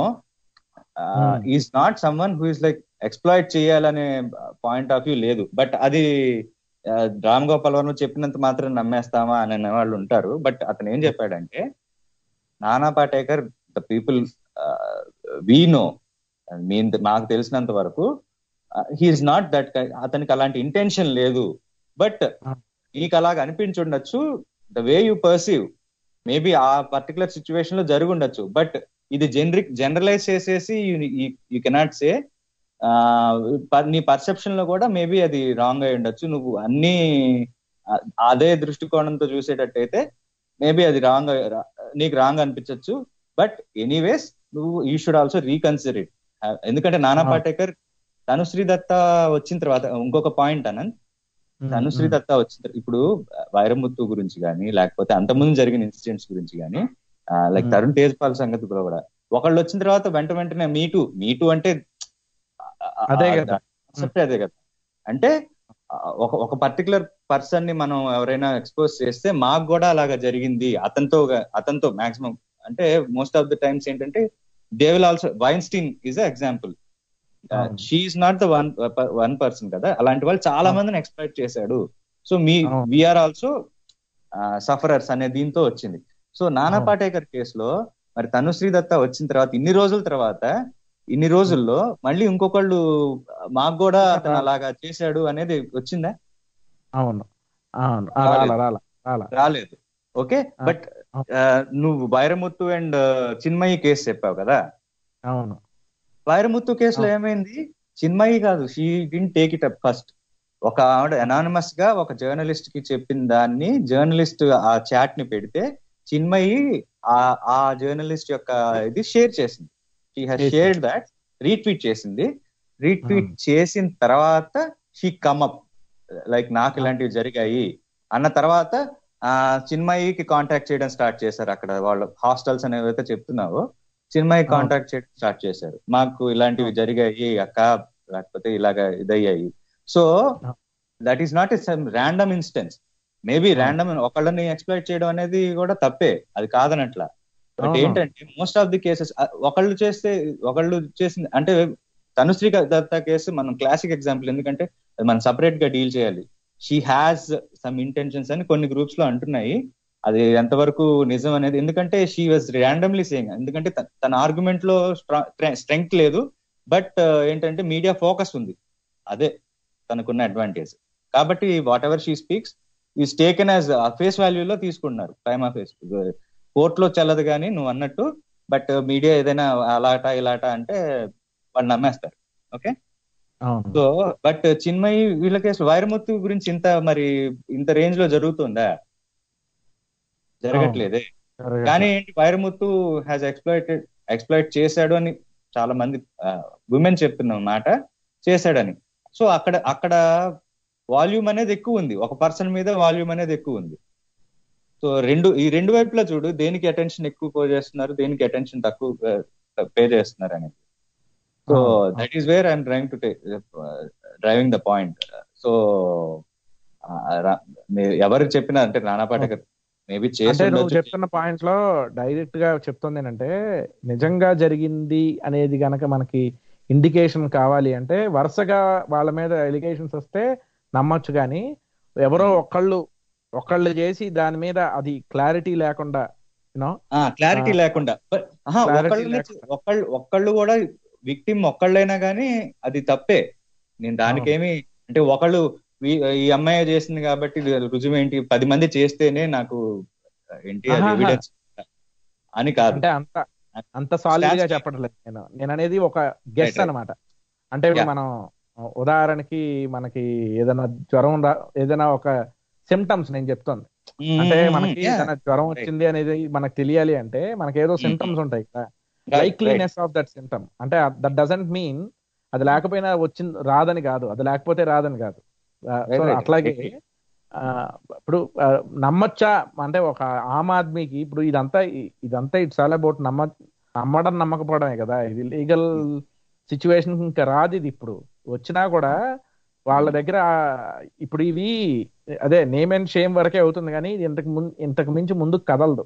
[SPEAKER 4] Hmm.
[SPEAKER 5] Is not someone who is like exploit చేయాలనే పాయింట్ ఆఫ్ వ్యూ లేదు బట్ అది ఆ, రామ్ గోపాల్ వర్మ చెప్పినంత మాత్రం నమ్మేస్తామా అని అనే వాళ్ళు ఉంటారు బట్ అతను ఏం చెప్పాడంటే Nana Patekar the people we know మీ మాకు తెలిసినంత వరకు హీఈస్ నాట్ దట్ అతనికి అలాంటి ఇంటెన్షన్ లేదు బట్
[SPEAKER 4] Ah.
[SPEAKER 5] నీకు అలాగ అనిపించుండొచ్చు the way you perceive maybe ఆ పర్టికులర్ సిచ్యువేషన్ లో జరిగి ఉండొచ్చు బట్ ఇది జనరిక్ జనరలైజ్ చేసేసి యూ కెనాట్ సే నీ పర్సెప్షన్ లో కూడా మేబీ అది రాంగ్ అయి ఉండొచ్చు నువ్వు అన్ని ఆ, అదే దృష్టికోణంతో చూసేటట్టయితే మేబీ అది రాంగ్ నీకు రాంగ్ అనిపించవచ్చు బట్ ఎనీవేస్ నువ్వు you should also reconsider it ఎందుకంటే నానా
[SPEAKER 4] Ah.
[SPEAKER 5] పాటేకర్ తనుశ్రీ దత్త వచ్చిన తర్వాత ఇంకొక పాయింట్ అనంత్ తనుశ్రీ దత్త వచ్చిన తర్వా- ఇప్పుడు వైరముత్తు గురించి కానీ లేకపోతే అంతకుముందు జరిగిన ఇన్సిడెంట్స్ గురించి కానీ లైక్
[SPEAKER 4] Hmm.
[SPEAKER 5] తరుణ్ తేజ్పాల్ సంగతిలో కూడా ఒకళ్ళు వచ్చిన తర్వాత వెంట వెంటనే మీటు మీటు అంటే
[SPEAKER 4] అదే కదా.
[SPEAKER 5] కాన్సెప్ట్ అదే కదా అంటే ఆ, ఒక ఒక పర్టికులర్ పర్సన్ ని మనం ఎవరైనా ఎక్స్పోజ్ చేస్తే మాకు కూడా అలాగా జరిగింది అతనితో గా- అతనితో మాక్సిమం అంటే మోస్ట్ ఆఫ్ ద టైమ్స్ ఏంటంటే they will also Weinstein is example
[SPEAKER 4] అవును.
[SPEAKER 5] She's not the one one person కదా అలాంటి వాళ్ళు చాలా
[SPEAKER 4] అవును.
[SPEAKER 5] మందిని ఎక్స్పెక్ట్ చేశాడు సో మీ
[SPEAKER 4] అవును.
[SPEAKER 5] వీఆర్ ఆల్సో సఫరర్స్ అనే దీంతో వచ్చింది సో నానా
[SPEAKER 4] అవును.
[SPEAKER 5] పాటేకర్ కేసులో మరి తనుశ్రీ దత్త వచ్చిన తర్వాత ఇన్ని రోజుల తర్వాత ఇన్ని రోజుల్లో మళ్ళీ ఇంకొకళ్ళు మాకు కూడా అతను అలాగా చేశాడు అనేది వచ్చిందా
[SPEAKER 4] అవును అవును ఆ,
[SPEAKER 5] రాలేదు.
[SPEAKER 4] రాలా రాలా రాలా
[SPEAKER 5] రాలేదు ఓకే
[SPEAKER 4] ఆ,
[SPEAKER 5] బట్
[SPEAKER 4] అవును.
[SPEAKER 5] నువ్వు వైరముత్తు అండ్ చిన్మయి కేసు చెప్పావు కదా
[SPEAKER 4] అవును
[SPEAKER 5] వైరముత్తు కేసులో
[SPEAKER 4] అవును.
[SPEAKER 5] ఏమైంది చిన్మయి కాదు she didn't take it up first ఒక ఆవిడ అనానిమస్ గా ఒక జర్నలిస్ట్ కి చెప్పిన దాన్ని జర్నలిస్ట్ ఆ చాట్ ని పెడితే చిన్మయి ఆ ఆ జర్నలిస్ట్ యొక్క ఇది షేర్ చేసింది షీ హాస్
[SPEAKER 4] చేసింది.
[SPEAKER 5] షేర్డ్ దాట్ రీట్వీట్ చేసింది రీట్వీట్
[SPEAKER 4] అవును.
[SPEAKER 5] చేసిన తర్వాత షీ కమప్ లైక్ నాకు ఇలాంటివి జరిగాయి అన్న తర్వాత ఆ చిన్మయికి కాంటాక్ట్ చేయడం స్టార్ట్ చేశారు అక్కడ వాళ్ళు హాస్టల్స్ అనేవైతే చెప్తున్నావో చిన్మయి
[SPEAKER 4] అవును.
[SPEAKER 5] కాంటాక్ట్ చేయడం స్టార్ట్ చేశారు మాకు ఇలాంటివి జరిగాయి అక్క లేకపోతే ఇలాగా ఇదయ్యాయి సో
[SPEAKER 4] అవును.
[SPEAKER 5] That is not some random instance maybe random ఒకళ్ళని ఎక్స్ప్లైట్ చేయడం అనేది కూడా తప్పే అది కాదనట్లా బట్
[SPEAKER 4] అవును.
[SPEAKER 5] ఏంటంటే మోస్ట్ ఆఫ్ ది కేసెస్ ఒకళ్ళు చేస్తే ఒకళ్ళు చేసింది అంటే తనుశ్రీ దత్త కేసు మనం క్లాసిక్ ఎగ్జాంపుల్ ఎందుకంటే అది మనం సపరేట్ గా డీల్ చేయాలి షీ హ్యాస్ సమ్ ఇంటెన్షన్స్ అని కొన్ని గ్రూప్స్ లో అంటున్నాయి అది ఎంతవరకు నిజం అనేది ఎందుకంటే షీ వాజ్ ర్యాండమ్లీ సేయింగ్ ఎందుకంటే త- తన ఆర్గ్యుమెంట్ లో స్ట్రెంగ్త్ లేదు బట్ ఏంటంటే మీడియా ఫోకస్ ఉంది అదే తనకున్న అడ్వాంటేజ్ కాబట్టి whatever she speaks is taken as face వాల్యూలో తీసుకుంటున్నారు ప్రైమ్ ఫేస్ కోర్టులో చెల్లదు కానీ నువ్వు అన్నట్టు బట్ మీడియా ఏదైనా అలాట ఇలాట అంటే వాళ్ళు నమ్మేస్తారు ఓకే
[SPEAKER 4] అవును
[SPEAKER 5] సో బట్ చిన్మయి వీళ్ళ కేసు వైరముత్తు గురించి ఇంత మరి ఇంత రేంజ్ లో జరుగుతుందా జరగట్లేదే
[SPEAKER 4] జరగట్లేదు.
[SPEAKER 5] కానీ ఏంటి వైరముత్తు హ్యాస్ ఎక్స్ప్లాయిటెడ్ ఎక్స్ప్లాయిట్ చేశాడు అని చాలా మంది విమెన్ చెప్తున్న మాట చేశాడని సో అక్కడ అక్కడ వాల్యూమ్ అనేది ఎక్కువ ఉంది ఒక పర్సన్ మీద వాల్యూమ్ అనేది ఎక్కువ ఉంది సో రెండు ఈ రెండు వైపులా చూడు దేనికి అటెన్షన్ ఎక్కువ పే చేస్తున్నారు దేనికి అటెన్షన్ తక్కువ పే చేస్తున్నారు అనేది సో
[SPEAKER 4] అవును.
[SPEAKER 5] That is where I'm driving to driving the point so ఎవరు చెప్పినా అంటే నానా పాటేకర్ మేబీ
[SPEAKER 4] అంటే
[SPEAKER 5] చేసి
[SPEAKER 4] నువ్వు
[SPEAKER 5] ఉండొచ్చు.
[SPEAKER 4] చెప్తున్న పాయింట్ లో డైరెక్ట్ గా చెప్తుంది ఏంటంటే నిజంగా జరిగింది అనేది గనక మనకి ఇండికేషన్ కావాలి అంటే వరుసగా వాళ్ళ మీద ఎలిగేషన్స్ వస్తే నమ్మొచ్చు కానీ ఎవరో ఒకళ్ళు ఒకళ్ళు చేసి దాని మీద అది క్లారిటీ లేకుండా యూనో
[SPEAKER 5] క్లారిటీ
[SPEAKER 4] ఆ,
[SPEAKER 5] లేకుండా But, ఆహా,
[SPEAKER 4] clarity
[SPEAKER 5] ఒకళ్ళని
[SPEAKER 4] లేకుండా.
[SPEAKER 5] ఒకళ్ళు ఒక్కళ్ళు కూడా విక్టిమ్ ఒక్కళ్ళైనా కానీ అది తప్పే నేను దానికేమి అంటే ఒకళ్ళు వీ- ఈ అమ్మాయి చేసింది కాబట్టి ఇది రుజువు ఏంటి పది మంది చేస్తేనే నాకు ఏంటి అది
[SPEAKER 4] ఆహాహా.
[SPEAKER 5] ఎవిడెన్స్ అని కాదు
[SPEAKER 4] అంటే అంత అంత సాలిడ్ గా
[SPEAKER 5] Stands-
[SPEAKER 4] చెప్పట్లేదు నేను నేను అనేది ఒక గెస్
[SPEAKER 5] Right, right.
[SPEAKER 4] అన్నమాట అంటే ఇప్పుడు
[SPEAKER 5] Yeah.
[SPEAKER 4] మనం ఉదాహరణకి మనకి ఏదైనా జ్వరం రా ఏదైనా ఒక సిమ్టమ్స్ నేను చెప్తాను అంటే మనకి
[SPEAKER 5] Yeah.
[SPEAKER 4] ఏదైనా జ్వరం వచ్చింది అనేది మనకు తెలియాలి అంటే మనకి ఏదో సిమ్టమ్స్ ఉంటాయి కదా
[SPEAKER 5] Right, right.
[SPEAKER 4] Likeliness of that symptom అంటే దట్ డజంట్ మీన్ అది లేకపోయినా వచ్చింది రాదని కాదు అది లేకపోతే రాదని కాదు ఆ,
[SPEAKER 5] Right,
[SPEAKER 4] so
[SPEAKER 5] right.
[SPEAKER 4] అట్లాగే
[SPEAKER 5] Exactly.
[SPEAKER 4] ఆ, ఇప్పుడు ఆ, నమ్మొచ్చా అంటే ఒక ఆమ్ ఆద్మీకి ఇప్పుడు ఇదంతా ఇ- ఇదంతా ఇట్స్ ఆల్ అబౌట్ నమ్మ నమ్మడం నమ్మకపోవడమే కదా ఇది లీగల్ సిచ్యువేషన్ ఇంకా రాదు ఇది ఇప్పుడు వచ్చినా కూడా వాళ్ళ దగ్గర ఆ, ఇప్పుడు ఇవి అదే నేమ్ అండ్ షేమ్ వరకే అవుతుంది కానీ ఇది ఇంతకు ముందు ఇంతకు మించి ముందుకు కదలదు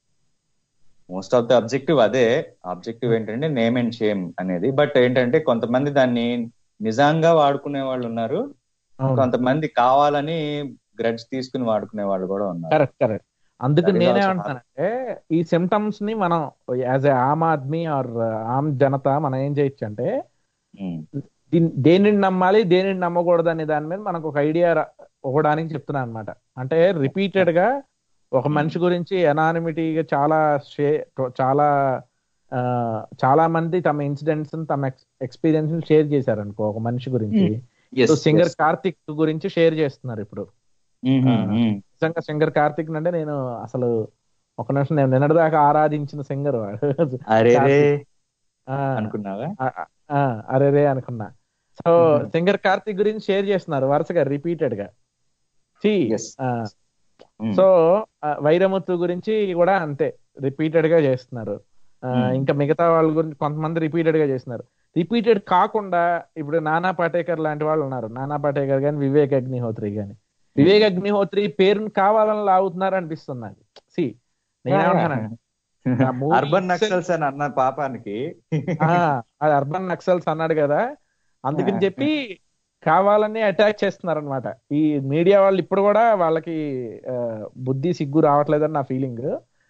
[SPEAKER 5] మోస్ట్ ఆఫ్ ద అబ్జెక్టివ్ అదే ఆబ్జెక్టివ్ ఏంటంటే నేమ్ అండ్ షేమ్ అనేది బట్ ఏంటంటే కొంతమంది దాన్ని నిజంగా వాడుకునే వాళ్ళు ఉన్నారు
[SPEAKER 4] అవును.
[SPEAKER 5] కొంతమంది కావాలని గ్రడ్స్ తీసుకుని వాడుకునే వాళ్ళు కూడా ఉన్నారు
[SPEAKER 4] కరెక్ట్ కరెక్ట్ అందుకు
[SPEAKER 5] That is
[SPEAKER 4] నేనే
[SPEAKER 5] also
[SPEAKER 4] అంటున్నానంటే ఈ సిమ్టమ్స్ ని మనం as a aam aadmi or aam janata మనం ఏం చేయొచ్చు అంటే
[SPEAKER 5] ఉమ్.
[SPEAKER 4] దీన్- దేనిని నమ్మాలి దేనిని నమ్మకూడదు అనే దాని మీద మనకు ఒక ఐడియా ఇవ్వడానికి చెప్తున్నాను అనమాట అంటే రిపీటెడ్ గా ఒక మనిషి గురించి ఎనానిమిటీగా చాలా షే- చాలా ఆ, చాలా మంది తమ ఇన్సిడెంట్స్ తమ ఎక్స్పీరియన్స్ షేర్ చేశారు అనుకో ఒక మనిషి గురించి
[SPEAKER 5] Yes,
[SPEAKER 4] సింగర్
[SPEAKER 5] yes.
[SPEAKER 4] కార్తిక్ గురించి షేర్ చేస్తున్నారు ఇప్పుడు
[SPEAKER 5] ఉమ్, ఉమ్, ఉమ్.
[SPEAKER 4] నిజంగా సింగర్ కార్తిక్ అంటే నేను అసలు ఒక నిమిషం నేను నిన్నటిదాకా ఆరాధించిన సింగర్ వాడు
[SPEAKER 5] అరే రే
[SPEAKER 4] కార్తిక్. ఆ,
[SPEAKER 5] అనుకున్నావా
[SPEAKER 4] ఆ, ఆ, అరే రే అనుకున్నా సో సింగర్ కార్తిక్ గురించి షేర్ చేస్తున్నారు వరుసగా రిపీటెడ్ గా See,
[SPEAKER 5] Yes.
[SPEAKER 4] ఆ,
[SPEAKER 5] ఉమ్.
[SPEAKER 4] సో ఆ, వైరముత్తు గురించి కూడా అంతే రిపీటెడ్ గా చేస్తున్నారు ఆ,
[SPEAKER 5] Hmm.
[SPEAKER 4] ఇంకా మిగతా వాళ్ళ గురించి కొంతమంది రిపీటెడ్ గా చేస్తున్నారు రిపీటెడ్ కాకుండా ఇప్పుడు నానా పాటేకర్ లాంటి వాళ్ళు ఉన్నారు నానా పాటేకర్ గాని వివేక్ అగ్నిహోత్రి గాని వివేక్ అగ్నిహోత్రి పేరుని కావాలని లాగుతున్నారు అనిపిస్తుంది నాకు సి నేనేమంటానంటే ఆ movies-
[SPEAKER 5] అర్బన్ నక్సల్స్ అని అన్న పాపానికి
[SPEAKER 4] ఆ, అది అర్బన్ నక్సల్స్ అన్నాడు కదా అందుకని
[SPEAKER 5] ఆ.
[SPEAKER 4] చెప్పి కావాలని అటాక్ చేస్తున్నారు అనమాట ఈ మీడియా వాళ్ళు ఇప్పుడు కూడా వాళ్ళకి ఆ, బుద్ధి సిగ్గు రావట్లేదని నా feeling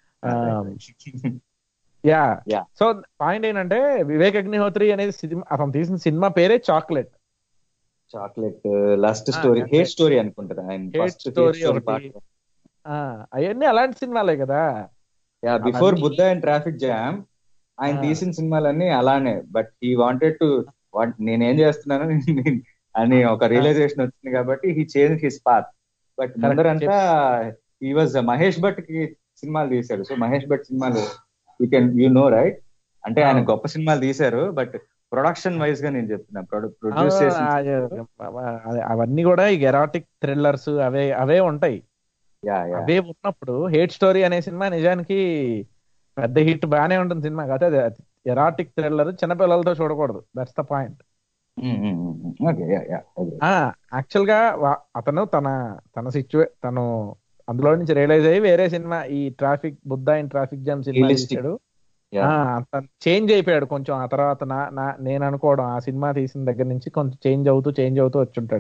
[SPEAKER 4] yeah
[SPEAKER 5] Yeah.
[SPEAKER 4] So point ఏంటంటే వివేక్ అగ్నిహోత్రి అనేది సినిమా అతను తీసిన సినిమా పేరే చాక్లెట్
[SPEAKER 5] చాక్లెట్ లాస్ట్
[SPEAKER 4] ఆ,
[SPEAKER 5] స్టోరీ
[SPEAKER 4] అంటే-
[SPEAKER 5] హేట్ స్టోరీ అనుకుంటారు ఆయన
[SPEAKER 4] Hate
[SPEAKER 5] ఫస్ట్
[SPEAKER 4] story ఒకటి. అవన్నీ అలాంటి సినిమాలే కదా
[SPEAKER 5] యా బిఫోర్
[SPEAKER 4] అవన్నీ-
[SPEAKER 5] బుద్ధ అండ్ ట్రాఫిక్ జామ్ ఆయన
[SPEAKER 4] ఆ.
[SPEAKER 5] తీసిన సినిమాలన్నీ అలానే బట్ హీ వాంటెడ్ టు నేనేం చేస్తున్నాను అని ఒక రియలైజేషన్ వచ్చింది కాబట్టి he change his path but
[SPEAKER 4] Correct.
[SPEAKER 5] ముందరంతా ఈ వాజ్ మహేష్ భట్ కి సినిమాలు తీశాడు so Mahesh Bhatt cinema you can you know right అంటే ఆయన
[SPEAKER 4] అవును.
[SPEAKER 5] గొప్ప సినిమాలు తీశారు బట్ ప్రొడక్షన్ వైజ్ గా నేను చెప్తున్నా ప్రొడ్యూస్ చేసిన
[SPEAKER 4] అదే, అవన్నీ కూడా ఈ ఎరాటిక్ థ్రిల్లర్స్ అవే అవే ఉంటాయి
[SPEAKER 5] యా యా
[SPEAKER 4] అవే ఉన్నప్పుడు హేట్ స్టోరీ అనే సినిమా నిజానికి పెద్ద హిట్ బానే ఉంటుంది సినిమా కాదు అది ఎరాటిక్ థ్రిల్లర్ చిన్నపిల్లలతో చూడకూడదు that's the point
[SPEAKER 5] okay yeah yeah
[SPEAKER 4] actual గా వా- అతను తన తన సిచ్యువే తను అందులో నుంచి రియలైజ్ అయ్యి వేరే సినిమా ఈ traffic Buddha in traffic jam cinema
[SPEAKER 5] Realistic.
[SPEAKER 4] తీశాడు
[SPEAKER 5] Yeah.
[SPEAKER 4] చేంజ్ అయిపోయాడు కొంచెం ఆ తర్వాత నా నా నేను అనుకోవడం ఆ సినిమా తీసిన దగ్గర నుంచి కొంచెం చేంజ్ అవుతూ చేంజ్ అవుతూ వచ్చుంటాడు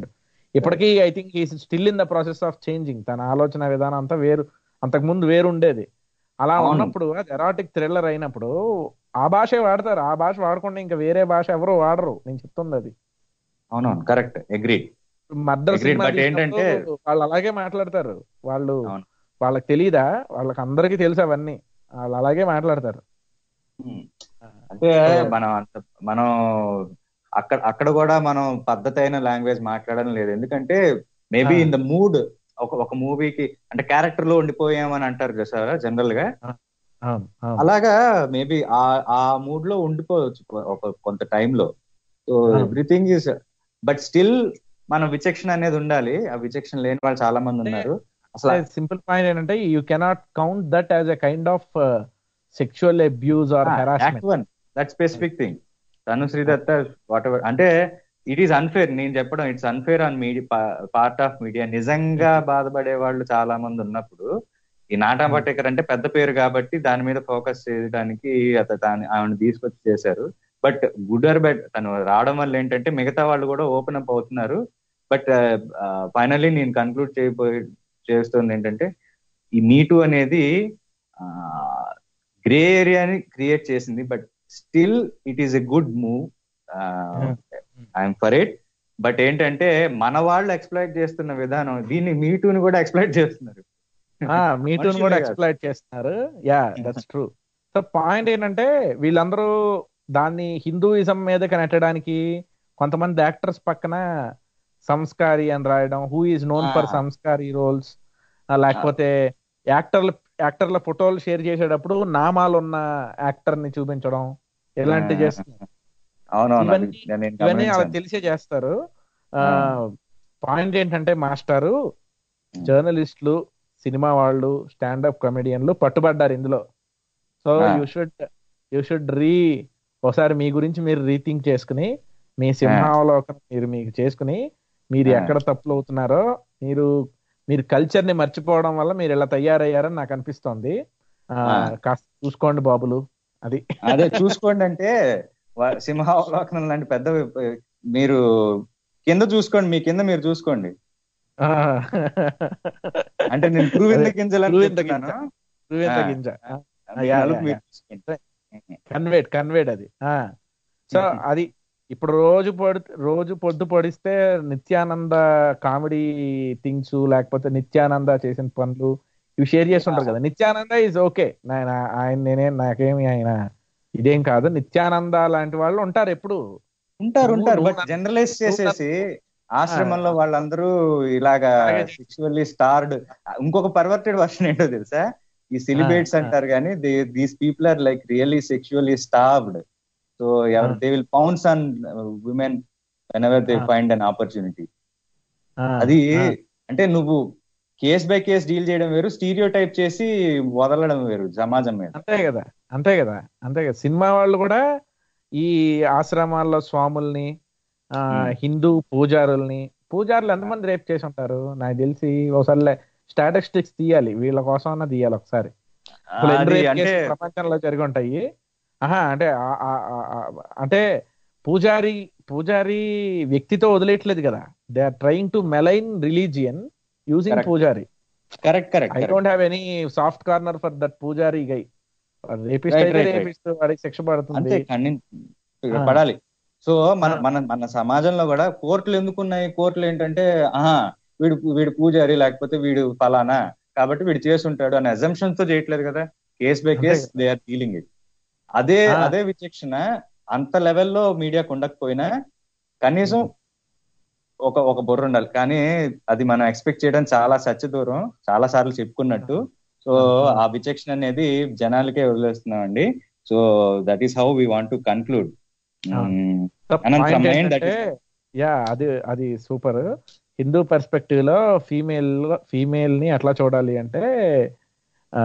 [SPEAKER 4] ఇప్పటికీ ఐ థింక్ ఈ still in the process of changing తన ఆలోచన విధానం అంతా వేరు అంతకు ముందు వేరు ఉండేది అలా
[SPEAKER 5] అవును.
[SPEAKER 4] ఉన్నప్పుడు అది ఎరాటిక్ థ్రిల్లర్ అయినప్పుడు ఆ భాషే వాడతారు ఆ భాష వాడకుండా ఇంకా వేరే భాష ఎవరు వాడరు నేను చెప్తుంది అది
[SPEAKER 5] అవునవును correct agree
[SPEAKER 4] murder
[SPEAKER 5] Agreed,
[SPEAKER 4] cinema
[SPEAKER 5] but ఏంటంటే-
[SPEAKER 4] తీసినప్పుడు వాళ్ళు అలాగే మాట్లాడతారు వాళ్ళు
[SPEAKER 5] అవును.
[SPEAKER 4] వాళ్ళకి తెలీదా వాళ్ళకి అందరికీ తెలుసు అవన్నీ వాళ్ళు అలాగే మాట్లాడతారు
[SPEAKER 5] అంటే మనం అంత మనం అక్కడ అక్కడ కూడా మనం పద్ధతి అయిన లాంగ్వేజ్ మాట్లాడడం లేదు ఎందుకంటే మేబీ
[SPEAKER 4] ఆ.
[SPEAKER 5] ఇన్ ద మూడ్ ఒక ఒక మూవీకి అంటే క్యారెక్టర్ లో ఉండిపోయామని అంటారు కదా సార్ జనరల్ గా
[SPEAKER 4] అవును అవును
[SPEAKER 5] అలాగా మేబీ ఆ ఆ మూడ్ లో ఉండిపోవచ్చు ఒక కొంత టైంలో సో
[SPEAKER 4] అవును.
[SPEAKER 5] ఎవ్రీథింగ్ ఈస్ బట్ స్టిల్ మన విచక్షణ అనేది ఉండాలి ఆ విచక్షణ లేని వాళ్ళు చాలా మంది ఉన్నారు అసలు
[SPEAKER 4] సింపుల్ పాయింట్ ఏంటంటే you cannot count that as a kind of sexual abuse or
[SPEAKER 5] act
[SPEAKER 4] harassment
[SPEAKER 5] one that specific thing Tanushree శ్రీదత్త వాట్ ఎవర్ అంటే ఇట్ ఈస్ అన్ఫేర్ నేను చెప్పడం it's unfair on media part of media నిజంగా బాధపడే వాళ్ళు చాలా మంది ఉన్నప్పుడు ఈ నాటా పటేకర్ అంటే పెద్ద పేరు కాబట్టి దాని మీద ఫోకస్ చేయడానికి అత దాన్ని ఆవిడ తీసుకొచ్చి చేశారు బట్ గుడ్ ఆర్ బెడ్ తను రావడం వల్ల ఏంటంటే మిగతా వాళ్ళు కూడా ఓపెన్ అప్ అవుతున్నారు బట్ ఫైనల్లీ నేను కన్క్లూడ్ చేయబోయే చేస్తుంది ఏంటంటే ఈ మీటు అనేది గ్రే ఏరియాని క్రియేట్ చేసింది but still it is a good move I'm for it but ఏంటంటే మన వాళ్ళు ఎక్స్ప్లైట్ చేస్తున్న విధానం దీన్ని మీటూని కూడా ఎక్స్ప్లైట్ చేస్తున్నారు
[SPEAKER 4] మీటూని
[SPEAKER 5] మనుషులే
[SPEAKER 4] కూడా
[SPEAKER 5] కాదు.
[SPEAKER 4] ఎక్స్ప్లైట్ చేస్తున్నారు yeah that's true so point ఏంటంటే వీళ్ళందరూ దాన్ని హిందూయిజం మీదకి నెట్టడానికి కొంతమంది యాక్టర్స్ పక్కన సంస్కారి అని రాయడం who is known for
[SPEAKER 5] Ah.
[SPEAKER 4] Sanskari roles లేకపోతే యాక్టర్ల యాక్టర్ల ఫోటోలు షేర్ చేసేటప్పుడు నామాలు ఉన్న యాక్టర్ ని చూపించడం ఇలాంటివి
[SPEAKER 5] Ah.
[SPEAKER 4] చేస్తున్నారు
[SPEAKER 5] అవునవును అది
[SPEAKER 4] ఇవన్నీ-
[SPEAKER 5] నేను
[SPEAKER 4] ఇవన్నీ వాళ్ళకి
[SPEAKER 5] గమనించాను.
[SPEAKER 4] తెలిసే చేస్తారు
[SPEAKER 5] ఆ.
[SPEAKER 4] పాయింట్ ఏంటంటే మాస్టారు జర్నలిస్టులు సినిమా వాళ్ళు స్టాండప్ కమెడియన్లు పట్టుబడ్డారు ఇందులో సో
[SPEAKER 5] ఆ.
[SPEAKER 4] యూ షుడ్ యూ షుడ్ రీ ఒకసారి మీ గురించి మీరు రీథింక్ చేసుకుని మీ సింహావలోకనం మీరు మీకు చేసుకుని మీరు
[SPEAKER 5] ఆ.
[SPEAKER 4] ఎక్కడ తప్పులు అవుతున్నారో మీరు మీరు కల్చర్ ని మర్చిపోవడం వల్ల మీరు ఇలా తయారయ్యారని నాకు అనిపిస్తోంది ఆ,
[SPEAKER 5] ఆ.
[SPEAKER 4] కాస్త చూసుకోండి బాబులు అది
[SPEAKER 5] అదే చూసుకోండి అంటే వా- సింహావలోకనం లాంటి పెద్ద వి- మీరు కింద చూసుకోండి మీ కింద మీరు చూసుకోండి
[SPEAKER 4] ఆ.
[SPEAKER 5] అంటే నేను ప్రూవ్ ఇన్ ద
[SPEAKER 4] అదే,
[SPEAKER 5] గింజలు
[SPEAKER 4] prove
[SPEAKER 5] అని
[SPEAKER 4] in the
[SPEAKER 5] చెప్తున్నాను
[SPEAKER 4] నువ్వే
[SPEAKER 5] ఆ.
[SPEAKER 4] తగ్గించా
[SPEAKER 5] మీ
[SPEAKER 4] యా,
[SPEAKER 5] నలుపు
[SPEAKER 4] యా,
[SPEAKER 5] మీరు
[SPEAKER 4] యా.
[SPEAKER 5] చూసుకోండి.
[SPEAKER 4] కన్వేడ్ కన్వేడ్ అది ఆ సో
[SPEAKER 5] Mhm.
[SPEAKER 4] అది ఇప్పుడు రోజు పొడి రోజు పొద్దు పొడిస్తే నిత్యానంద కామెడీ థింగ్స్ లేకపోతే నిత్యానంద చేసిన పనులు ఇవి షేర్ చేస్తుంటారు కదా నిత్యానంద ఈజ్ ఓకే ఆయన ఆయన నేనే నాకేమి ఆయన ఇదేం కాదు నిత్యానంద లాంటి వాళ్ళు ఉంటారు ఎప్పుడు
[SPEAKER 5] ఉంటారు
[SPEAKER 4] నువ్వు-
[SPEAKER 5] ఉంటారు
[SPEAKER 4] నువ్వు
[SPEAKER 5] బట్
[SPEAKER 4] నన్ను-
[SPEAKER 5] జనరలైజ్ చేసేసి ఆశ్రమంలో
[SPEAKER 4] ఆ.
[SPEAKER 5] వాళ్ళందరూ ఇలాగా
[SPEAKER 4] అలాగే చేస్తారు.
[SPEAKER 5] సెక్షువల్లీ స్టార్డ్ ఇంకొక పర్వర్టెడ్ వర్షన్ ఏంటో తెలుసా ఈ సిలిబేట్స్
[SPEAKER 4] ఆ.
[SPEAKER 5] అంటారు కానీ these people are like really sexually starved so ఎవరు
[SPEAKER 4] ఆ.
[SPEAKER 5] They will pounce on women whenever they
[SPEAKER 4] ఆ.
[SPEAKER 5] ఫైండ్ అన్ ఆపర్చునిటీ
[SPEAKER 4] ఆ,
[SPEAKER 5] అది
[SPEAKER 4] ఆ,
[SPEAKER 5] అంటే నువ్వు కేస్ బై కేస్ డీల్ చేయడం వేరు స్టీరియో టైప్ చేసి వదలడం వేరు సమాజం మీద
[SPEAKER 4] అంతే కదా అంతే కదా అంతే కదా సినిమా వాళ్ళు కూడా ఈ ఆశ్రమాల్లో స్వాముల్ని ఆ
[SPEAKER 5] Hmm.
[SPEAKER 4] హిందూ పూజారుల్ని పూజారులు ఎంతమంది రేపు చేసి ఉంటారు నాకు తెలిసి ఒకసారి స్టాటిస్టిక్స్ తీయాలి వీళ్ళ కోసం అన్న తీయాలి ఒకసారి అసలు ఎన్ని
[SPEAKER 5] అది
[SPEAKER 4] rape
[SPEAKER 5] అంటే
[SPEAKER 4] cases ప్రపంచంలో జరిగి ఉంటాయి ఆహా అంటే ఆ- ఆ- ఆ- ఆ- అంటే పూజారి పూజారి వ్యక్తితో వదిలేయట్లేదు కదా they are trying to malign religion using
[SPEAKER 5] Correct.
[SPEAKER 4] పూజారి
[SPEAKER 5] correct
[SPEAKER 4] I
[SPEAKER 5] correct
[SPEAKER 4] don't have any soft corner for that pujari guy rapist
[SPEAKER 5] Right,
[SPEAKER 4] అయితే
[SPEAKER 5] right, right.
[SPEAKER 4] రేపిస్ట్ వాడికి శిక్ష పడుతుంది
[SPEAKER 5] అంతే ఖండి
[SPEAKER 4] ఆ.
[SPEAKER 5] పడాలి సో మన
[SPEAKER 4] ఆ.
[SPEAKER 5] మన మన సమాజంలో కూడా కోర్టులు ఎందుకున్నాయి కోర్టులు ఏంటంటే ఆహా వీడు వీడు పూజారి లేకపోతే వీడు ఫలానా కాబట్టి వీడు చేసుంటాడు అనే అజంప్షన్స్ తో చేయట్లేదు కదా కేస్ బై
[SPEAKER 4] అంతే
[SPEAKER 5] కేస్
[SPEAKER 4] కదా.
[SPEAKER 5] దే ఆర్ డీలింగ్ ఇట్ అదే
[SPEAKER 4] ఆ.
[SPEAKER 5] అదే విచక్షణ అంత లెవెల్లో మీడియాకు ఉండకపోయినా కనీసం ఒక ఒక బుర్ర ఉండాలి కానీ అది మనం ఎక్స్పెక్ట్ చేయడం చాలా సత్య దూరం చాలా సార్లు చెప్పుకున్నట్టు సో ఆ విచక్షణ అనేది జనాలకే వదిలేస్తున్నామండి so that is how we want to conclude అనంతరం
[SPEAKER 4] పాయింట్
[SPEAKER 5] mind that
[SPEAKER 4] ఏంటంటే యా అది అది సూపర్ హిందూ పర్స్పెక్టివ్ లో ఫీమేల్ ఫీమేల్ ని ఎట్లా చూడాలి అంటే ఆ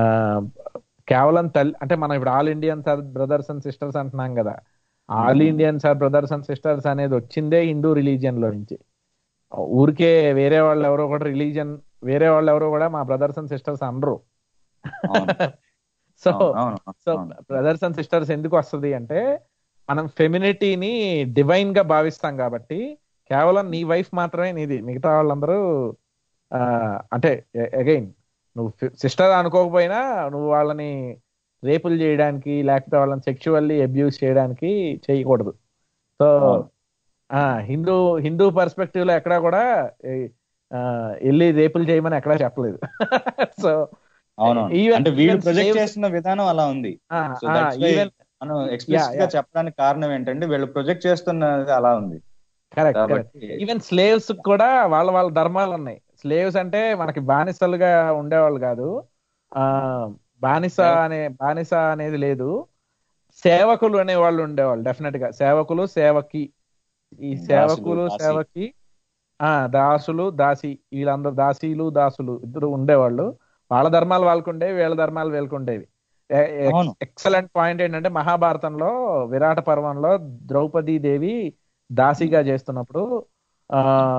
[SPEAKER 4] కేవలం తల్లి అంటే మనం ఇప్పుడు all Indians are brothers and sisters అంటున్నాం కదా all Indians are brothers and sisters అనేది వచ్చిందే హిందూ రిలీజియన్ లో నుంచి ఊరికే వేరే వాళ్ళు ఎవరో కూడా రిలీజియన్ వేరే వాళ్ళు ఎవరో కూడా మా బ్రదర్స్ అండ్ సిస్టర్స్ అనరు so so brothers and sisters ఎందుకు వస్తుంది అంటే మనం ఫెమినిటీని డివైన్ గా భావిస్తాం కాబట్టి కేవలం నీ వైఫ్ మాత్రమే నీది మిగతా వాళ్ళందరూ ఆ, అంటే అగైన్ నువ్వు సిస్టర్ అనుకోకపోయినా నువ్వు వాళ్ళని రేపులు చేయడానికి లేకపోతే వాళ్ళని సెక్షువల్లీ అబ్యూస్ చేయడానికి చేయకూడదు సో
[SPEAKER 5] అవును.
[SPEAKER 4] ఆ హిందూ హిందూ పర్స్పెక్టివ్ లో ఎక్కడా కూడా ఏ, ఆ, వెళ్ళి రేపులు చేయమని ఎక్కడా చెప్పలేదు సో
[SPEAKER 5] అవునవును
[SPEAKER 4] Even-
[SPEAKER 5] అంటే వీళ్ళు
[SPEAKER 4] even
[SPEAKER 5] ప్రొజెక్ట్
[SPEAKER 4] slaves-
[SPEAKER 5] చేస్తున్న విధానం అలా ఉంది సో దట్స్ వై
[SPEAKER 4] ఈవెన్
[SPEAKER 5] మనం ఎక్స్ప్రెస్ గా
[SPEAKER 4] yeah.
[SPEAKER 5] చెప్పడానికి కారణం ఏంటంటే వీళ్ళు ప్రొజెక్ట్ చేస్తున్నది అలా ఉంది
[SPEAKER 4] కరెక్ట్ కరెక్ట్
[SPEAKER 5] కాబట్టి
[SPEAKER 4] ఈవెన్ స్లేవ్స్ కూడా వాళ్ళ వాళ్ళ ధర్మాలు ఉన్నాయి స్లేవ్స్ అంటే మనకి బానిసలుగా ఉండేవాళ్ళు కాదు ఆ బానిస అనే బానిస అనేది లేదు సేవకులు అనే వాళ్ళు ఉండేవాళ్ళు డెఫినెట్ గా సేవకులు సేవకి ఈ
[SPEAKER 5] దాసులు,
[SPEAKER 4] సేవకులు
[SPEAKER 5] దాసి.
[SPEAKER 4] సేవకి ఆ దాసులు దాసి వీళ్ళందరూ దాసీలు దాసులు ఇద్దరు ఉండేవాళ్ళు వాళ్ళ ధర్మాలు వాళ్ళకు ఉండేవి వీళ్ళ ధర్మాలు వీళ్ళకు ఉండేవి
[SPEAKER 5] అవును.
[SPEAKER 4] ఎక్సలెంట్ పాయింట్ ఏంటంటే మహాభారతంలో విరాట పర్వంలో ద్రౌపదీ దేవి దాసిగా చేస్తున్నప్పుడు ఆ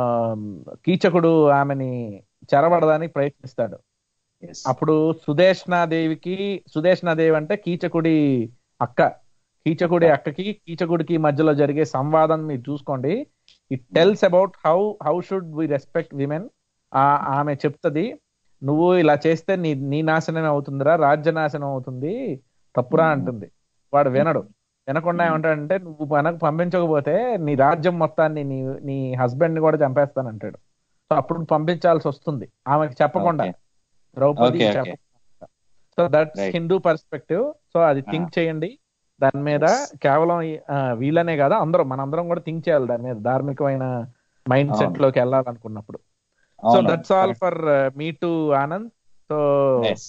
[SPEAKER 4] కీచకుడు ఆమెని చెరబడడానికి ప్రయత్నిస్తాడు
[SPEAKER 5] Yes.
[SPEAKER 4] అప్పుడు సుదేష్ణాదేవికి సుదేష్ణాదేవి అంటే కీచకుడి అక్క కీచకుడి అక్కకి కీచకుడికి మధ్యలో జరిగే సంవాదం మీరు చూసుకోండి it tells about how how should we respect women ఆమె చెప్తది నువ్వు ఇలా చేస్తే నీ నీ నాశనమే అవుతుందిరా రాజ్య నాశనం అవుతుంది తప్పురా అంటుంది వాడు వినడు వినకుండా ఏమంటాడంటే నువ్వు మనకు పంపించకపోతే నీ రాజ్యం మొత్తాన్ని నీ నీ హస్బెండ్ ని కూడా చంపేస్తానంటాడు సో అప్పుడు పంపించాల్సి వస్తుంది ఆమెకి చెప్పకుండా
[SPEAKER 5] Okay.
[SPEAKER 4] Draupadi
[SPEAKER 5] Okay, okay.
[SPEAKER 4] చెప్పకుండా so that's
[SPEAKER 5] Right.
[SPEAKER 4] Hindu perspective so అది థింక్ చేయండి దాని మీద కేవలం ఈ, ఆ, వీళ్ళనే కాదు అందరం మనందరం కూడా థింక్ చేయాలి దాని మీద ధార్మికమైన మైండ్ సెట్
[SPEAKER 5] అవును.
[SPEAKER 4] లోకి వెళ్ళాలనుకున్నప్పుడు సో
[SPEAKER 5] అవును.
[SPEAKER 4] That's all for me to Anand so
[SPEAKER 5] Yes.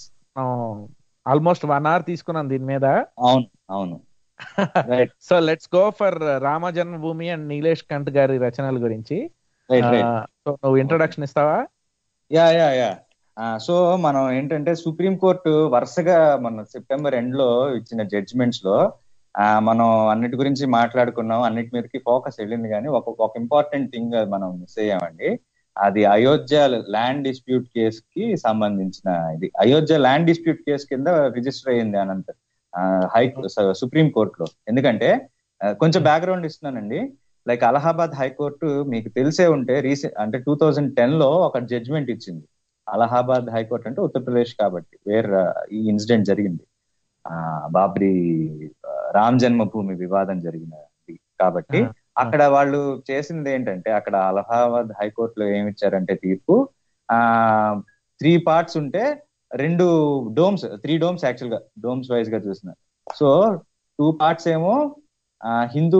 [SPEAKER 4] Almost one hour తీసుకున్నాం దీని మీద
[SPEAKER 5] అవును అవును right
[SPEAKER 4] so let's go for Rama Janmabhoomi and Nilesh Kant గారి రచనల గురించి
[SPEAKER 5] రైట్ రైట్
[SPEAKER 4] సో నువ్వు ఇంట్రొడక్షన్ ఇస్తావా
[SPEAKER 5] యా యా యా సో మనం ఏంటంటే సుప్రీం కోర్టు వరుసగా మన సెప్టెంబర్ ఎండ్ లో ఇచ్చిన జడ్జిమెంట్స్ లో ఆ, మనం అన్నిటి గురించి మాట్లాడుకున్నాం అన్నిటి మీదకి ఫోకస్ వెళ్ళింది కానీ ఒక ఒక ఇంపార్టెంట్ థింగ్ మనం మిస్ అయ్యామండి అది అయోధ్య ల్యాండ్ డిస్ప్యూట్ కేస్ కి సంబంధించిన ఇది అయోధ్య ల్యాండ్ డిస్ప్యూట్ కేసు కింద రిజిస్టర్ అయ్యింది అనంత హై సుప్రీం కోర్టులో ఎందుకంటే ఆ, కొంచెం బ్యాక్గ్రౌండ్ ఇస్తున్నానండి లైక్ అలహాబాద్ హైకోర్టు మీకు తెలిసే ఉంటే రీసెంట్ అంటే టూ థౌజండ్ టెన్ లో ఒక జడ్జిమెంట్ ఇచ్చింది అలహాబాద్ హైకోర్టు అంటే ఉత్తరప్రదేశ్ కాబట్టి వేర్ ఈ ఇన్సిడెంట్ జరిగింది ఆ బాబ్రీ ఆ, రామ్ జన్మభూమి వివాదం జరిగినది కాబట్టి
[SPEAKER 4] ఆ,
[SPEAKER 5] అక్కడ వాళ్ళు చేసింది ఏంటంటే అక్కడ అలహాబాద్ హైకోర్టులో ఏమి ఇచ్చారంటే తీర్పు ఆ త్రీ పార్ట్స్ ఉంటే రెండు డోమ్స్ త్రీ డోమ్స్ యాక్చువల్ గా డోమ్స్ వైజ్ గా చూసిన సో టూ పార్ట్స్ ఏమో ఆ, హిందూ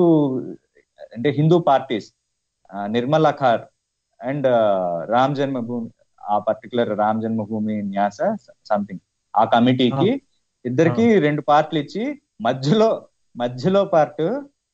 [SPEAKER 5] అంటే హిందూ పార్టీస్ నిర్మల్ అఖార్ అండ్ రామ్ జన్మభూమి ఆ పర్టికులర్ రామ్ జన్మభూమి న్యాస సంథింగ్ ఆ కమిటీకి ఇద్దరికి రెండు పార్ట్లు ఇచ్చి మధ్యలో మధ్యలో పార్ట్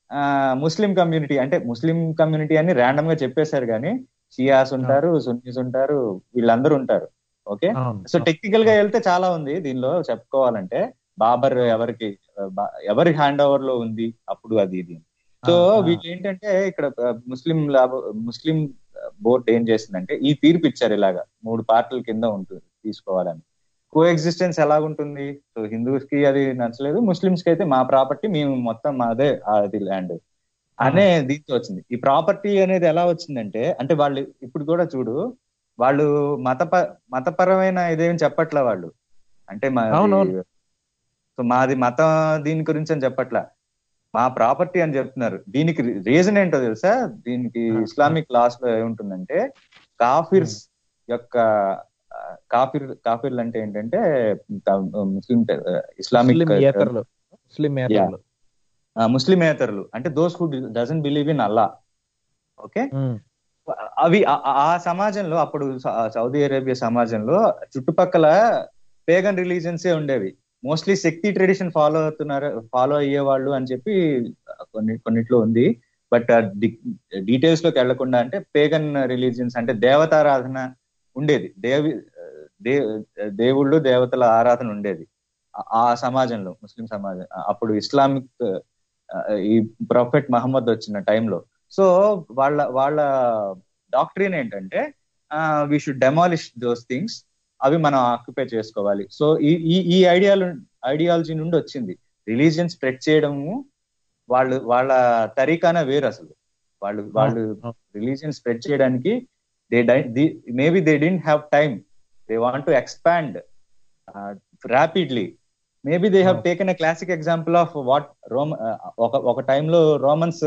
[SPEAKER 5] ముస్లిం కమ్యూనిటీ అంటే ముస్లిం కమ్యూనిటీ అని ర్యాండమ్ గా చెప్పేశారు కానీ షియాస్ ఉంటారు సున్నీస్ ఉంటారు వీళ్ళందరూ ఉంటారు ఓకే
[SPEAKER 4] అవును.
[SPEAKER 5] సో టెక్నికల్ గా వెళ్తే చాలా ఉంది దీనిలో చెప్పుకోవాలంటే బాబర్ ఎవరికి బా- ఎవరి హ్యాండ్ ఓవర్ లో ఉంది అప్పుడు అది ఇది సో
[SPEAKER 4] ఆ, ఆ.
[SPEAKER 5] వీళ్ళు ఏంటంటే ఇక్కడ ఆ, ముస్లిం లాభ ముస్లిం బోర్డు ఏం చేసిందంటే ఈ తీర్పు ఇచ్చారు ఇలాగా మూడు పార్టీల కింద ఉంటుంది తీసుకోవాలని కో ఎగ్జిస్టెన్స్ ఎలాగుంటుంది సో హిందూస్ కి అది నచ్చలేదు ముస్లిమ్స్ కి అయితే మా ప్రాపర్టీ మేము మొత్తం మాదే అది ల్యాండ్ అనే దీంతో వచ్చింది ఈ ప్రాపర్టీ అనేది ఎలా వచ్చిందంటే అంటే వాళ్ళు ఇప్పుడు కూడా చూడు వాళ్ళు మతప మతపరమైన ఇదేం చెప్పట్లా వాళ్ళు అంటే
[SPEAKER 4] అవునవును.
[SPEAKER 5] మాది సో మాది మత దీని గురించి అని చెప్పట్లా మా ప్రాపర్టీ అని చెప్తున్నారు దీనికి రీజన్ ఏంటో తెలుసా దీనికి
[SPEAKER 4] ఆ.
[SPEAKER 5] ఇస్లామిక్ లాస్ లో ఏముంటుందంటే కాఫిర్స్ యొక్క ఆ, కాఫిర్ కాఫిర్లు అంటే ఏంటంటే త- ముస్లిం ఇస్లామిక్
[SPEAKER 4] ముస్లిమేతరులు ముస్లిమేతరులు
[SPEAKER 5] ఆ, ముస్లిమేతరులు అంటే those who doesn't believe in Allah okay
[SPEAKER 4] um,
[SPEAKER 5] అవి ఆ- ఆ- ఆ సమాజంలో అప్పుడు స- సౌదీ అరేబియా సమాజంలో చుట్టుపక్కల పేగన్ రిలీజన్సే ఉండేవి మోస్ట్లీ శక్తి ట్రెడిషన్ ఫాలో అవుతున్నారు ఫాలో అయ్యేవాళ్ళు అని చెప్పి కొన్ని కొన్నిట్లో ఉంది బట్ డీటెయిల్స్ లోకి వెళ్లకుండా అంటే పేగన్ రిలీజియన్స్ అంటే దేవతారాధన ఉండేది దేవి దే- దేవుళ్ళు దేవతల ఆరాధన ఉండేది ఆ- ఆ సమాజంలో ముస్లిం సమాజం అప్పుడు ఇస్లామిక్ ఆ, ఈ ప్రొఫెట్ మహమ్మద్ వచ్చిన టైంలో సో వాళ్ళ వాళ్ళ డాక్టరీన్ ఏంటంటే we should demolish those things అవి మనం ఆక్యుపై చేసుకోవాలి సో ఈ ఈ ఈ ఐడియాలు ఐడియాలజీ నుండి వచ్చింది రిలీజియన్ స్ప్రెడ్ చేయడము వాళ్ళు వాళ్ళ తరీకానే వేరు అసలు వాళ్ళు వాళ్ళు
[SPEAKER 4] అవును.
[SPEAKER 5] రిలీజియన్ స్ప్రెడ్ చేయడానికి they maybe they didn't have time they want to expand rapidly maybe they have
[SPEAKER 4] అవును.
[SPEAKER 5] Taken a classic example of what Rome ఒక ఒక టైంలో రోమన్స్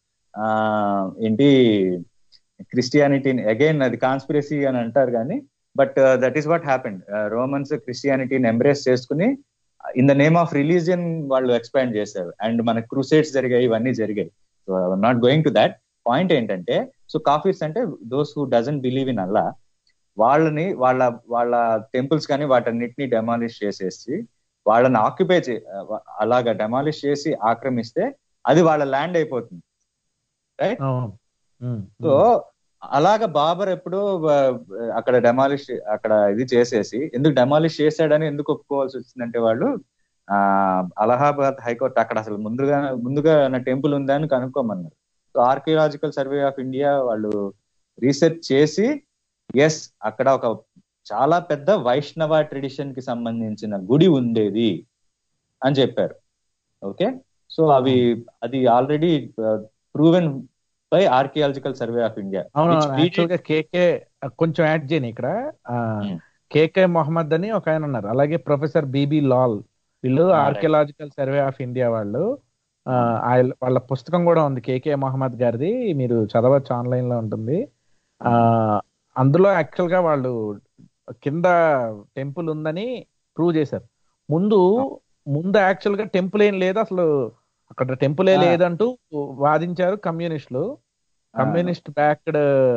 [SPEAKER 5] ఏంటి క్రిస్టియానిటీ అగైన్ అది కాన్స్పిరసీ అని అంటారు కానీ but that is what happened Romans క్రిస్టియానిటీని ఎంబ్రేస్ చేసుకుని in the name of religion వాళ్ళు ఎక్స్పాండ్ చేశారు అండ్ మన క్రూసేట్స్ జరిగాయి ఇవన్నీ జరిగాయి so not going to that point ఏంటంటే సో కాఫీర్స్ అంటే those who doesn't believe in Allah వాళ్ళని వాళ్ళ వాళ్ళ టెంపుల్స్ కానీ వాటన్నిటిని డెమాలిష్ చేసేసి వాళ్ళని ఆక్యుపై చే అలాగా డెమాలిష్ చేసి ఆక్రమిస్తే అది వాళ్ళ ల్యాండ్ అయిపోతుంది
[SPEAKER 4] అవును ఉమ్,
[SPEAKER 5] సో అలాగ బాబర్ ఎప్పుడో ఆ, అక్కడ డెమాలిష్ అక్కడ ఇది చేసేసి ఎందుకు డెమాలిష్ చేశాడని ఎందుకు ఒప్పుకోవాల్సి వచ్చిందంటే వాళ్ళు ఆ అలహాబాద్ హైకోర్టు అక్కడ అసలు ముందుగా ముందుగా నా టెంపుల్ ఉందా అని కనుక్కోమన్నారు so Archaeological Survey of India వాళ్ళు రీసెర్చ్ చేసి ఎస్ అక్కడ ఒక చాలా పెద్ద వైష్ణవ ట్రెడిషన్ కి సంబంధించిన గుడి ఉండేది అని చెప్పారు ఓకే సో అవి అది already proven by Archaeological survey of India
[SPEAKER 4] అవును యాక్చువల్ గా కేకే కొంచెం యాడ్ చేయను ఇక్కడ
[SPEAKER 5] Hmm.
[SPEAKER 4] కేకే మొహమ్మద్ అని ఒక ఆయన ఉన్నారు అలాగే ప్రొఫెసర్ బిబి లాల్ వీళ్ళు
[SPEAKER 5] right.
[SPEAKER 4] Archaeological Survey of India వాళ్ళు ఆ, ఆయన- వాళ్ళ పుస్తకం కూడా ఉంది కేకే మొహమ్మద్ గారిది మీరు చదవచ్చు ఆన్లైన్ లో ఉంటుంది ఆ అందులో యాక్చువల్ గా వాళ్ళు కింద టెంపుల్ ఉందని ప్రూవ్ చేశారు ముందు ముందు యాక్చువల్ గా టెంపుల్ ఏం లేదు అసలు అక్కడ టెంపులే
[SPEAKER 5] Ah.
[SPEAKER 4] లేదంటూ వాదించారు కమ్యూనిస్టులు కమ్యూనిస్ట్ బ్యాక్డ్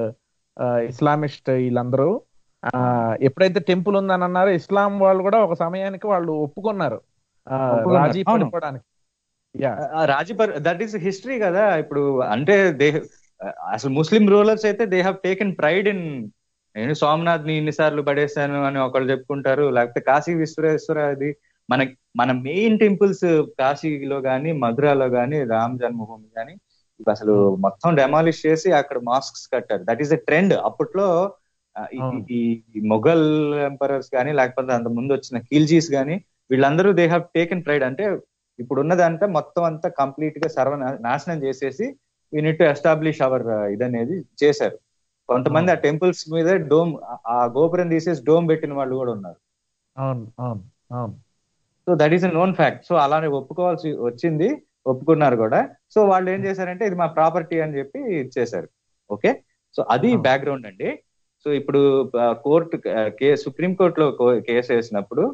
[SPEAKER 4] ఇస్లామిస్ట్ వీళ్ళందరూ ఆ, ఎప్పుడైతే టెంపుల్ ఉందని అన్నారో ఇస్లాం వాళ్ళు కూడా ఒక సమయానికి వాళ్ళు ఒప్పుకున్నారు ఆ,
[SPEAKER 5] ఒప్పుకున్నారు.
[SPEAKER 4] రాజీ
[SPEAKER 5] అవును.
[SPEAKER 4] పడిపోవడానికి యా
[SPEAKER 5] రాజీపర్ దట్ ఈస్ హిస్టరీ కదా ఇప్పుడు అంటే దే అసలు ముస్లిం రూలర్స్ అయితే they have taken pride in నేను సోమనాథ్ ని ఇన్నిసార్లు పడేశాను అని ఒకళ్ళు చెప్పుకుంటారు లేకపోతే కాశీ విశ్వేశ్వర అది మన మన మెయిన్ టెంపుల్స్ కాశీలో గాని మధురాలో గాని రామ్ జన్మభూమి గాని ఇవి అసలు మొత్తం డెమాలిష్ చేసి అక్కడ మాస్క్స్ కట్టారు దట్ ఈస్ ఎ ట్రెండ్ అప్పట్లో ఆ, ఈ-
[SPEAKER 4] అవును.
[SPEAKER 5] ఈ ఈ మొఘల్ ఎంపరర్స్ కానీ లేకపోతే అంత ముందు వచ్చిన ఖిల్జీస్ కానీ వీళ్ళందరూ దే హ్యావ్ టేకెన్ ప్రైడ్ అంటే ఇప్పుడు ఉన్నదంతా మొత్తం అంతా కంప్లీట్ గా సర్వ నాశనం చేసేసి we need to establish our ఇదనేది చేశారు కొంతమంది ఆ టెంపుల్స్ మీద డోమ్ ఆ గోపురం తీసేసి డోమ్ పెట్టిన వాళ్ళు కూడా ఉన్నారు
[SPEAKER 4] అవును అవును అవును
[SPEAKER 5] so that is a known fact so అలానే ఒప్పుకోవాల్సి వచ్చింది ఒప్పుకున్నారు కూడా సో వాళ్ళు ఏం చేశారంటే ఇది మా ప్రాపర్టీ అని చెప్పి ఇచ్చేశారు ఓకే సో అది
[SPEAKER 4] Ah.
[SPEAKER 5] బ్యాక్గ్రౌండ్ అండి సో ఇప్పుడు కోర్టు కే సుప్రీం కోర్టులో కేసు వేసినప్పుడు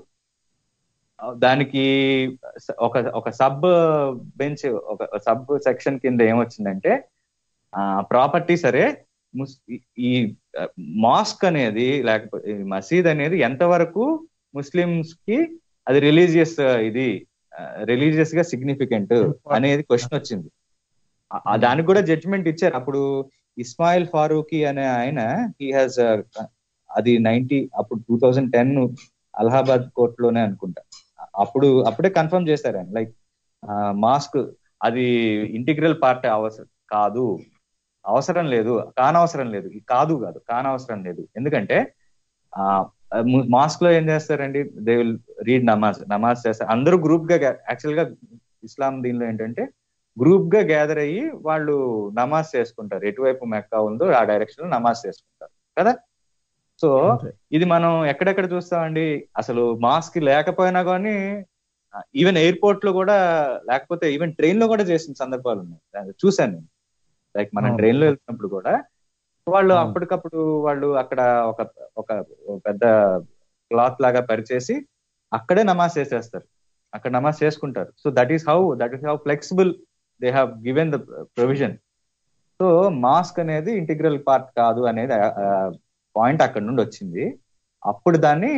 [SPEAKER 5] ఆ, దానికి స- ఒక ఒక సబ్ బెంచ్ ఒక సబ్ సెక్షన్ కింద ఏమొచ్చిందంటే ప్రాపర్టీ సరే ముస్- ఈ- ఈ మాస్క్ అనేది లేకపోతే ఈ మసీద్ అనేది ఎంతవరకు ముస్లిమ్స్ కి అది రిలీజియస్ ఇది రిలీజియస్ గా సిగ్నిఫికెంట్ అనేది క్వశ్చన్ వచ్చింది ఆ- ఆ దానికి కూడా జడ్జిమెంట్ ఇచ్చారు అప్పుడు ఇస్మాయిల్ ఫారూఖీ అనే ఆయన హీ హాజ్ అది నైన్టీ అప్పుడు టూ థౌజండ్ టెన్ అలహాబాద్ కోర్టులోనే అనుకుంటా అప్పుడు అప్పుడే కన్ఫర్మ్ చేశారు ఆయన లైక్ మాస్క్ అది ఇంటిగ్రల్ పార్ట్ అవసరం కాదు అవసరం లేదు కానవసరం లేదు ఇది కాదు కాదు కానవసరం లేదు ఎందుకంటే ఆ మాస్క్ లో ఏం చేస్తారండి దే విల్ రీడ్ నమాజ్ నమాజ్ చేస్తారు అందరూ గ్రూప్ గా యాక్చువల్ గా ఇస్లాం దీనిలో ఏంటంటే గ్రూప్ గా గ్యాదర్ అయ్యి వాళ్ళు నమాజ్ చేసుకుంటారు ఎటువైపు మెక్కా ఉందో ఆ డైరెక్షన్ లో నమాజ్ చేసుకుంటారు కదా సో
[SPEAKER 4] అంతే.
[SPEAKER 5] ఇది మనం ఎక్కడెక్కడ చూస్తామండి అసలు మాస్క్ లేకపోయినా కానీ ఈవెన్ ఎయిర్పోర్ట్ లో కూడా లేకపోతే ఈవెన్ ట్రైన్ లో కూడా చేసిన సందర్భాలు ఉన్నాయి చూశాను నేను లైక్ మనం
[SPEAKER 4] అవును.
[SPEAKER 5] ట్రైన్ లో వెళ్తున్నప్పుడు కూడా వాళ్ళు
[SPEAKER 4] అవును.
[SPEAKER 5] అప్పటికప్పుడు వాళ్ళు అక్కడ ఒక ఒక ఒక పెద్ద క్లాత్ లాగా పరిచేసి అక్కడే నమాజ్ చేసేస్తారు అక్కడ నమాజ్ చేసుకుంటారు so that is how that is how flexible they have given the provision so mosque అనేది ఇంటిగ్రల్ పార్ట్ కాదు అనేది పాయింట్ అక్కడ నుండి వచ్చింది అప్పుడు దాన్ని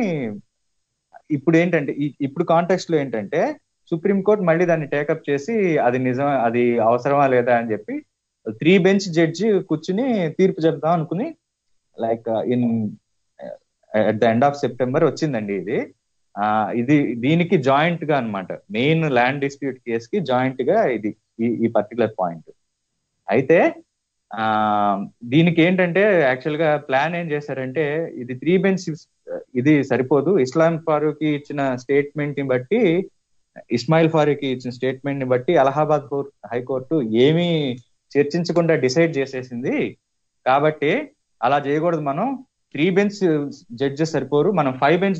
[SPEAKER 5] ఇప్పుడు ఏంటంటే ఈ- ఇప్పుడు కాంటెక్స్ట్ లో ఏంటంటే సుప్రీం కోర్ట్ మళ్ళీ దాన్ని టేకప్ చేసి అది నిజం అది అవసరమా లేదా అని చెప్పి త్రీ బెంచ్ జడ్జి కూర్చుని తీర్పు చెప్దాం అనుకుని like in at the end of September వచ్చిందండి ఇది ఆ ఇది దీనికి జాయింట్ గా అన్నమాట మెయిన్ ల్యాండ్ డిస్ప్యూట్ కేస్ కి జాయింట్ గా ఇది ఈ- ఈ పర్టికులర్ పాయింట్ అయితే ఆ దీనికి ఏంటంటే యాక్చువల్ గా ప్లాన్ ఏం చేశారంటే ఇది త్రీ బెంచ్ ఇది సరిపోదు ఇస్లాం ఫారూక్ ఇచ్చిన స్టేట్మెంట్ ని బట్టి ఇస్మాయిల్ ఫారూక్ ఇచ్చిన స్టేట్మెంట్ ని బట్టి అలహాబాద్ కోర్ట్ హైకోర్టు ఏమీ చర్చించకుండా డిసైడ్ చేసేసింది కాబట్టి అలా చేయకూడదు మనం త్రీ బెంచ్ జడ్జెస్ సరిపోరు మనం five bench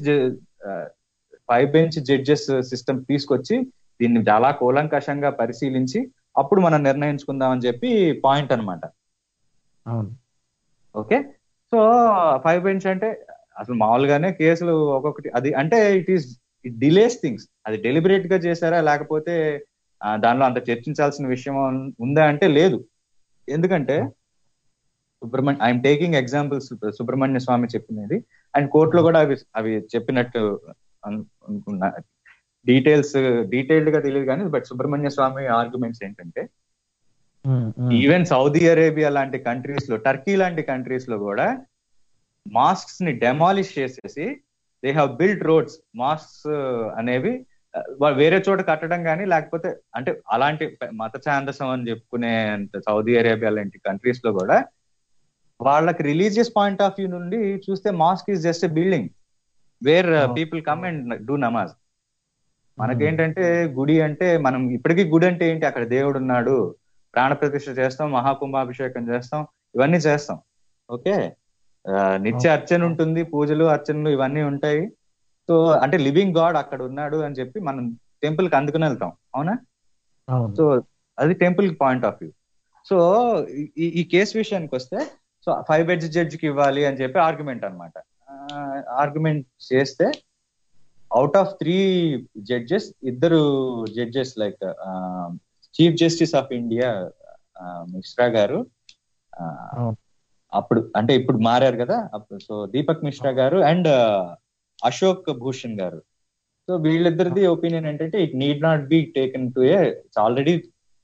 [SPEAKER 5] five bench judges system తీసుకొచ్చి దీన్ని చాలా కూలంకషంగా పరిశీలించి అప్పుడు మనం నిర్ణయించుకుందాం అని చెప్పి పాయింట్ అన్నమాట
[SPEAKER 4] అవును
[SPEAKER 5] ఓకే సో ఫైవ్ బెంచ్ అంటే అసలు మామూలుగానే కేసులు ఒక్కొక్కటి అది అంటే it is it delays things అది డెలిబరేట్ గా చేశారా లేకపోతే ఆ, దానిలో అంత చర్చించాల్సిన విషయం ఉందా అంటే లేదు ఎందుకంటే Subramanian I'm taking examples Subramanian Swamy చెప్పినది అండ్ కోర్టులో కూడా అవి అవి చెప్పినట్టు అను- అనుకున్నా డీటెయిల్స్ డీటెయిల్డ్ గా తెలియదు కానీ బట్ సుబ్రహ్మణ్య స్వామి ఆర్గ్యుమెంట్స్ ఏంటంటే
[SPEAKER 4] um, um.
[SPEAKER 5] Even Saudi Arabia లాంటి కంట్రీస్ లో టర్కీ లాంటి కంట్రీస్ లో కూడా మాస్క్స్ ని డెమాలిష్ చేసేసి they have build roads mosques అనేవి ఆ, వా- వేరే చోట కట్టడం కానీ లేకపోతే అంటే అలాంటి మత ఛాందసం అని చెప్పుకునే అంత సౌదీ అరేబియా లాంటి కంట్రీస్ లో కూడా వాళ్ళకి రిలీజియస్ పాయింట్ ఆఫ్ వ్యూ నుండి చూస్తే mosque is just a building where
[SPEAKER 4] Oh.
[SPEAKER 5] People come and do namaz మనకేంటంటే గుడి అంటే మనం ఇప్పటికీ గుడి అంటే ఏంటి అక్కడ దేవుడు ఉన్నాడు ప్రాణ ప్రతిష్ఠ చేస్తాం మహాకుంభాభిషేకం చేస్తాం ఇవన్నీ చేస్తాం ఓకే ఆ, నిత్య అర్చన ఉంటుంది పూజలు అర్చనలు ఇవన్నీ ఉంటాయి సో అంటే లివింగ్ గాడ్ అక్కడ ఉన్నాడు అని చెప్పి మనం టెంపుల్ కి అందుకుని వెళ్తాం అవునా
[SPEAKER 4] అవును
[SPEAKER 5] సో అది temple point of view so ఈ ఈ కేసు విషయానికి వస్తే సో ఫైవ్ బెడ్జ్ జడ్జ్ కి ఇవ్వాలి అని చెప్పి ఆర్గ్యుమెంట్ అనమాట ఆర్గ్యుమెంట్ చేస్తే అవుట్ ఆఫ్ త్రీ జడ్జెస్ ఇద్దరు judges like chief justice of India Mishra గారు ఆ,
[SPEAKER 4] అవును.
[SPEAKER 5] అప్పుడు అంటే ఇప్పుడు మారారు కదా అప్పుడు సో దీపక్ మిశ్రా గారు అండ్ అశోక్ భూషణ్ గారు సో వీళ్ళిద్దరిది ఒపీనియన్ ఏంటంటే it need not be taken to a it's already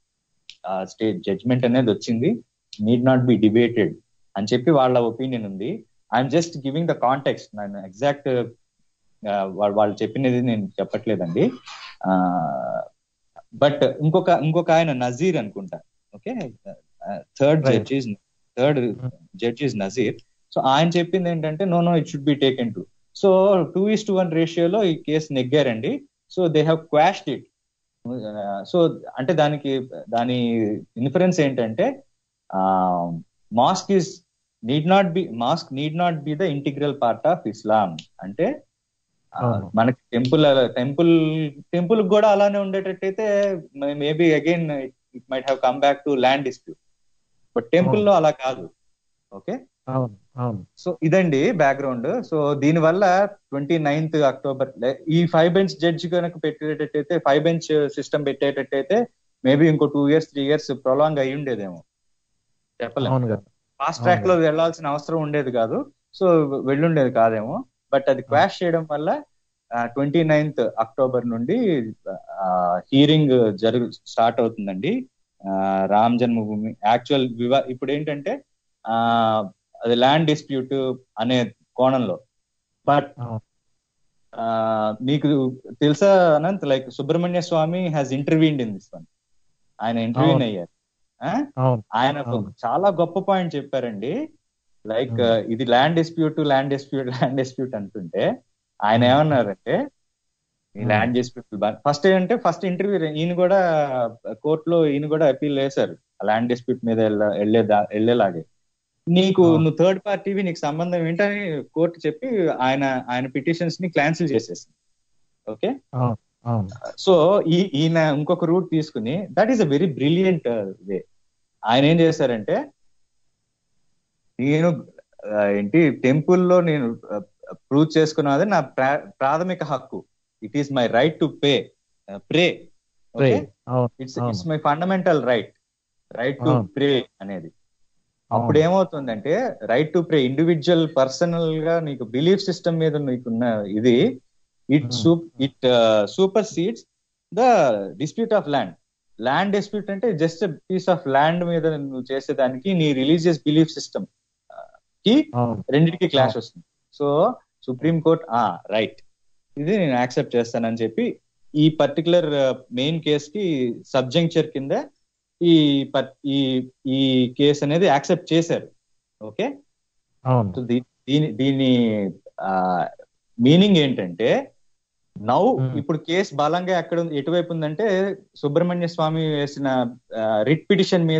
[SPEAKER 5] state judgment అనేది వచ్చింది నీడ్ నాట్ బి డిబేటెడ్ అని చెప్పి వాళ్ళ ఒపీనియన్ ఉంది I'm just giving the context నేను ఎగ్జాక్ట్ వాళ్ళు చెప్పినది నేను చెప్పట్లేదండి బట్ ఇంకొక ఇంకొక ఆయన నజీర్ అనుకుంటా okay third
[SPEAKER 4] Right.
[SPEAKER 5] Judge is third judge is Nazeer so ఆయన చెప్పింది ఏంటంటే no no it should be taken to so two is to one రేషియోలో ఈ కేసు నెగ్గారండి so they have quashed it so అంటే దానికి దాని ఇన్ఫరెన్స్ ఏంటంటే mosque is need not be mosque need not be the integral part of Islam అంటే ఆ,
[SPEAKER 4] అవును.
[SPEAKER 5] మనకి టెంపుల్ టెంపుల్ టెంపుల్ కూడా అలానే ఉండేటట్టయితే maybe again it might have come back to land dispute but temple లో అలా కాదు ఓకే
[SPEAKER 4] అవును అవును
[SPEAKER 5] సో ఇదండి బ్యాక్గ్రౌండ్ సో దీని వల్ల ట్వంటీ నైన్త్ అక్టోబర్ ఈ ఫైవ్ బెంచ్ జడ్జి కనుక పెట్టేటట్టయితే ఫైవ్ బెంచ్ సిస్టమ్ పెట్టేటట్టయితే మేబీ ఇంకో two years three years prolong అయి ఉండేదేమో చెప్పలేము
[SPEAKER 4] అవును కదా
[SPEAKER 5] ఫాస్ట్ ట్రాక్ లో వెళ్లాల్సిన అవసరం ఉండేది కాదు సో వెళ్ళుండేది కాదేమో బట్ అది క్వాష్ చేయడం వల్ల ట్వంటీ నైన్త్ అక్టోబర్ నుండి హీరింగ్ జరుగు స్టార్ట్ అవుతుందండి ఆ, రామ్ జన్మభూమి యాక్చువల్ వివా ఇప్పుడు ఏంటంటే ఆ అది ల్యాండ్ డిస్ప్యూట్ అనే కోణంలో బట్
[SPEAKER 4] అవును.
[SPEAKER 5] మీకు తెలుసా Anant like Subramanian Swamy has interviewed in this one ఆయన ఇంటర్వ్యూన్
[SPEAKER 4] అవును.
[SPEAKER 5] అయ్యారు ఆ?
[SPEAKER 4] అవును
[SPEAKER 5] ఆయన ఒక
[SPEAKER 4] అవును.
[SPEAKER 5] చాలా గొప్ప పాయింట్ చెప్పారండి లైక్
[SPEAKER 4] Hmm.
[SPEAKER 5] ఇది land dispute land dispute land dispute అంటుంటే ఆయన
[SPEAKER 4] Hmm.
[SPEAKER 5] ఏమన్నారంటే ఈ
[SPEAKER 4] Hmm.
[SPEAKER 5] ల్యాండ్ డిస్ప్యూట్ ఫస్ట్ ఏంటంటే ఫస్ట్ ఇంటర్వ్యూ ఈయన కూడా కోర్టులో ఈయన కూడా అపీల్ వేశారు ల్యాండ్ డిస్ప్యూట్ మీద వెళ్ళ- వెళ్ళేదా వెళ్ళేలాగే నీకు
[SPEAKER 4] Oh.
[SPEAKER 5] నువ్వు థర్డ్ పార్టీవి నీకు సంబంధం ఏంటని కోర్టు చెప్పి ఆయన ఆయన పిటిషన్స్ ని క్యాన్సిల్ చేసేసింది ఓకే
[SPEAKER 4] అవును అవును
[SPEAKER 5] సో ఈ ఈయన ఇంకొక రూట్ తీసుకుని that is a very brilliant way ఆయన ఏం చేశారంటే నేను ఆ, ఏంటి టెంపుల్లో నేను ప్రూవ్ చేసుకున్నది నా ప్రా- ప్రాథమిక హక్కు it is my right to pay pray
[SPEAKER 4] Pray. అవును
[SPEAKER 5] ఇట్స్
[SPEAKER 4] అవును.
[SPEAKER 5] It's my fundamental right right to
[SPEAKER 4] అవును.
[SPEAKER 5] ప్రే అనేది
[SPEAKER 4] అవును.
[SPEAKER 5] అప్పుడు ఏమవుతుందంటే right to pray individual personal గా నీకు బిలీఫ్ సిస్టమ్ మీద నీకున్న ఇది ఇట్
[SPEAKER 4] Hmm.
[SPEAKER 5] సూప్ it supersedes the dispute of land land dispute అంటే జస్ట్ పీస్ ఆఫ్ ల్యాండ్ మీద నువ్వు చేసేదానికి నీ రిలీజియస్ బిలీఫ్ సిస్టమ్ కి
[SPEAKER 4] అవును
[SPEAKER 5] రెండింటికి క్లాష్ వస్తుంది సో సుప్రీం కోర్ట్ ఆ రైట్ ఇది నేను యాక్సెప్ట్ చేస్తానని చెప్పి ఈ పర్టికులర్ మెయిన్ కేస్ కి సబ్జంక్చర్ కింద ఈ పర్- ఈ ఈ కేసు అనేది యాక్సెప్ట్ చేశారు ఓకే
[SPEAKER 4] అవును
[SPEAKER 5] సో దీ- దీని దీని మీనింగ్ ఏంటంటే నౌ
[SPEAKER 4] Hmm.
[SPEAKER 5] ఇప్పుడు కేసు బలంగా ఎక్కడ ఉంది- ఎటువైపు ఉందంటే సుబ్రహ్మణ్య స్వామి వేసిన రిట్ పిటిషన్ మీద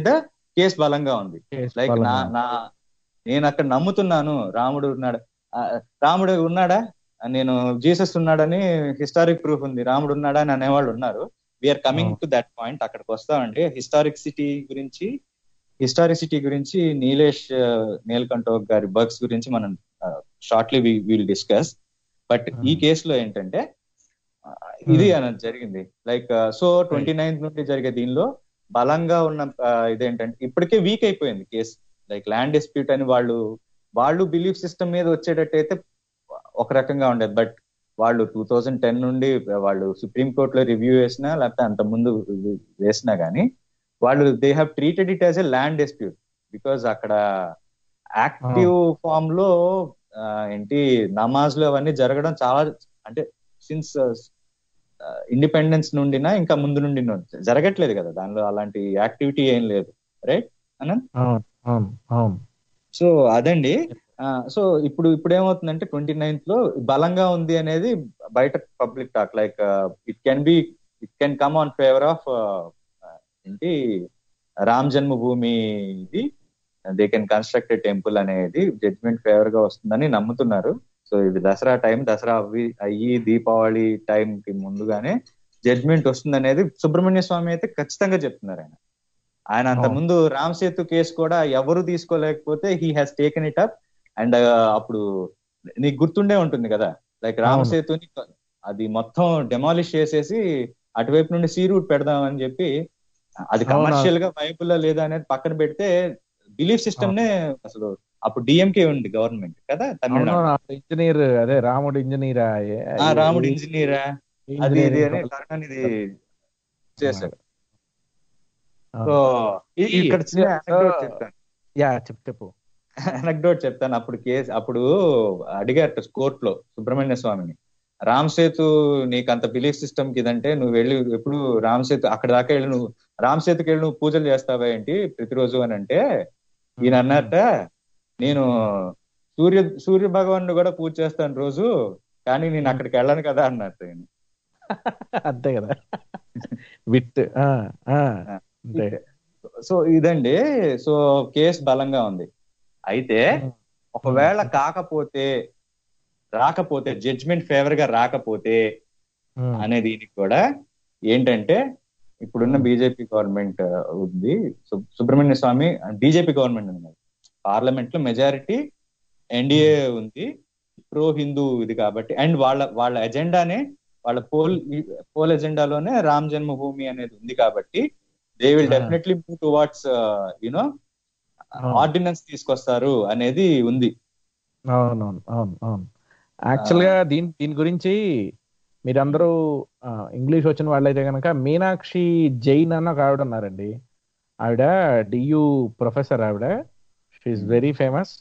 [SPEAKER 5] కేసు బలంగా ఉంది
[SPEAKER 4] Case
[SPEAKER 5] లైక్ నా
[SPEAKER 4] బలంగా.
[SPEAKER 5] నా నేను అక్కడ నమ్ముతున్నాను రాముడు ఉన్నాడు ఆ, రాముడు ఉన్నాడా నేను జీసస్ ఉన్నాడని హిస్టారిక్ ప్రూఫ్ ఉంది రాముడు ఉన్నాడా అని అనేవాళ్ళు ఉన్నారు we're coming to that point అక్కడికి వస్తామండి హిస్టారిక్ సిటీ గురించి హిస్టారిసిటీ గురించి నీలేష్ నీలకంఠో గారి బర్గ్స్ గురించి మనం షార్ట్లీ విల్ డిస్కస్ బట్ ఈ కేసులో ఏంటంటే ఆ, ఇది అనేది జరిగింది లైక్ సో ట్వంటీ నైన్త్ నుండి జరిగే దీనిలో బలంగా ఉన్న ఆ, ఇదేంటంటే ఇప్పటికే వీక్ అయిపోయింది కేసు లైక్ ల్యాండ్ డిస్ప్యూట్ అని వాళ్ళు వాళ్ళు బిలీఫ్ సిస్టమ్ మీద వచ్చేటట్టయితే ఒక రకంగా ఉండేది బట్ వాళ్ళు టూ థౌజండ్ టెన్ నుండి వాళ్ళు సుప్రీం కోర్ట్ లో రివ్యూ వేసినా లేకపోతే అంత ముందు వేసినా గానీ వాళ్ళు they have treated it as a land dispute because అక్కడ యాక్టివ్ ఫామ్ లో ఆ, ఏంటి నమాజ్ లో అవన్నీ జరగడం చాలా అంటే సిన్స్ ఇండిపెండెన్స్ నుండినా ఇంకా ముందు నుండి జరగట్లేదు కదా దానిలో అలాంటి యాక్టివిటీ ఏం లేదు రైట్ అనంత్
[SPEAKER 4] అవును అవును అవును
[SPEAKER 5] సో అదండి సో ఇప్పుడు ఇప్పుడు ఏమవుతుందంటే ట్వంటీ నైన్త్ లో బలంగా ఉంది అనేది బయట public talk like it can be it can come on favour of ఏంటి రామ్ జన్మభూమి ఇది దే కెన్ కన్స్ట్రక్ట్ టెంపుల్ అనేది జడ్జ్మెంట్ ఫేవర్ గా వస్తుందని నమ్ముతున్నారు సో ఇది దసరా టైం దసరా అవి అయ్యి దీపావళి టైం కి ముందుగానే జడ్జ్మెంట్ వస్తుంది అనేది సుబ్రహ్మణ్య స్వామి అయితే ఖచ్చితంగా చెప్తున్నారు ఆయన ఆయన అంత
[SPEAKER 4] అవును.
[SPEAKER 5] ముందు రామ్ సేతు కేసు కూడా ఎవరు తీసుకోలేకపోతే he has taken it up and అప్పుడు నీకు గుర్తుండే ఉంటుంది కదా లైక్ రామ్
[SPEAKER 4] అవును.
[SPEAKER 5] సేతుని అది మొత్తం డెమాలిష్ చేసేసి అటువైపు నుండి సీ రూట్ పెడదాం అని చెప్పి అది
[SPEAKER 4] అవును.
[SPEAKER 5] కమర్షియల్ గా వైపుల్లో లేదా అనేది పక్కన పెడితే బిలీఫ్ సిస్టమ్ నే అసలు అప్పుడు డిఎంకే ఉంది గవర్నమెంట్ కదా తమిళనాడు
[SPEAKER 4] ఇంజనీర్ అదే రాముడు ఇంజనీర్
[SPEAKER 5] ఆ, రాముడు ఇంజనీర్ అది ఇది అని ఇది చేశారు సో ఇ- ఇక్కడ చిన్న anecdote చెప్తాను
[SPEAKER 4] యా చెప్పు చెప్పు
[SPEAKER 5] అనక్డోట్ చెప్తాను అప్పుడు కేసు అప్పుడు అడిగారు కోర్ట్ లో సుబ్రహ్మణ్య స్వామిని రామ్ సేతు నీకు అంత బిలీఫ్ సిస్టమ్ కి ఇదంటే నువ్వు వెళ్ళి ఎప్పుడు రామ్ సేతు అక్కడ దాకా వెళ్ళి నువ్వు రామ్ సేతుకి వెళ్ళి నువ్వు పూజలు చేస్తావా ఏంటి ప్రతిరోజు అని అంటే ఈయన అన్నట్ట నేను సూర్య సూర్య భగవాన్ కూడా పూజ చేస్తాను రోజు కానీ నేను అక్కడికి వెళ్ళను కదా అన్నట్టు ఈయన.
[SPEAKER 4] అంతే కదా విత్ ఆ, ఆ, అంతే
[SPEAKER 5] సో ఇదండి సో కేసు బలంగా ఉంది అయితే ఒకవేళ కాకపోతే రాకపోతే జడ్జ్మెంట్ ఫేవర్ గా రాకపోతే
[SPEAKER 4] ఉమ్,
[SPEAKER 5] అనే దీనికి కూడా ఏంటంటే ఇప్పుడున్న బీజేపీ గవర్నమెంట్ ఉంది సు- సుబ్రహ్మణ్య స్వామి బీజేపీ గవర్నమెంట్ ఉంది పార్లమెంట్ లో మెజారిటీ ఎన్డీఏ ఉంది ప్రో హిందూ ఇది కాబట్టి అండ్ వాళ్ళ వాళ్ళ ఎజెండానే వాళ్ళ పోల్ పోల్ ఎజెండాలోనే రామ్ జన్మభూమి అనేది ఉంది కాబట్టి they will
[SPEAKER 4] Ah.
[SPEAKER 5] Definitely move towards you know
[SPEAKER 4] అవును.
[SPEAKER 5] ఆర్డినెన్స్ తీసుకొస్తారు అనేది ఉంది
[SPEAKER 4] అవునవును అవును అవును యాక్చువల్ గా దీని దీని గురించి మీరందరూ ఆ, ఇంగ్లీష్ వచ్చిన వాళ్ళైతే కనుక మీనాక్షి జైన్ అని ఒక ఆవిడ ఉన్నారండి ఆవిడ డియు ప్రొఫెసర్ ఆవిడ she's very famous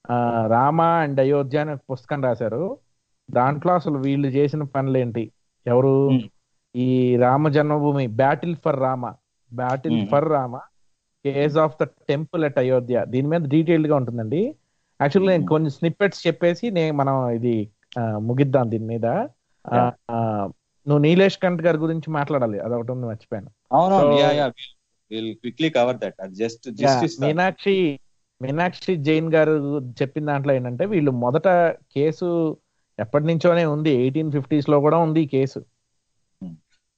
[SPEAKER 4] Rama and Ayodhya అనే ఒక పుస్తకం రాశారు దాంట్లో అసలు వీళ్ళు చేసిన పనులు ఏంటి ఎవరు
[SPEAKER 5] Hmm.
[SPEAKER 4] ఈ Rama Janmabhoomi battle for Rama battle
[SPEAKER 5] Hmm.
[SPEAKER 4] For Rama case of the temple at Ayodhya దీని మీద డీటెయిల్డ్ గా ఉంటుందండి యాక్చువల్లీ నేను
[SPEAKER 5] Hmm.
[SPEAKER 4] కొన్ని స్నిప్పెట్స్ చెప్పేసి నేను మనం ఇది ఆ, ముగిద్దాం దీని మీద ఆ,
[SPEAKER 5] Yeah.
[SPEAKER 4] ఆ, నువ్వు నీలేష్ కంట్ గారి గురించి మాట్లాడాలి అదొకటి ఉంది మర్చిపోయాను
[SPEAKER 5] అవునవును
[SPEAKER 4] So-
[SPEAKER 5] yeah yeah will quickly cover that అది just
[SPEAKER 4] Yeah,
[SPEAKER 5] just
[SPEAKER 4] Meenakshi Meenakshi Jain గారు చెప్పిన దాంట్లో ఏంటంటే వీళ్ళు మొదట కేసు ఎప్పటి నుంచోనే ఉంది ఎయిటీన్ ఫిఫ్టీస్ లో కూడా ఉంది ఈ కేసు
[SPEAKER 5] Hmm.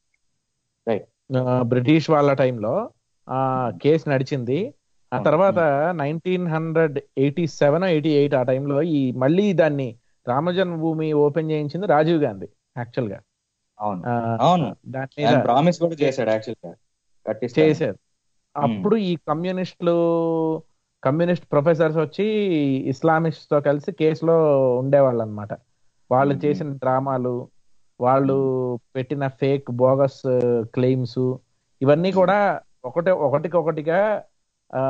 [SPEAKER 5] Right.
[SPEAKER 4] ఆ, బ్రిటిష్ వాళ్ళ టైంలో ఆ కేసు నడిచింది ఆ
[SPEAKER 5] అవును.
[SPEAKER 4] తర్వాత nineteen hundred eighty seven eighty eight ఆ టైంలో ఈ మళ్ళీ దాన్ని రామజన్మభూమి ఓపెన్ చేయించింది రాజీవ్ గాంధీ యాక్చువల్ గా
[SPEAKER 5] అవును
[SPEAKER 4] ఆ,
[SPEAKER 5] అవును
[SPEAKER 4] దాని మీద
[SPEAKER 5] ఆయన ప్రామిస్ కూడా చేశాడు యాక్చువల్ గా కట్టిస్తాను.
[SPEAKER 4] చేశారు అప్పుడు ఈ కమ్యూనిస్టులు కమ్యూనిస్ట్ ప్రొఫెసర్స్ వచ్చి ఇస్లామిస్ట్ తో కలిసి కేసులో ఉండేవాళ్ళు అనమాట వాళ్ళు
[SPEAKER 5] Mhm.
[SPEAKER 4] చేసిన డ్రామాలు వాళ్ళు పెట్టిన ఫేక్ బోగస్ క్లెయిమ్స్ ఇవన్నీ కూడా ఒకటి ఒకటికి ఒకటిగా ఆ,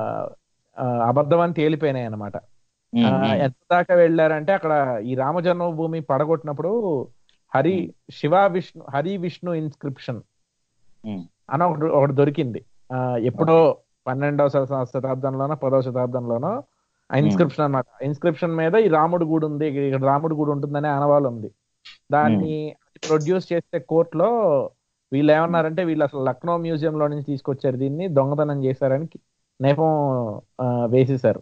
[SPEAKER 4] ఆ, అబద్ధం అని తేలిపోయినాయి అనమాట
[SPEAKER 5] ఉమ్,
[SPEAKER 4] ఆ,
[SPEAKER 5] ఉమ్.
[SPEAKER 4] ఎంత దాకా వెళ్ళారంటే అక్కడ ఈ రామ జన్మభూమి పడగొట్టినప్పుడు హరి శివ విష్ణు హరి విష్ణు ఇన్స్క్రిప్షన్
[SPEAKER 5] ఉమ్,
[SPEAKER 4] అని ఒకటి ఒకటి దొరికింది ఆ, ఎప్పుడో పన్నెండవ శత- శతాబ్దంలోనో పదవ శతాబ్దంలోనో ఆ ఇన్స్క్రిప్షన్ అన్నమాట ఇన్స్క్రిప్షన్ మీద ఈ రాముడు గుడి ఉంది ఇక్కడ రాముడు గుడి ఉంటుందనే ఆనవాళ్ళు ఉంది దాన్ని ప్రొడ్యూస్ చేస్తే కోర్టులో వీళ్ళు ఏమన్నారంటే వీళ్ళు అసలు లక్నో మ్యూజియం లో నుంచి తీసుకొచ్చారు దీన్ని దొంగతనం చేశారని నెపం ఆ, వేసేశారు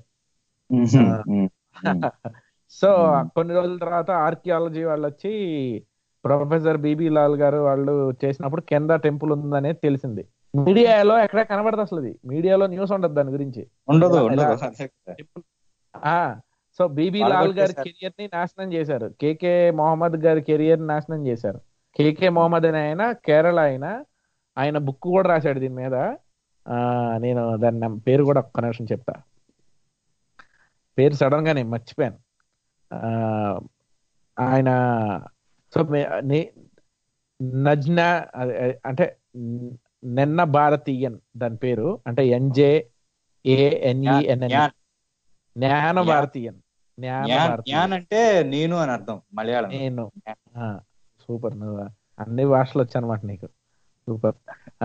[SPEAKER 4] సో
[SPEAKER 5] Hmm.
[SPEAKER 4] కొన్ని రోజుల తర్వాత ఆర్కియాలజీ వాళ్ళు వచ్చి ప్రొఫెసర్ బిబి లాల్ గారు వాళ్ళు చేసినప్పుడు కింద టెంపుల్ ఉందనేది తెలిసింది మీడియాలో ఎక్కడ కనబడదు అసలు ఇది మీడియాలో న్యూస్ ఉండదు దాని గురించి
[SPEAKER 5] ఉండదు
[SPEAKER 4] ఇలా-
[SPEAKER 5] ఉండదు
[SPEAKER 4] ఇలా-
[SPEAKER 5] అదే కదా.
[SPEAKER 4] ఆ సో బీబీ
[SPEAKER 5] వాళ్ళు
[SPEAKER 4] లాల్ గారి
[SPEAKER 5] కొట్టేశారు.
[SPEAKER 4] కెరియర్ ని నాశనం చేశారు కేకే మొహమ్మద్ గారి కెరియర్ నాశనం చేశారు కేకే మొహమ్మద్ అనే ఆయన కేరళ ఆయన ఆయన బుక్ కూడా రాశాడు దీని మీద ఆ నేను దాని నమ్- పేరు కూడా ఒక్క నిమిషం చెప్తా పేరు సడన్ గా నేను మర్చిపోయాను ఆ ఆయన సో మే- నే- నజ్నా అదే- అదే- అంటే నిన్న భారతీయన్ దాని పేరు అంటే ఎన్జే ఏఎన్ఈఎన్
[SPEAKER 5] జ్ఞాన్
[SPEAKER 4] జ్ఞాన
[SPEAKER 5] జ్ఞాన్.
[SPEAKER 4] భారతీయన్ జ్ఞాన
[SPEAKER 5] జ్ఞాన్
[SPEAKER 4] భారతీయన్
[SPEAKER 5] జ్ఞాన్ అంటే నేను అని అర్థం మలయాళం
[SPEAKER 4] నేను సూపర్ నువ్వు అన్ని భాషలు వచ్చనమాట నీకు సూపర్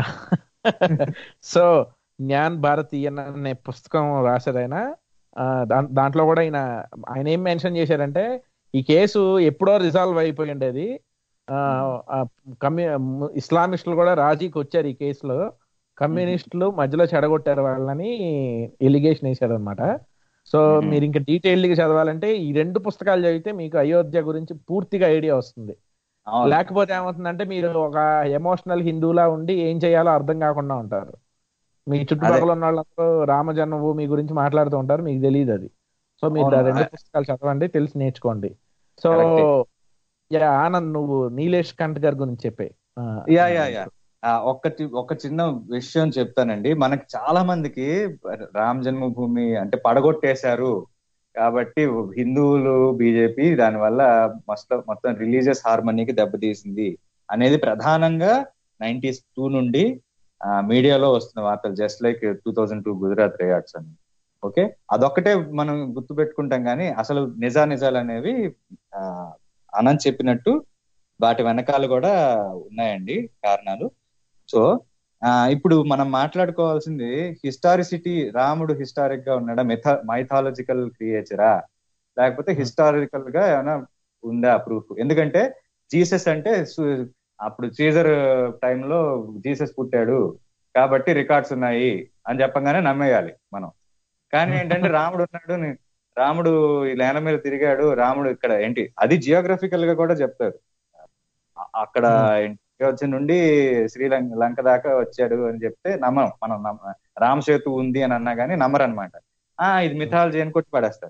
[SPEAKER 4] సో జ్ఞాన్ భారతీయన్ అనే పుస్తకం రాశారు ఆయన ఆ, దాం- దాంట్లో కూడా ఆయన ఆయన ఏం మెన్షన్ చేశారంటే ఈ కేసు ఎప్పుడో రిజాల్వ్ అయిపోయి ఉండేది ఆ, ఆ, కమ్యూ ఇస్లామిస్టులు కూడా రాజీకి వచ్చారు ఈ కేసులో కమ్యూనిస్టులు మధ్యలో చెడగొట్టారు వాళ్ళని ఎలిగేషన్ వేశారు అనమాట సో
[SPEAKER 5] Mhm.
[SPEAKER 4] మీరు ఇంకా డీటెయిల్డ్ గా చదవాలంటే ఈ రెండు పుస్తకాలు చదివితే మీకు అయోధ్య గురించి పూర్తిగా ఐడియా వస్తుంది
[SPEAKER 5] అవును.
[SPEAKER 4] లేకపోతే ఏమవుతుందంటే మీరు ఒక ఎమోషనల్ హిందూలా ఉండి ఏం చేయాలో అర్థం కాకుండా ఉంటారు మీ చుట్టుపక్కల ఉన్న వాళ్ళందరూ రామ జన్మభూమి గురించి మాట్లాడుతూ ఉంటారు మీకు తెలియదు అది సో మీరు ఆ
[SPEAKER 5] అవును.
[SPEAKER 4] రెండు పుస్తకాలు చదవండి తెలిసి నేర్చుకోండి సో
[SPEAKER 5] Correct.
[SPEAKER 4] యా ఆనంద్ నువ్వు నీలేష్ కంట్ గారి గురించి చెప్పే ఆ,
[SPEAKER 5] యా యా యా ఆ, ఒక్కటి ఒక చిన్న విషయం చెప్తానండి మనకి చాలా మందికి రామ్ జన్మభూమి అంటే పడగొట్టేశారు కాబట్టి హిందువులు బీజేపీ దానివల్ల మొత్తం మొత్తం రిలీజియస్ హార్మనీకి దెబ్బతీసింది అనేది ప్రధానంగా నైన్టీస్ టూ నుండి ఆ, మీడియాలో వస్తున్న వార్తలు just like two thousand two Gujarat riots అని ఓకే అదొక్కటే మనం గుర్తు పెట్టుకుంటాం కానీ అసలు నిజా నిజాలు అనేవి ఆ, అనంత్ చెప్పినట్టు వాటి వెనకాల కూడా ఉన్నాయండి కారణాలు సో ఆ, ఇప్పుడు మనం మాట్లాడుకోవాల్సింది హిస్టారిసిటీ రాముడు హిస్టారిక్ గా ఉన్నాడా మెథ మైథాలజికల్ క్రియేచరా లేకపోతే హిస్టారికల్ గా ఏమైనా ఉందా ప్రూఫ్ ఎందుకంటే జీసస్ అంటే సు- అప్పుడు సీజర్ టైంలో జీసస్ పుట్టాడు కాబట్టి రికార్డ్స్ ఉన్నాయి అని చెప్పగానే నమ్మేయాలి మనం కానీ ఏంటంటే రాముడు ఉన్నాడు ని- రాముడు ఈ నేల మీద తిరిగాడు రాముడు ఇక్కడ ఏంటి అది జియోగ్రఫికల్ గా కూడా చెప్తారు అ- అక్కడ వచ్చి నుండి శ్రీలంక లంక దాకా వచ్చాడు అని చెప్తే నమ్మం మనం నమ్మ రామ సేతు ఉంది అని అన్నా గానీ నమ్మరు అనమాట ఆ ఇది మిథాలజీ అని కొట్టి పడేస్తారు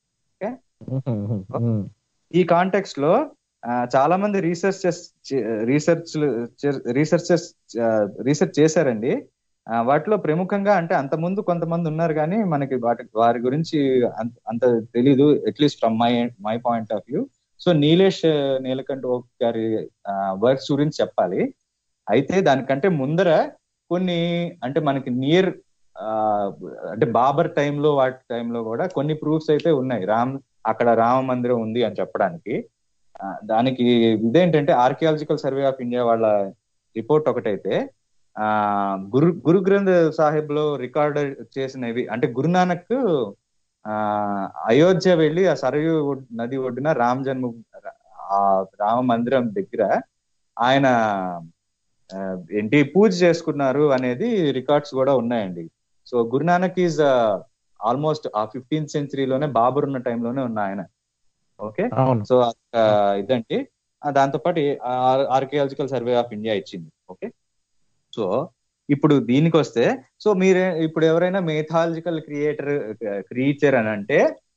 [SPEAKER 5] ఈ కాంటెక్స్ట్ లో ఆ, చాలా మంది రీసెర్చ్ రీసెర్చ్ రీసెర్చర్స్ రీసెర్చ్ చేశారండి ఆ, వాటిలో ప్రముఖంగా అంటే అంత ముందు కొంతమంది ఉన్నారు కానీ మనకి వాటి వారి గురించి అంత అంత తెలీదు at least from my my point of view so Nilesh Nilakantha Oak గారి వర్క్స్ గురించి చెప్పాలి అయితే దానికంటే ముందర కొన్ని అంటే మనకి నియర్ అంటే బాబర్ టైంలో వాటి టైంలో కూడా కొన్ని ప్రూఫ్స్ అయితే ఉన్నాయి రామ్ అక్కడ రామ మందిరం ఉంది అని చెప్పడానికి ఆ, దానికి ఇదేంటంటే ఆర్కియాలజికల్ సర్వే ఆఫ్ ఇండియా వాళ్ళ రిపోర్ట్ ఒకటైతే ఆ గురు గురు గ్రంథ్ సాహిబ్ లో రికార్డ్ చేసినవి అంటే గురునానక్ ఆ అయోధ్య వెళ్ళి ఆ సరయు ఒడ్- నది ఒడ్డున రామ్ జన్మ ఆ రామ మందిరం దగ్గర ఆయన ఆ, ఏంటి పూజ చేసుకున్నారు అనేది రికార్డ్స్ కూడా ఉన్నాయండి సో గురునానక్ ఈజ్ ఆల్మోస్ట్ ఆ ఫిఫ్టీన్త్ సెంచరీలోనే బాబర్ ఉన్న టైంలోనే ఉన్న ఆయన ఓకే
[SPEAKER 4] అవును
[SPEAKER 5] సో ఆ, ఇదండి ఆ, దాంతోపాటు ఆర్కియాలజికల్ సర్వే ఆఫ్ ఇండియా ఇచ్చింది ఓకే సో ఇప్పుడు దీనికి వస్తే సో మీరే ఇప్పుడు ఎవరైనా మేథాలజికల్ క్రియేటర్ క్రియేచర్ అని అంటే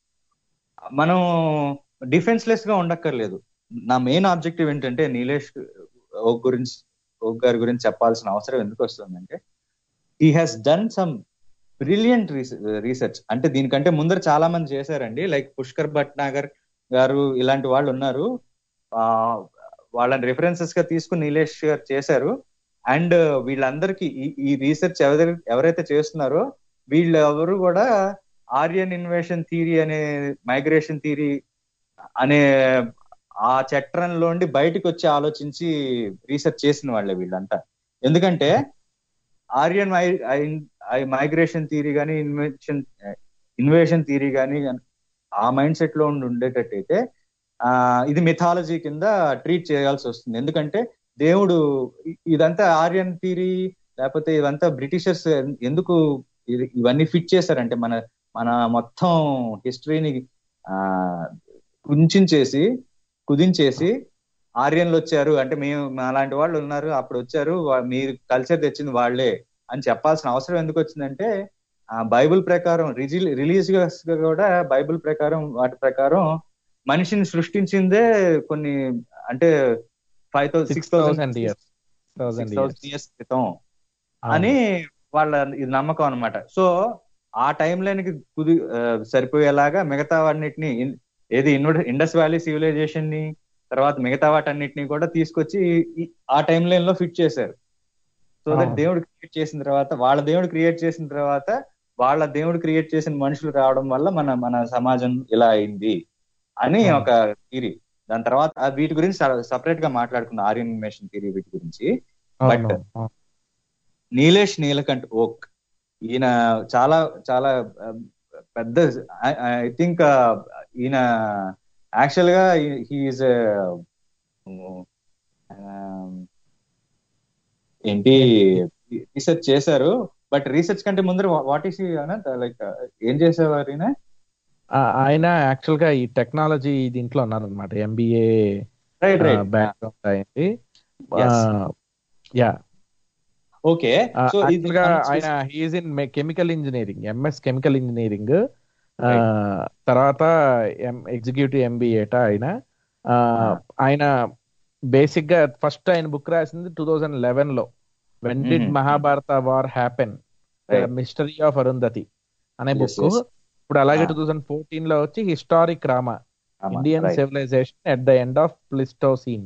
[SPEAKER 5] మనం డిఫెన్స్లెస్ గా ఉండక్కర్లేదు నా మెయిన్ ఆబ్జెక్టివ్ ఏంటంటే నీలేష్ ఓక్ గురించి ఓక్ గారి గురించి చెప్పాల్సిన అవసరం ఎందుకు వస్తుందంటే he has done some brilliant research అంటే దీనికంటే ముందర చాలా మంది చేశారండి లైక్ పుష్కర్ భట్నాగర్ గారు ఇలాంటి వాళ్ళు ఉన్నారు ఆ వాళ్ళని రిఫరెన్సెస్ గా తీసుకుని నీలేష్ గారు చేశారు అండ్ వీళ్ళందరికీ ఈ- ఈ రీసెర్చ్ ఎవరి ఎవరైతే చేస్తున్నారో వీళ్ళు ఎవరు కూడా ఆర్యన్ ఇన్వేషన్ థీరీ అనే మైగ్రేషన్ థీరీ అనే ఆ చట్రంలోండి బయటకు వచ్చి ఆలోచించి రీసెర్చ్ చేసిన వాళ్ళే వీళ్ళంతా ఎందుకంటే ఆర్యన్ మైగ్రేషన్ థీరీ కానీ ఇన్వెన్షన్ ఇన్వేషన్ థీరీ కానీ ఆ మైండ్ సెట్ లో ఉండి ఉండేటట్టయితే ఆ ఇది మిథాలజీ కింద ట్రీట్ చేయాల్సి వస్తుంది ఎందుకంటే దేవుడు ఇ- ఇదంతా ఆర్యన్ థీరీ లేకపోతే ఇదంతా బ్రిటిషర్స్ ఎందుకు ఇది ఇవన్నీ ఫిట్ చేశారంటే మన మన మొత్తం హిస్టరీని ఆ కుంచేసి కుదించేసి ఆర్యన్లు వచ్చారు అంటే మేము అలాంటి వాళ్ళు ఉన్నారు అప్పుడు వచ్చారు వా- మీరు కల్చర్ తెచ్చింది వాళ్ళే అని చెప్పాల్సిన అవసరం ఎందుకు వచ్చిందంటే ఆ బైబిల్ ప్రకారం రిలీజియస్ గా కూడా బైబిల్ ప్రకారం వాటి ప్రకారం మనిషిని సృష్టించిందే కొన్ని అంటే five thousand six
[SPEAKER 4] 6,000
[SPEAKER 5] thousand
[SPEAKER 4] years. Thousand
[SPEAKER 5] six thousand
[SPEAKER 4] years.
[SPEAKER 5] Years క్రితం అని వాళ్ళ ఇది నమ్మకం అన్నమాట సో ఆ టైం లైన్కి కుది ఆ, సరిపోయేలాగా మిగతా వాటిని ఇన్- ఏది ఇండస్ వ్యాలీ సివిలైజేషన్ ని తర్వాత మిగతా వాటన్నిటిని కూడా తీసుకొచ్చి ఈ- ఆ టైం లైన్ లో ఫిట్ చేశారు సో దట్
[SPEAKER 4] అవును.
[SPEAKER 5] దేవుడు క్రియేట్ చేసిన తర్వాత వాళ్ళ దేవుడు క్రియేట్ చేసిన తర్వాత వాళ్ళ దేవుడు క్రియేట్ చేసిన మనుషులు రావడం వల్ల మన మన సమాజం ఇలా అయింది అని
[SPEAKER 4] అవును.
[SPEAKER 5] ఒక థీరీ దాని తర్వాత ఆ వీటి గురించి సపరేట్ గా మాట్లాడుకున్న ఆర్యనిమేషన్ థీరీ వీటి గురించి
[SPEAKER 4] అవును,
[SPEAKER 5] but-
[SPEAKER 4] అవును.
[SPEAKER 5] నీలేష్ నీలకంఠ్ ఓక్ ఈయన చాలా చాలా ఆ, పెద్ద ఐ థింక్ ఈయన యాక్చువల్ గా హీఈస్ ఏంటి రీసెర్చ్ చేశారు బట్ రీసెర్చ్ కంటే ముందర వాట్ ఈస్ లైక్ ఏం చేసేవారు ఈయన
[SPEAKER 4] ఆ- ఆయన యాక్చువల్ గా ఈ టెక్నాలజీ దీంట్లో ఉన్నారనమాట ఎంబీఏ
[SPEAKER 5] రైట్ రైట్
[SPEAKER 4] బ్యాక్గ్రౌండ్ అయింది
[SPEAKER 5] Yes.
[SPEAKER 4] యా
[SPEAKER 5] ఓకే సో ఇది
[SPEAKER 4] యాక్చువల్ గా
[SPEAKER 5] మనం
[SPEAKER 4] ఆయన
[SPEAKER 5] చూసి-
[SPEAKER 4] he's in chemical engineering MS chemical engineering
[SPEAKER 5] Right.
[SPEAKER 4] తర్వాత ఎగ్జిక్యూటివ్ ఎంబీఏట ఆయన ఆ, ఆయన బేసిక్ గా ఫస్ట్ ఆయన బుక్ రాసింది టూ థౌజండ్ లెవెన్ లో when did
[SPEAKER 5] Mhm.
[SPEAKER 4] Mahabharata war happen
[SPEAKER 5] Right.
[SPEAKER 4] Mystery of Arundhati అనే
[SPEAKER 5] Yes,
[SPEAKER 4] బుక్
[SPEAKER 5] yes.
[SPEAKER 4] ఇప్పుడు అలాగే
[SPEAKER 5] Ah.
[SPEAKER 4] టూ థౌజండ్ ఫోర్టీన్ లో వచ్చి హిస్టారిక్ రామా
[SPEAKER 5] ఆమా,
[SPEAKER 4] Indian
[SPEAKER 5] right.
[SPEAKER 4] Civilization at the end of Pleistocene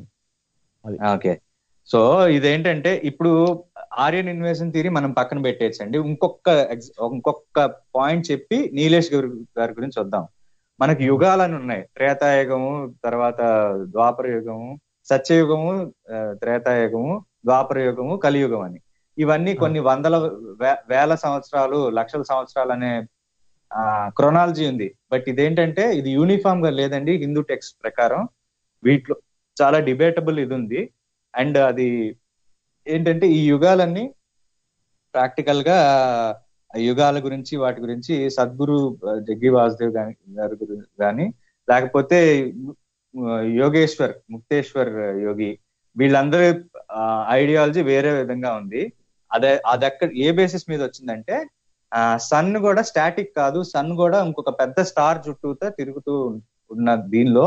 [SPEAKER 5] okay so ఇదేంటంటే ఇప్పుడు ఆర్యన్ ఇన్వేషన్ థియరీ మనం పక్కన పెట్టేయచ్చండి ఇంకొక ex- ఇంకొక పాయింట్ చెప్పి నీలేష్ గారి గారి గురించి వద్దాం మనకి యుగాలని ఉన్నాయి త్రేతాయుగము తర్వాత ద్వాపర యుగము సత్యయుగము ఆ, త్రేతాయుగము ద్వాపర యుగము కలియుగం అని ఇవన్నీ కొన్ని వందల వే- వేల సంవత్సరాలు లక్షల సంవత్సరాలు అనే క్రొనాలజీ ఉంది బట్ ఇదేంటంటే ఇది యూనిఫామ్ గా లేదండి హిందూ టెక్స్ట్ ప్రకారం వీటిలో చాలా డిబేటబుల్ ఇది ఉంది అండ్ అది ఏంటంటే ఈ యుగాలన్నీ ప్రాక్టికల్ గా ఆ యుగాల గురించి వాటి గురించి సద్గురు ఆ, జగ్గి వాసుదేవ్ గాని గారి గురించి కానీ లేకపోతే ఆ, యోగేశ్వర్ ముక్తేశ్వర్ యోగి వీళ్ళందరి ఐడియాలజీ వేరే విధంగా ఉంది అదే అది ఎక్కడ ఏ బేసిస్ మీద వచ్చిందంటే సన్ కూడా స్టాటిక్ కాదు సన్ కూడా ఇంకొక పెద్ద స్టార్ చుట్టూతో తిరుగుతూ ఉన్న దీనిలో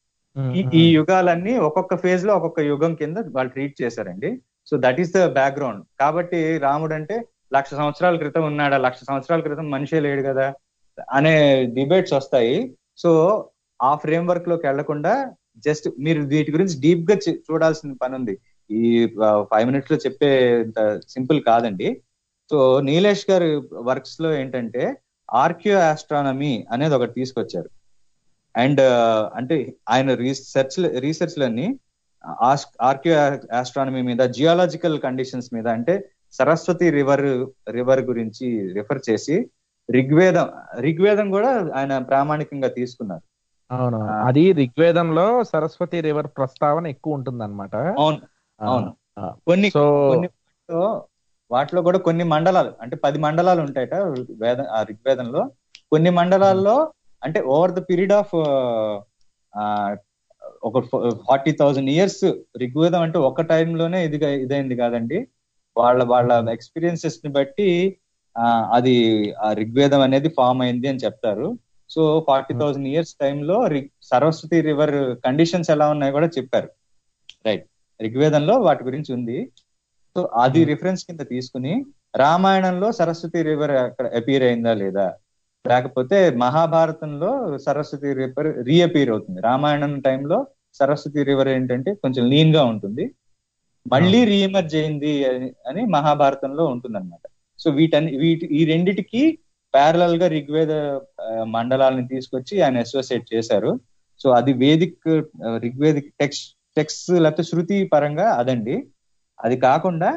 [SPEAKER 5] ఈ ఈ యుగాలన్నీ ఒక్కొక్క ఫేజ్ లో ఒక్కొక్క యుగం కింద వాళ్ళు ట్రీట్ చేశారండి so that is the background కాబట్టి రాముడు అంటే లక్ష సంవత్సరాల క్రితం ఉన్నాడా లక్ష సంవత్సరాల క్రితం మనిషే లేడు కదా అనే డిబేట్స్ వస్తాయి సో ఆ ఫ్రేమ్ వర్క్ లోకి వెళ్లకుండా జస్ట్ మీరు వీటి గురించి డీప్ గా చూ- చూడాల్సిన పని ఉంది ఈ ఫైవ్ మినిట్స్ లో చెప్పే సింపుల్ కాదండి సో నీలేష్ గారి వర్క్స్ లో ఏంటంటే ఆర్కియో ఆస్ట్రానమీ అనేది ఒకటి తీసుకొచ్చారు అండ్ అంటే ఆయన రీసెర్చ్ రీసెర్చ్ లన్నీ ఆర్కియో ఆస్ట్రానమీ మీద జియాలజికల్ కండిషన్స్ మీద అంటే సరస్వతి రివర్ రివర్ గురించి రిఫర్ చేసి ఋగ్వేదం ఋగ్వేదం కూడా ఆయన ప్రామాణికంగా తీసుకున్నారు
[SPEAKER 4] అవును
[SPEAKER 5] ఆ.
[SPEAKER 4] అది ఋగ్వేదంలో సరస్వతి రివర్ ప్రస్తావన ఎక్కువ ఉంటుంది అనమాట
[SPEAKER 5] అవును అవును కొన్ని
[SPEAKER 4] సో
[SPEAKER 5] కొన్ని వాటిలో వాటిలో కూడా కొన్ని మండలాలు అంటే పది మండలాలు ఉంటాయట వేద ఆ ఋగ్వేదంలో కొన్ని మండలాల్లో అంటే ఓవర్ ద పీరియడ్ ఆఫ్ ఒక ఫార్టీ థౌజండ్ ఇయర్స్ ఋగ్వేదం అంటే ఒక టైంలోనే ఇది ఇదైంది కాదండి వాళ్ళ వాళ్ళ ఎక్స్పీరియన్సెస్ ని బట్టి ఆ, అది ఆ ఋగ్వేదం అనేది ఫామ్ అయింది అని చెప్తారు సో ఫార్టీ థౌజండ్ ఇయర్స్ టైంలో సరస్వతి రివర్ కండిషన్స్ ఎలా ఉన్నాయో కూడా చెప్పారు రైట్ ఋగ్వేదంలో వాటి గురించి ఉంది సో అది రిఫరెన్స్ కింద తీసుకుని రామాయణంలో సరస్వతి రివర్ అక్కడ అపీర్ అయిందా లేదా లేకపోతే మహాభారతంలో సరస్వతి రివర్ రీఅపీర్ అవుతుంది రామాయణం టైంలో సరస్వతి రివర్ ఏంటంటే కొంచెం లీన్ గా ఉంటుంది మళ్ళీ రీఎమర్జ్ అయింది అని- అని మహాభారతంలో ఉంటుంది అనమాట సో వీటన్ని వీటి ఈ రెండిటికి ప్యారలల్ గా ఋగ్వేద ఆ, మండలాలను తీసుకొచ్చి ఆయన అసోసియేట్ చేశారు సో అది వేదిక్ ఆ, ఋగ్వేదిక్ టెక్స్ట్ టెక్స్ట్ లేకపోతే శృతి పరంగా అదండి అది కాకుండా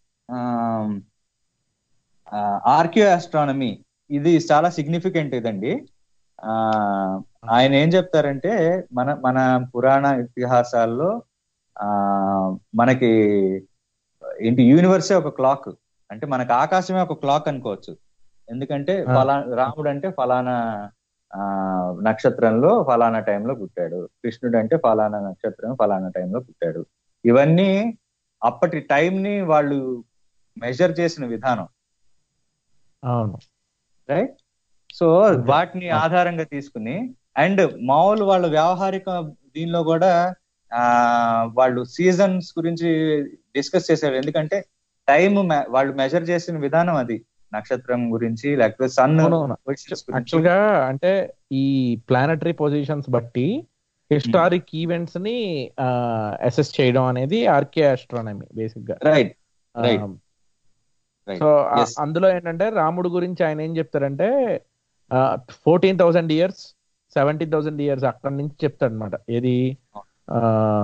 [SPEAKER 5] ఆర్కియో ఆస్ట్రానమీ ఇది చాలా సిగ్నిఫికెంట్ ఇదండి ఆ ఆయన ఏం చెప్తారంటే మన మన పురాణ ఇతిహాసాల్లో ఆ మనకి ఏంటి యూనివర్సే ఒక క్లాక్ అంటే మనకి ఆకాశమే ఒక క్లాక్ అనుకోవచ్చు ఎందుకంటే
[SPEAKER 4] ఆ.
[SPEAKER 5] ఫలా రాముడు అంటే ఫలానా ఆ నక్షత్రంలో ఫలానా టైంలో పుట్టాడు కృష్ణుడు అంటే ఫలానా నక్షత్రం ఫలానా టైంలో పుట్టాడు ఇవన్నీ అప్పటి టైం ని వాళ్ళు మెజర్ చేసిన విధానం
[SPEAKER 4] అవును
[SPEAKER 5] రైట్ సో వాటిని ఆధారంగా తీసుకుని అండ్ మామూలు వాళ్ళ వ్యావహారిక దీనిలో కూడా ఆ వాళ్ళు సీజన్స్ గురించి డిస్కస్ చేశారు ఎందుకంటే టైం వాళ్ళు మెజర్ చేసిన విధానం అది నక్షత్రం గురించి లేకపోతే సన్
[SPEAKER 4] అవునవును. యాక్చువల్ గా అంటే ఈ ప్లానటరీ పొజిషన్స్ బట్టి హిస్టారిక్ ఈవెంట్స్ ని అసెస్ చేయడం అనేది ఆర్కే ఆస్ట్రానమీ బేసిక్ గా
[SPEAKER 5] రైట్ Right.
[SPEAKER 4] So
[SPEAKER 5] Yes.
[SPEAKER 4] అందులో ఏంటంటే రాముడు గురించి ఆయన ఏం చెప్తారంటే fourteen thousand years seventeen thousand years అక్కడి నుంచి చెప్తాడు అనమాట ఏది ఆ,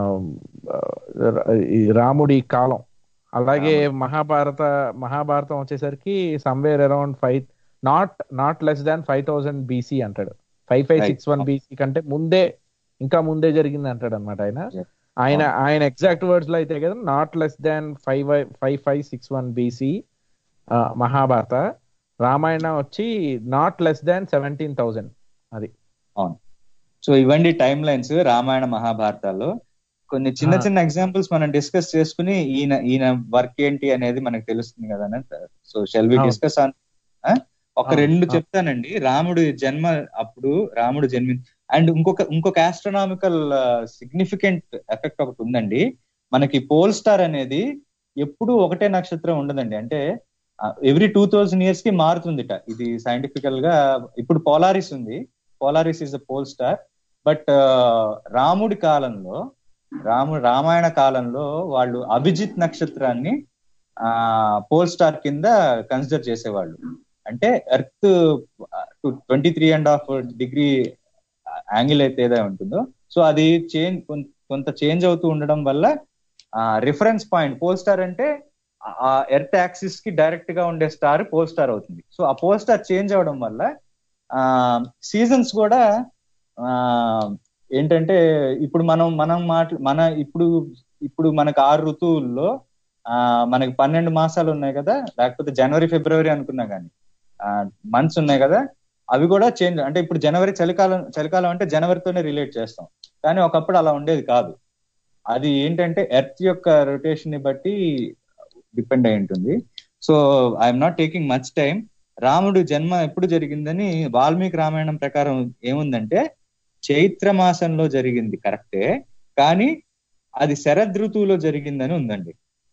[SPEAKER 4] ఈ రాముడి కాలం అలాగే మహాభారత మహాభారతం వచ్చేసరికి somewhere around five not not less than five thousand BC అంటాడు five five
[SPEAKER 5] Right.
[SPEAKER 4] Six one BC కంటే ముందే ఇంకా ముందే జరిగింది అంటాడు అనమాట ఆయన
[SPEAKER 5] Yeah.
[SPEAKER 4] ఆయన ఆయన ఎగ్జాక్ట్ వర్డ్స్ లో అయితే కదా not less than five five five six one BC Mahabharata Ramayana వచ్చి not less than seventeen thousand అది
[SPEAKER 5] అవును సో ఇవండి టైం లైన్స్ రామాయణ మహాభారతాల్లో కొన్ని చిన్న
[SPEAKER 4] ఆ.
[SPEAKER 5] చిన్న ఎగ్జాంపుల్స్ మనం డిస్కస్ చేసుకుని ఈయన ఈయన వర్క్ ఏంటి అనేది మనకు తెలుస్తుంది కదా సో షెల్ వి
[SPEAKER 4] అవును.
[SPEAKER 5] డిస్కస్ ఆన్ ఒక
[SPEAKER 4] అవును,
[SPEAKER 5] రెండు
[SPEAKER 4] అవును.
[SPEAKER 5] చెప్తానండి రాముడు జన్మ అప్పుడు రాముడు జన్మి అండ్ ఇంకొక ఇంకొక ఆస్ట్రోనామికల్ సిగ్నిఫికెంట్ ఎఫెక్ట్ ఒకటి ఉందండి మనకి పోల్ స్టార్ అనేది ఎప్పుడు ఒకటే నక్షత్రం ఉండదండి అంటే ఎవ్రీ టూ థౌజండ్ ఇయర్స్ కి మారుతుందిట ఇది సైంటిఫికల్ గా ఇప్పుడు పోలారిస్ ఉంది Polaris is a pole star but రాముడి కాలంలో రాముడు రామాయణ కాలంలో వాళ్ళు అభిజిత్ నక్షత్రాన్ని ఆ పోల్ స్టార్ కింద కన్సిడర్ చేసేవాళ్ళు అంటే earth twenty three and half degree angle అయితే ఏదైతే ఉంటుందో సో అది చేంజ్ కొంత చేంజ్ అవుతూ ఉండడం వల్ల రిఫరెన్స్ పాయింట్ పోల్ స్టార్ అంటే ఆ ఎర్త్ యాక్సిస్ కి డైరెక్ట్ గా ఉండే స్టార్ పోల్ స్టార్ అవుతుంది సో ఆ పోల్ స్టార్ చేంజ్ అవడం వల్ల ఆ సీజన్స్ కూడా ఆ ఏంటంటే ఇప్పుడు మనం మనం మాట్లా మన ఇప్పుడు ఇప్పుడు మనకు ఆరు ఋతువుల్లో ఆ మనకి పన్నెండు మాసాలు ఉన్నాయి కదా లేకపోతే జనవరి ఫిబ్రవరి అనుకున్నా కానీ మంత్స్ ఉన్నాయి కదా అవి కూడా చేంజ్ అంటే ఇప్పుడు జనవరి చలికాలం చలికాలం అంటే జనవరితోనే రిలేట్ చేస్తాం కానీ ఒకప్పుడు అలా ఉండేది కాదు అది ఏంటంటే ఎర్త్ యొక్క రొటేషన్ ని బట్టి డిపెండ్ అయి ఉంటుంది so I'm not taking much time రాముడు జన్మ ఎప్పుడు జరిగిందని వాల్మీకి రామాయణం ప్రకారం ఏముందంటే చైత్ర మాసంలో జరిగింది కరెక్టే కానీ అది శరద్ ఋతువులో జరిగిందని ఉందండి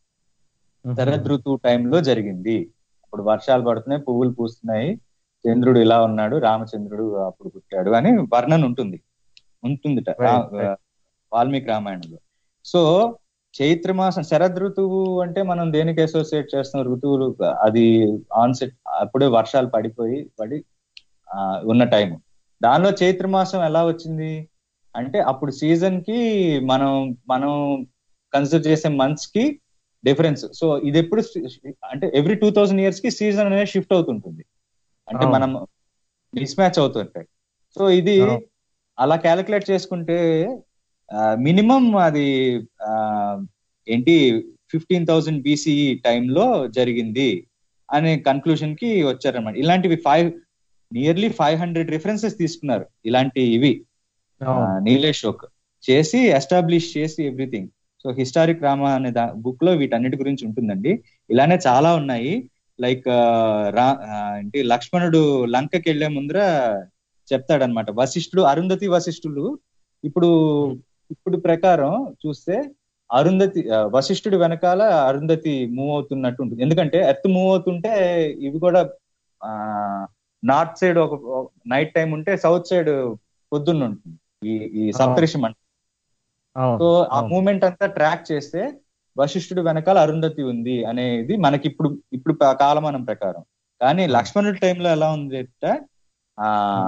[SPEAKER 5] శరద్ ఋతువు టైంలో జరిగింది అప్పుడు వర్షాలు పడుతున్నాయి పువ్వులు పూస్తున్నాయి చంద్రుడు ఇలా ఉన్నాడు రామచంద్రుడు అప్పుడు పుట్టాడు అని వర్ణన ఉంటుంది ఉంటుందిట రా- వాల్మీకి రామాయణంలో సో చైత్ర మాసం శరద్ ఋతువు అంటే మనం దేనికి అసోసియేట్ చేస్తాం ఋతువులు అది ఆన్సెట్ అప్పుడే వర్షాలు పడిపోయి పడి ఆ, ఉన్న టైం దానిలో చైత్ర మాసం ఎలా వచ్చింది అంటే అప్పుడు సీజన్ కి మనం మనం కన్సిడర్ చేసే మంత్స్ కి డిఫరెన్స్ సో ఇది ఎప్పుడు అంటే ఎవ్రీ టూ థౌసండ్ ఇయర్స్ కి సీజన్ అనేది షిఫ్ట్ అవుతుంటుంది అంటే
[SPEAKER 4] అవును.
[SPEAKER 5] మనం మిస్ మ్యాచ్ అవుతుంటాయి సో ఇది
[SPEAKER 4] అవును.
[SPEAKER 5] అలా క్యాలిక్యులేట్ చేసుకుంటే మినిమం అది ఆ, ఏంటి ఫిఫ్టీన్ థౌసండ్ బీసీఈ టైంలో జరిగింది అనే కన్క్లూజన్ కి వచ్చారన్నమాట ఇలాంటివి five nearly five hundred references తీసుకున్నారు ఇలాంటి ఇవి
[SPEAKER 4] అవును.
[SPEAKER 5] నీలేష్ షోక్ చేసి ఎస్టాబ్లిష్ చేసి ఎవ్రీథింగ్ సో హిస్టారిక్ రామా అనే బుక్ లో వీటన్నిటి గురించి ఉంటుందండి ఇలానే చాలా ఉన్నాయి లైక్ రా ఆ, ఏంటి లక్ష్మణుడు లంకకి వెళ్లే ముందర చెప్తాడనమాట వశిష్ఠుడు అరుంధతి వశిష్ఠులు ఇప్పుడు ఇప్పుడు ప్రకారం చూస్తే అరుంధతి ఆ, వశిష్ఠుడి వెనకాల అరుంధతి మూవ్ అవుతున్నట్టు ఉంటుంది ఎందుకంటే ఎర్త్ మూవ్ అవుతుంటే ఇవి కూడా ఆ నార్త్ సైడ్ ఒక నైట్ టైం ఉంటే సౌత్ సైడ్ పొద్దున్న ఉంటుంది ఈ ఈ సప్తరిషి మండలం
[SPEAKER 4] అవును.
[SPEAKER 5] సో ఆ
[SPEAKER 4] అవును.
[SPEAKER 5] మూమెంట్ అంతా ట్రాక్ చేస్తే వశిష్ఠుడి వెనకాల అరుంధతి ఉంది అనేది మనకి ఇప్పుడు ఇప్పుడు ప- కాలమానం ప్రకారం కానీ లక్ష్మణుడి టైంలో ఎలా ఉంది అంటే ఆ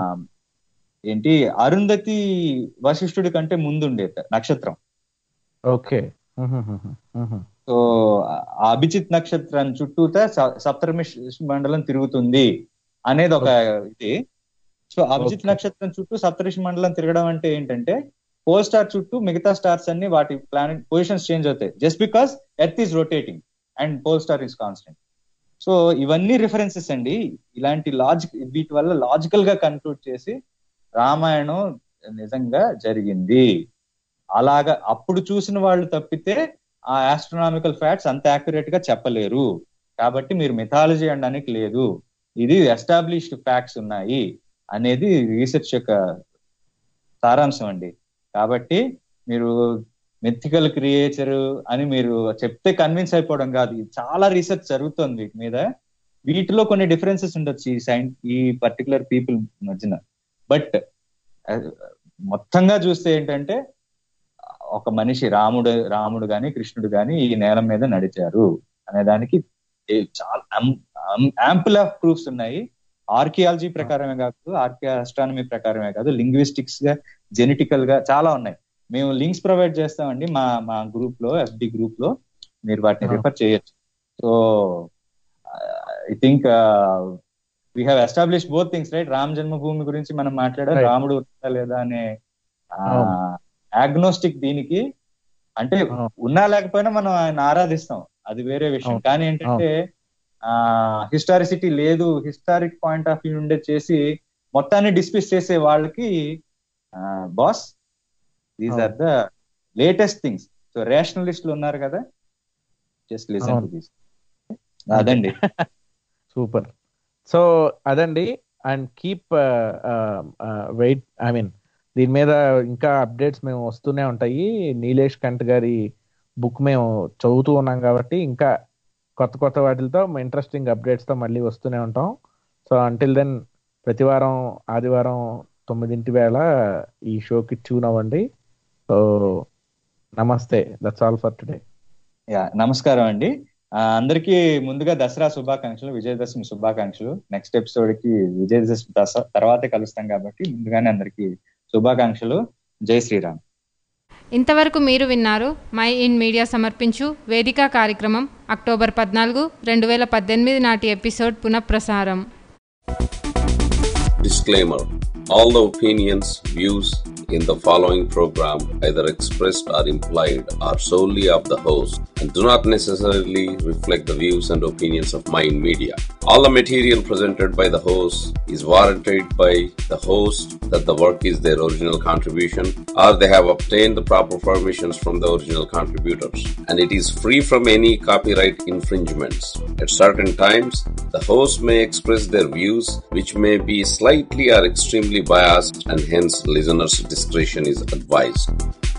[SPEAKER 5] ఏంటి అరుంధతి వశిష్ఠుడి కంటే ముందు ఉండేది నక్షత్రం
[SPEAKER 4] ఓకే మ్మ్, మ్మ్, మ్మ్, మ్మ్.
[SPEAKER 5] సో ఆ అభిజిత్ నక్షత్రం చుట్టూతా స- సప్తమిష్ మండలం తిరుగుతుంది అనేది ఒక ఇది సో అభిజిత్
[SPEAKER 4] Okay.
[SPEAKER 5] నక్షత్రం చుట్టూ సప్తరిషి మండలం తిరగడం అంటే ఏంటంటే పోల్ స్టార్ చుట్టూ మిగతా స్టార్స్ అన్ని వాటి ప్లానెట్ పొజిషన్స్ చేంజ్ అవుతాయి just because earth is rotating and pole star is constant so ఇవన్నీ రిఫరెన్సెస్ అండి ఇలాంటి లాజిక్ వీటి వల్ల లాజికల్ గా కన్క్లూడ్ చేసి రామాయణం నిజంగా జరిగింది అలాగా అప్పుడు చూసిన వాళ్ళు తప్పితే ఆ ఆస్ట్రోనామికల్ ఫ్యాక్ట్స్ అంత యాక్యురేట్ గా చెప్పలేరు కాబట్టి మీరు మిథాలజీ అనడానికి లేదు ఇది ఎస్టాబ్లిష్డ్ ఫ్యాక్ట్స్ ఉన్నాయి అనేది రీసెర్చ్ యొక్క సారాంశం అండి కాబట్టి మీరు మెథికల్ క్రియేచర్ అని మీరు చెప్తే కన్విన్స్ అయిపోవడం కాదు ఇది చాలా రీసెర్చ్ జరుగుతుంది వీటి మీద వీటిలో కొన్ని డిఫరెన్సెస్ ఉండొచ్చు ఈ సైన్ ఈ పర్టికులర్ పీపుల్ మధ్యన బట్ మొత్తంగా చూస్తే ఏంటంటే ఒక మనిషి రాముడు రాముడు గాని కృష్ణుడు గాని ఈ నేల మీద నడిచారు అనే దానికి ఏ- చాలా యాంపుల్ ఆఫ్ ప్రూఫ్స్ ఉన్నాయి ఆర్కియాలజీ ప్రకారమే కాదు ఆర్కియా అస్ట్రానమీ ప్రకారమే కాదు లింగ్విస్టిక్స్ గా జెనెటికల్ గా చాలా ఉన్నాయి మేము లింక్స్ ప్రొవైడ్ చేస్తామండి మా మా గ్రూప్ లో ఎఫ్డి గ్రూప్ లో మీరు వాటిని
[SPEAKER 4] Ah.
[SPEAKER 5] రిఫర్ చేయొచ్చు so I think we have establish both things right Ram Janmabhoomi గురించి మనం మాట్లాడాం
[SPEAKER 4] Right.
[SPEAKER 5] రాముడు ఉన్నాడా లేదా అనే
[SPEAKER 4] అవును.
[SPEAKER 5] ఆగ్నోస్టిక్ దీనికి అంటే
[SPEAKER 4] అవును.
[SPEAKER 5] ఉన్నా లేకపోయినా మనం ఆయన ఆరాధిస్తాం అది వేరే విషయం
[SPEAKER 4] అవును.
[SPEAKER 5] కానీ ఏంటంటే ఆ హిస్టారిసిటీ లేదు హిస్టారిక్ పాయింట్ ఆఫ్ వ్యూ నుండే చేసి మొత్తాన్ని డిస్మిస్ చేసే వాళ్ళకి boss these are the latest things so రేషనలిస్టులు ఉన్నారు కదా జస్ట్ లిసన్ టు
[SPEAKER 4] అవును.
[SPEAKER 5] దిస్ అదండి
[SPEAKER 4] సూపర్ సో అదండి and keep wait I mean దీని మీద ఇంకా అప్డేట్స్ మేము వస్తూనే ఉంటాయి నీలేష్ కంట్ గారి బుక్ మేము చదువుతూ ఉన్నాం కాబట్టి ఇంకా కొత్త కొత్త వాటితో ఇంట్రెస్టింగ్ అప్డేట్స్తో మళ్ళీ వస్తూనే ఉంటాం సో అంటిల్ దెన్ ప్రతివారం ఆదివారం తొమ్మిదింటి వేళ ఈ షోకి ట్యూన్ అవ్వండి సో నమస్తే that's all for today
[SPEAKER 5] yeah నమస్కారం అండి ఆ, అందరికీ ముందుగా దసరా శుభాకాంక్షలు విజయదశమి శుభాకాంక్షలు నెక్స్ట్ ఎపిసోడ్ కి విజయదశమి దస తర్వాతే కలుస్తాం కాబట్టి ముందుగానే అందరికీ శుభాకాంక్షలు జై శ్రీరామ్
[SPEAKER 3] ఇంతవరకు మీరు విన్నారు మై ఇన్ మీడియా సమర్పించు వేదిక కార్యక్రమం అక్టోబర్ పద్నాలుగు రెండు వేల పద్దెనిమిది నాటి ఎపిసోడ్ పునఃప్రసారం
[SPEAKER 6] Disclaimer All the opinions, views in the following program, either expressed or implied, are solely of the host and do not necessarily reflect the views and opinions of Mind Media. All the material presented by the host is warranted by the host that the work is their original contribution or they have obtained the proper permissions from the original contributors and it is free from any copyright infringements. At certain times, the host may express their views which may be slightly or extremely biased and hence listeners' discretion is advised.